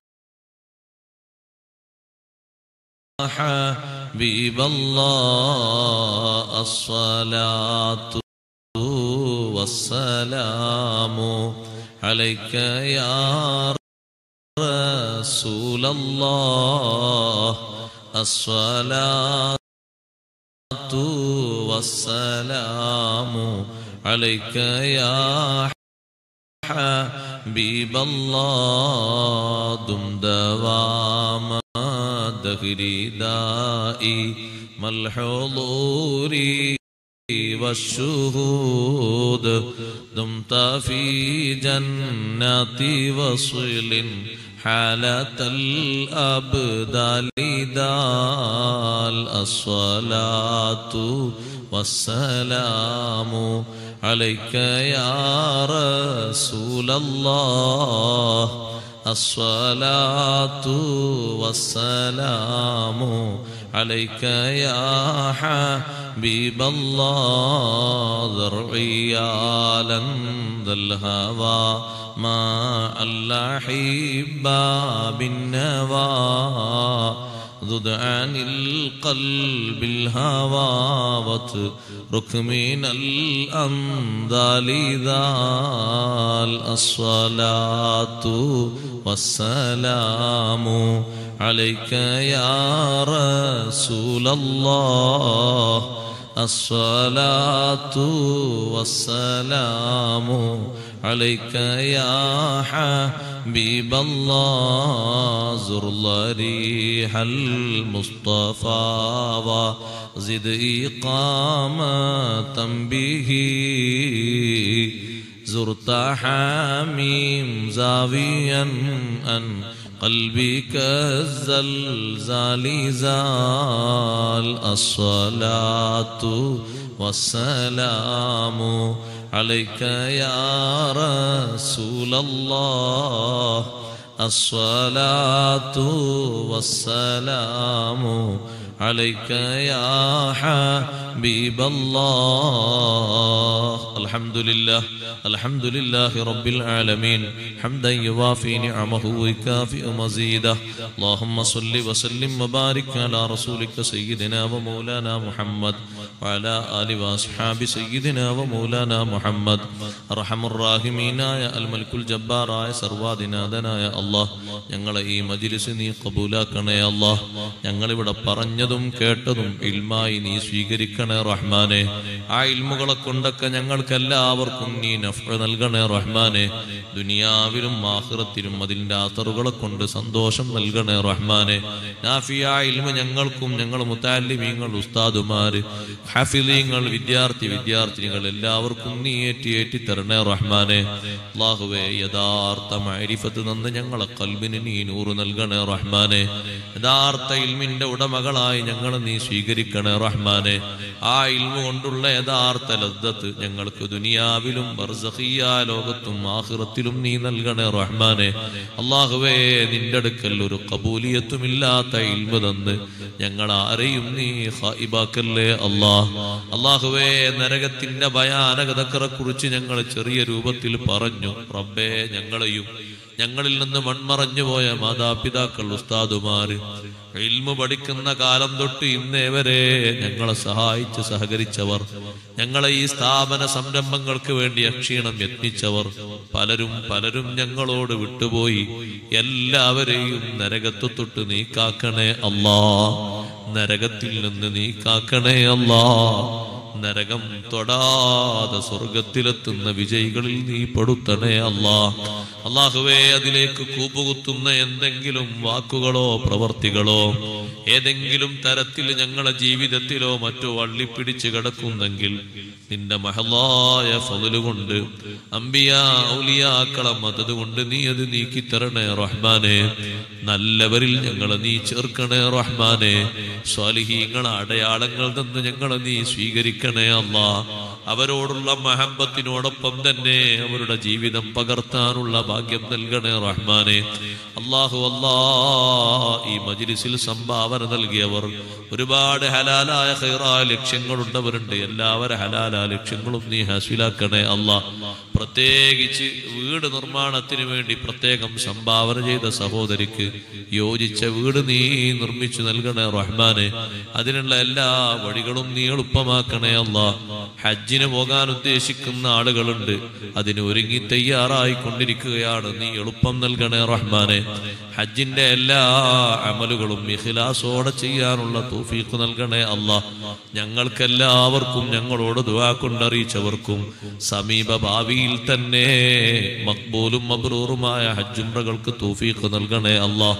حبيب الله الصلاة والسلام عليك يا رسول الله الصلاة والسلام عليك يا حبيب الله دم دوام الدهر دائي ما الحضور والشهود دمت في جنات وصل حالة الأبدال دال الصلاة والسلام عليك يا رسول الله الصلاة والسلام عليك يا حبيب الله ذرعيالا ذا الهوى ما الأحبة بالنوى ذد عن القلب الهوى واترك من الأنذال ذال الصلاة والسلام عليك يا رسول الله الصلاة والسلام عليك يا حبيب الله زر الله ريح المصطفى وزد إقامة به زرت حميم زاويا أن قلبك الزلزال زال الصلاة والسلام عليك يا رسول الله الصلاة والسلام عليك يا حبيب الله الحمد لله الحمد لله رب العالمين حمدا يوافي نعمه ويكافئ مزيده اللهم صل وسلم وبارك على رسولك سيدنا ومولانا محمد وعلى آل وأصحاب سيدنا ومولانا محمد أرحم الراحمين يا الملك الجبار يا സർവാദിനാഥനായ അള്ളാഹ് ഞങ്ങളെ ഈ മജിലിസ് നീ കബൂലാക്കണേ അള്ളാഹ് ഞങ്ങളിവിടെ പറഞ്ഞതും കേട്ടതും ഇൽമായി നീ സ്വീകരിക്കണേ റഹ്മാനെ ആ ഇൽമുകളെ കൊണ്ടൊക്കെ ഞങ്ങൾക്ക് എല്ലാവർക്കും നീ നഫ് നൽകണേ റഹ്മാനെ ദുനിയാവിലും ആഹ്റത്തിലും അതിൻ്റെ ആത്തറുകളെ കൊണ്ട് സന്തോഷം നൽകണേ റഹ്മാനെ നാഫിയ ഇൽമ ഞങ്ങൾക്കും ഞങ്ങൾ മുത്താലിമീങ്ങൾ ഉസ്താദുമാര് ഹഫിലീങ്ങൾ വിദ്യാർത്ഥി വിദ്യാർത്ഥിനികൾ എല്ലാവർക്കും നീ ഏറ്റി ഏറ്റി തരണേ റഹ്മാനെ അള്ളാഹുവേ യഥാർത്ഥ മൈരിഫത്ത് നന്ന് ഞങ്ങളെ കൽബിന് നീ നൂറ് നൽകണേ റഹ്മാനെ യഥാർത്ഥ ഇൽമിന്റെ ഉടമകളായി ഞങ്ങൾ നീ സ്വീകരിക്കണേ റഹ്മാനെ ആ ഇൽമ കൊണ്ടുള്ള യഥാർത്ഥ ലദ്ദത്ത് ഞങ്ങൾക്ക് ദുനിയാവിലും ബർസഖിയ ലോകത്തും ആഖിറത്തിലും നീ നൽകണേ റഹ്മാനെ അള്ളാഹുവേ നിന്റെ അടുക്കൽ ഒരു കബൂലിയത്തുമില്ലാത്ത ഇൽമ തന്ന് ഞങ്ങൾ ആരെയും നീ ഹായിബാക്കല്ലേ അള്ളാഹ് അള്ളാഹുവേ നരകത്തിന്റെ ഭയാനകതക്കറെ കുറിച്ച് ഞങ്ങൾ ചെറിയ രൂപത്തിൽ പറഞ്ഞു റബ്ബേ ഞങ്ങളെയും ഞങ്ങളിൽ നിന്ന് മൺമറഞ്ഞു പോയ മാതാപിതാക്കൾ ഉസ്താദുമാര് ഇൽമു പഠിക്കുന്ന കാലം തൊട്ട് ഇന്നേ വരെ ഞങ്ങളെ സഹായിച്ച് സഹകരിച്ചവർ ഞങ്ങളെ ഈ സ്ഥാപന സംരംഭങ്ങൾക്ക് വേണ്ടി അക്ഷീണം യത്നിച്ചവർ പലരും പലരും ഞങ്ങളോട് വിട്ടുപോയി എല്ലാവരെയും നരകത്തു തൊട്ട് നീക്കാക്കണേ അല്ലാ നരകത്തിൽ നിന്ന് നീക്കാക്കണേ അല്ലാ നരകം തൊടാതെ സ്വർഗത്തിലെത്തുന്ന വിജയികളിൽ നീ പെടുത്തണേ അല്ലാ അള്ളാഹുവേ അതിലേക്ക് കൂപ്പുകുത്തുന്ന എന്തെങ്കിലും വാക്കുകളോ പ്രവർത്തികളോ ഏതെങ്കിലും തരത്തിൽ ഞങ്ങളെ ജീവിതത്തിലോ മറ്റോ വള്ളിപ്പിടിച്ച് കിടക്കുന്നെങ്കിൽ നിന്റെ മഹലായ ഫതിലുകൊണ്ട് അമ്പിയ ഔലിയാക്കളെ മതത് കൊണ്ട് നീ അത് നീക്കി തരണേ റഹ്മാനെ നല്ലവരിൽ ഞങ്ങളെ നീ ചേർക്കണേ റഹ്മാനെ സ്വാലിഹീങ്ങളെ അടയാളങ്ങൾ നിന്ന് ഞങ്ങളെ നീ സ്വീകരിക്കണേ അല്ലാ അവരോടുള്ള മഹബത്തിനോടൊപ്പം തന്നെ അവരുടെ ജീവിതം പകർത്താനുള്ള ഭാഗ്യം നൽകണേ റഹ്മാനെ അള്ളാഹു അല്ലാ ഈ മജിലിസിൽ സംഭാവന നൽകിയവർ ഒരുപാട് ഹലാലായ ഹൈറായ ലക്ഷ്യങ്ങളുണ്ടവരുണ്ട് എല്ലാവരും ഹലാലായ ലക്ഷ്യങ്ങളും നീ ഹാസിലാക്കണേ അല്ലാ പ്രത്യേകിച്ച് വീട് നിർമ്മാണത്തിന് വേണ്ടി പ്രത്യേകം സംഭാവന ചെയ്ത സഹോദരിക്ക് യോജിച്ച വീട് നീ നിർമ്മിച്ചു നൽകണേ റഹ്മാനെ അതിനുള്ള എല്ലാ വഴികളും നീ എളുപ്പമാക്കണേ അല്ലാ ഹജ്ജിന് ഹജ്ജിന് പോകാൻ ഉദ്ദേശിക്കുന്ന ആളുകളുണ്ട് അതിന് ഒരുങ്ങി തയ്യാറായി കൊണ്ടിരിക്കുകയാണ് നീ എളുപ്പം നൽകണേ റഹ്മാനെ ഹജ്ജിന്റെ എല്ലാ അമലുകളും ഇഖ്ലാസോടെ ചെയ്യാനുള്ള തൗഫീഖ് നൽകണേ അല്ലാ ഞങ്ങൾക്കെല്ലാവർക്കും ഞങ്ങളോട് ദുആ കൊണ്ടറിയിച്ചവർക്കും സമീപ ഭാവിയിൽ തന്നെ മക്ബൂലും മബ്രൂറുമായ ഹജ്ജുംറകൾക്ക് തൗഫീഖ് നൽകണേ അല്ലാ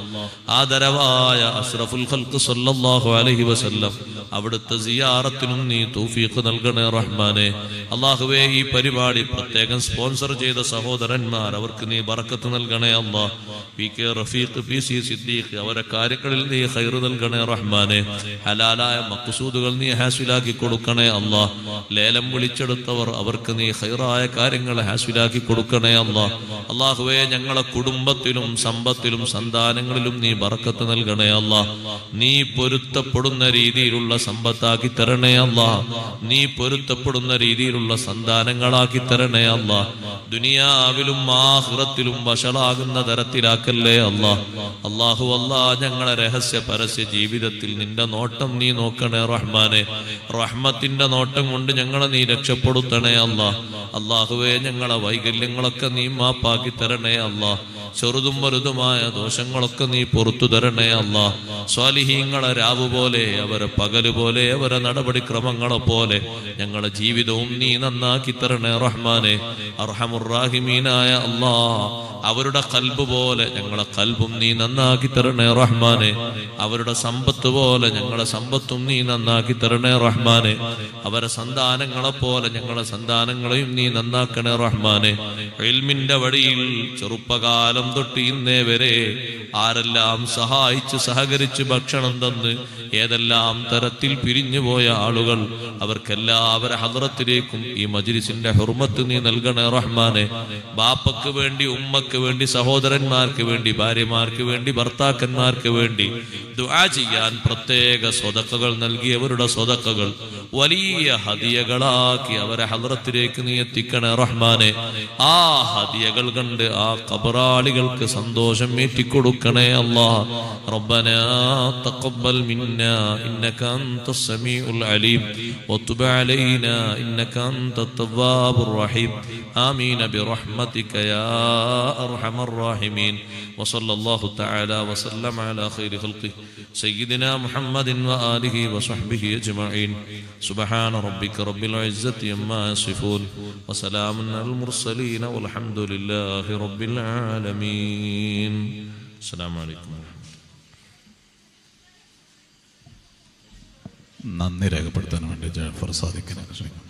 ആദരവായ അഷ്റഫുൽ ഖൽഖ് സല്ലല്ലാഹു അലൈഹി വസല്ലം അവിടുത്തെ സിയാറത്തിനും നീ തൗഫീഖ് നൽകണേ റഹ്മാനെ അള്ളാഹുവേ ഈ പരിപാടി പ്രത്യേകം സ്പോൺസർ ചെയ്ത സഹോദരന്മാർ അവർക്ക് നീ ബറക്കത്ത് നൽകണേ Allah P K Rafeeq P C Siddique അവരെ കാര്യങ്ങളിൽ നീ ഖൈർ നൽകണേ റഹ്മാനെ ഹലാലായ മക്സൂദുകൾ നീ ഹാസിലാക്കി കൊടുക്കണേ അല്ലാ ലേലം വിളിച്ചെടുത്തവർ അവർക്ക് നീ ഖൈറായ കാര്യങ്ങൾ ഹാസിലാക്കി കൊടുക്കണേ അല്ലാ അള്ളാഹുവേ ഞങ്ങളെ കുടുംബത്തിലും സമ്പത്തിലും സന്താനങ്ങളിലും നീ ബറക്കത്ത് നൽകണേ അല്ലാ നീ പൊരുത്തപ്പെടുന്ന രീതിയിലുള്ള സമ്പത്താക്കി തരണേ അല്ലാ നീ പൊരുത്തപ്പെടുന്ന രീതിയിലുള്ള സന്താനങ്ങളാക്കി തരണേ അല്ലാ ദുനിയാവിലും ആഹ്റത്തിലും വഷളാകുന്ന തരത്തിലാക്കല്ലേ അല്ലാ അള്ളാഹു അല്ലാ ഞങ്ങളെ രഹസ്യ പരസ്യ ജീവിതത്തിൽ നിന്റെ നോട്ടം നീ നോക്കണേ റഹ്മാനെ റഹ്മത്തിന്റെ നോട്ടം കൊണ്ട് ഞങ്ങളെ നീ രക്ഷപ്പെടുത്തണേ അല്ലാ അള്ളാഹുവേ ഞങ്ങളെ വൈകല്യങ്ങളൊക്കെ നീ മാപ്പാക്കി തരണേ അല്ലാ ചെറുതും വലുതുമായ ദോഷങ്ങളൊക്കെ നീ പുറത്തു തരണേ അല്ല സ്വാലിഹീങ്ങളെ രാവ് പോലെ അവരെ പകല് പോലെ അവരെ നടപടിക്രമങ്ങളെ പോലെ ഞങ്ങളെ ജീവിതവും നീ നന്നാക്കി തരണേ റഹ്മാനെ അർഹമുറാഹിമീനായ അല്ലാ അവരുടെ കൽബ് പോലെ ഞങ്ങളെ കൽബും നീ നന്നാക്കി തരണേ റഹ്മാനെ അവരുടെ സമ്പത്ത് പോലെ ഞങ്ങളെ സമ്പത്തും നീ നന്നാക്കി തരണേ റഹ്മാനെ അവരെ സന്താനങ്ങളെ പോലെ ഞങ്ങളെ സന്താനങ്ങളെയും നീ നന്നാക്കണേ റഹ്മാനെ എൽമിന്റെ വഴിയിൽ ചെറുപ്പകാലം തൊട്ട് ഇന്നേ വരെ ആരെല്ലാം സഹായിച്ച് സഹകരിച്ച് ഭക്ഷണം തന്ന് ഏതെല്ലാം തരത്തിൽ പിരിഞ്ഞുപോയ ആളുകൾ അവർക്കെല്ലാവരെ ഹദ്റത്തിലേക്കും ഈ മജ്ലിസിന്റെ ഹുർമത്ത് നീ നൽകണേ റഹ്മാനെ ബാപ്പക്ക് വേണ്ടി ഉമ്മക്ക് വേണ്ടി സഹോദരന്മാർക്ക് വേണ്ടി ഭാര്യമാർക്ക് വേണ്ടി ഭർത്താക്കന്മാർക്ക് വേണ്ടി ദുആ ചെയ്യാൻ പ്രത്യേക സ്വതക്കകൾ നൽകിയവരുടെ സ്വതക്കകൾ വലിയ ഹദിയകളാക്കി അവരെ ഹദ്റത്തിലേക്ക് നീ എത്തിക്കണേ റഹ്മാനെ ആ ഹദിയകൾ കണ്ട് ആ കബറാളികൾക്ക് സന്തോഷം ഏറ്റിക്കൊടുക്കണേ അല്ലാ ربنا تقبل منا إنك أنت السميع العليم وتب علينا إنك أنت التواب الرحيم آمين برحمتك يا أرحم الراحمين وصلى الله تعالى وسلم على خير خلقه سيدنا محمد وآله وصحبه أجمعين سبحان ربك رب العزة عما يصفون وسلام على المرسلين والحمد لله رب العالمين السلام عليكم നന്ദി രേഖപ്പെടുത്താൻ വേണ്ടി ജാഫർ സാദിഖിനെ ക്ഷണിക്കുന്നു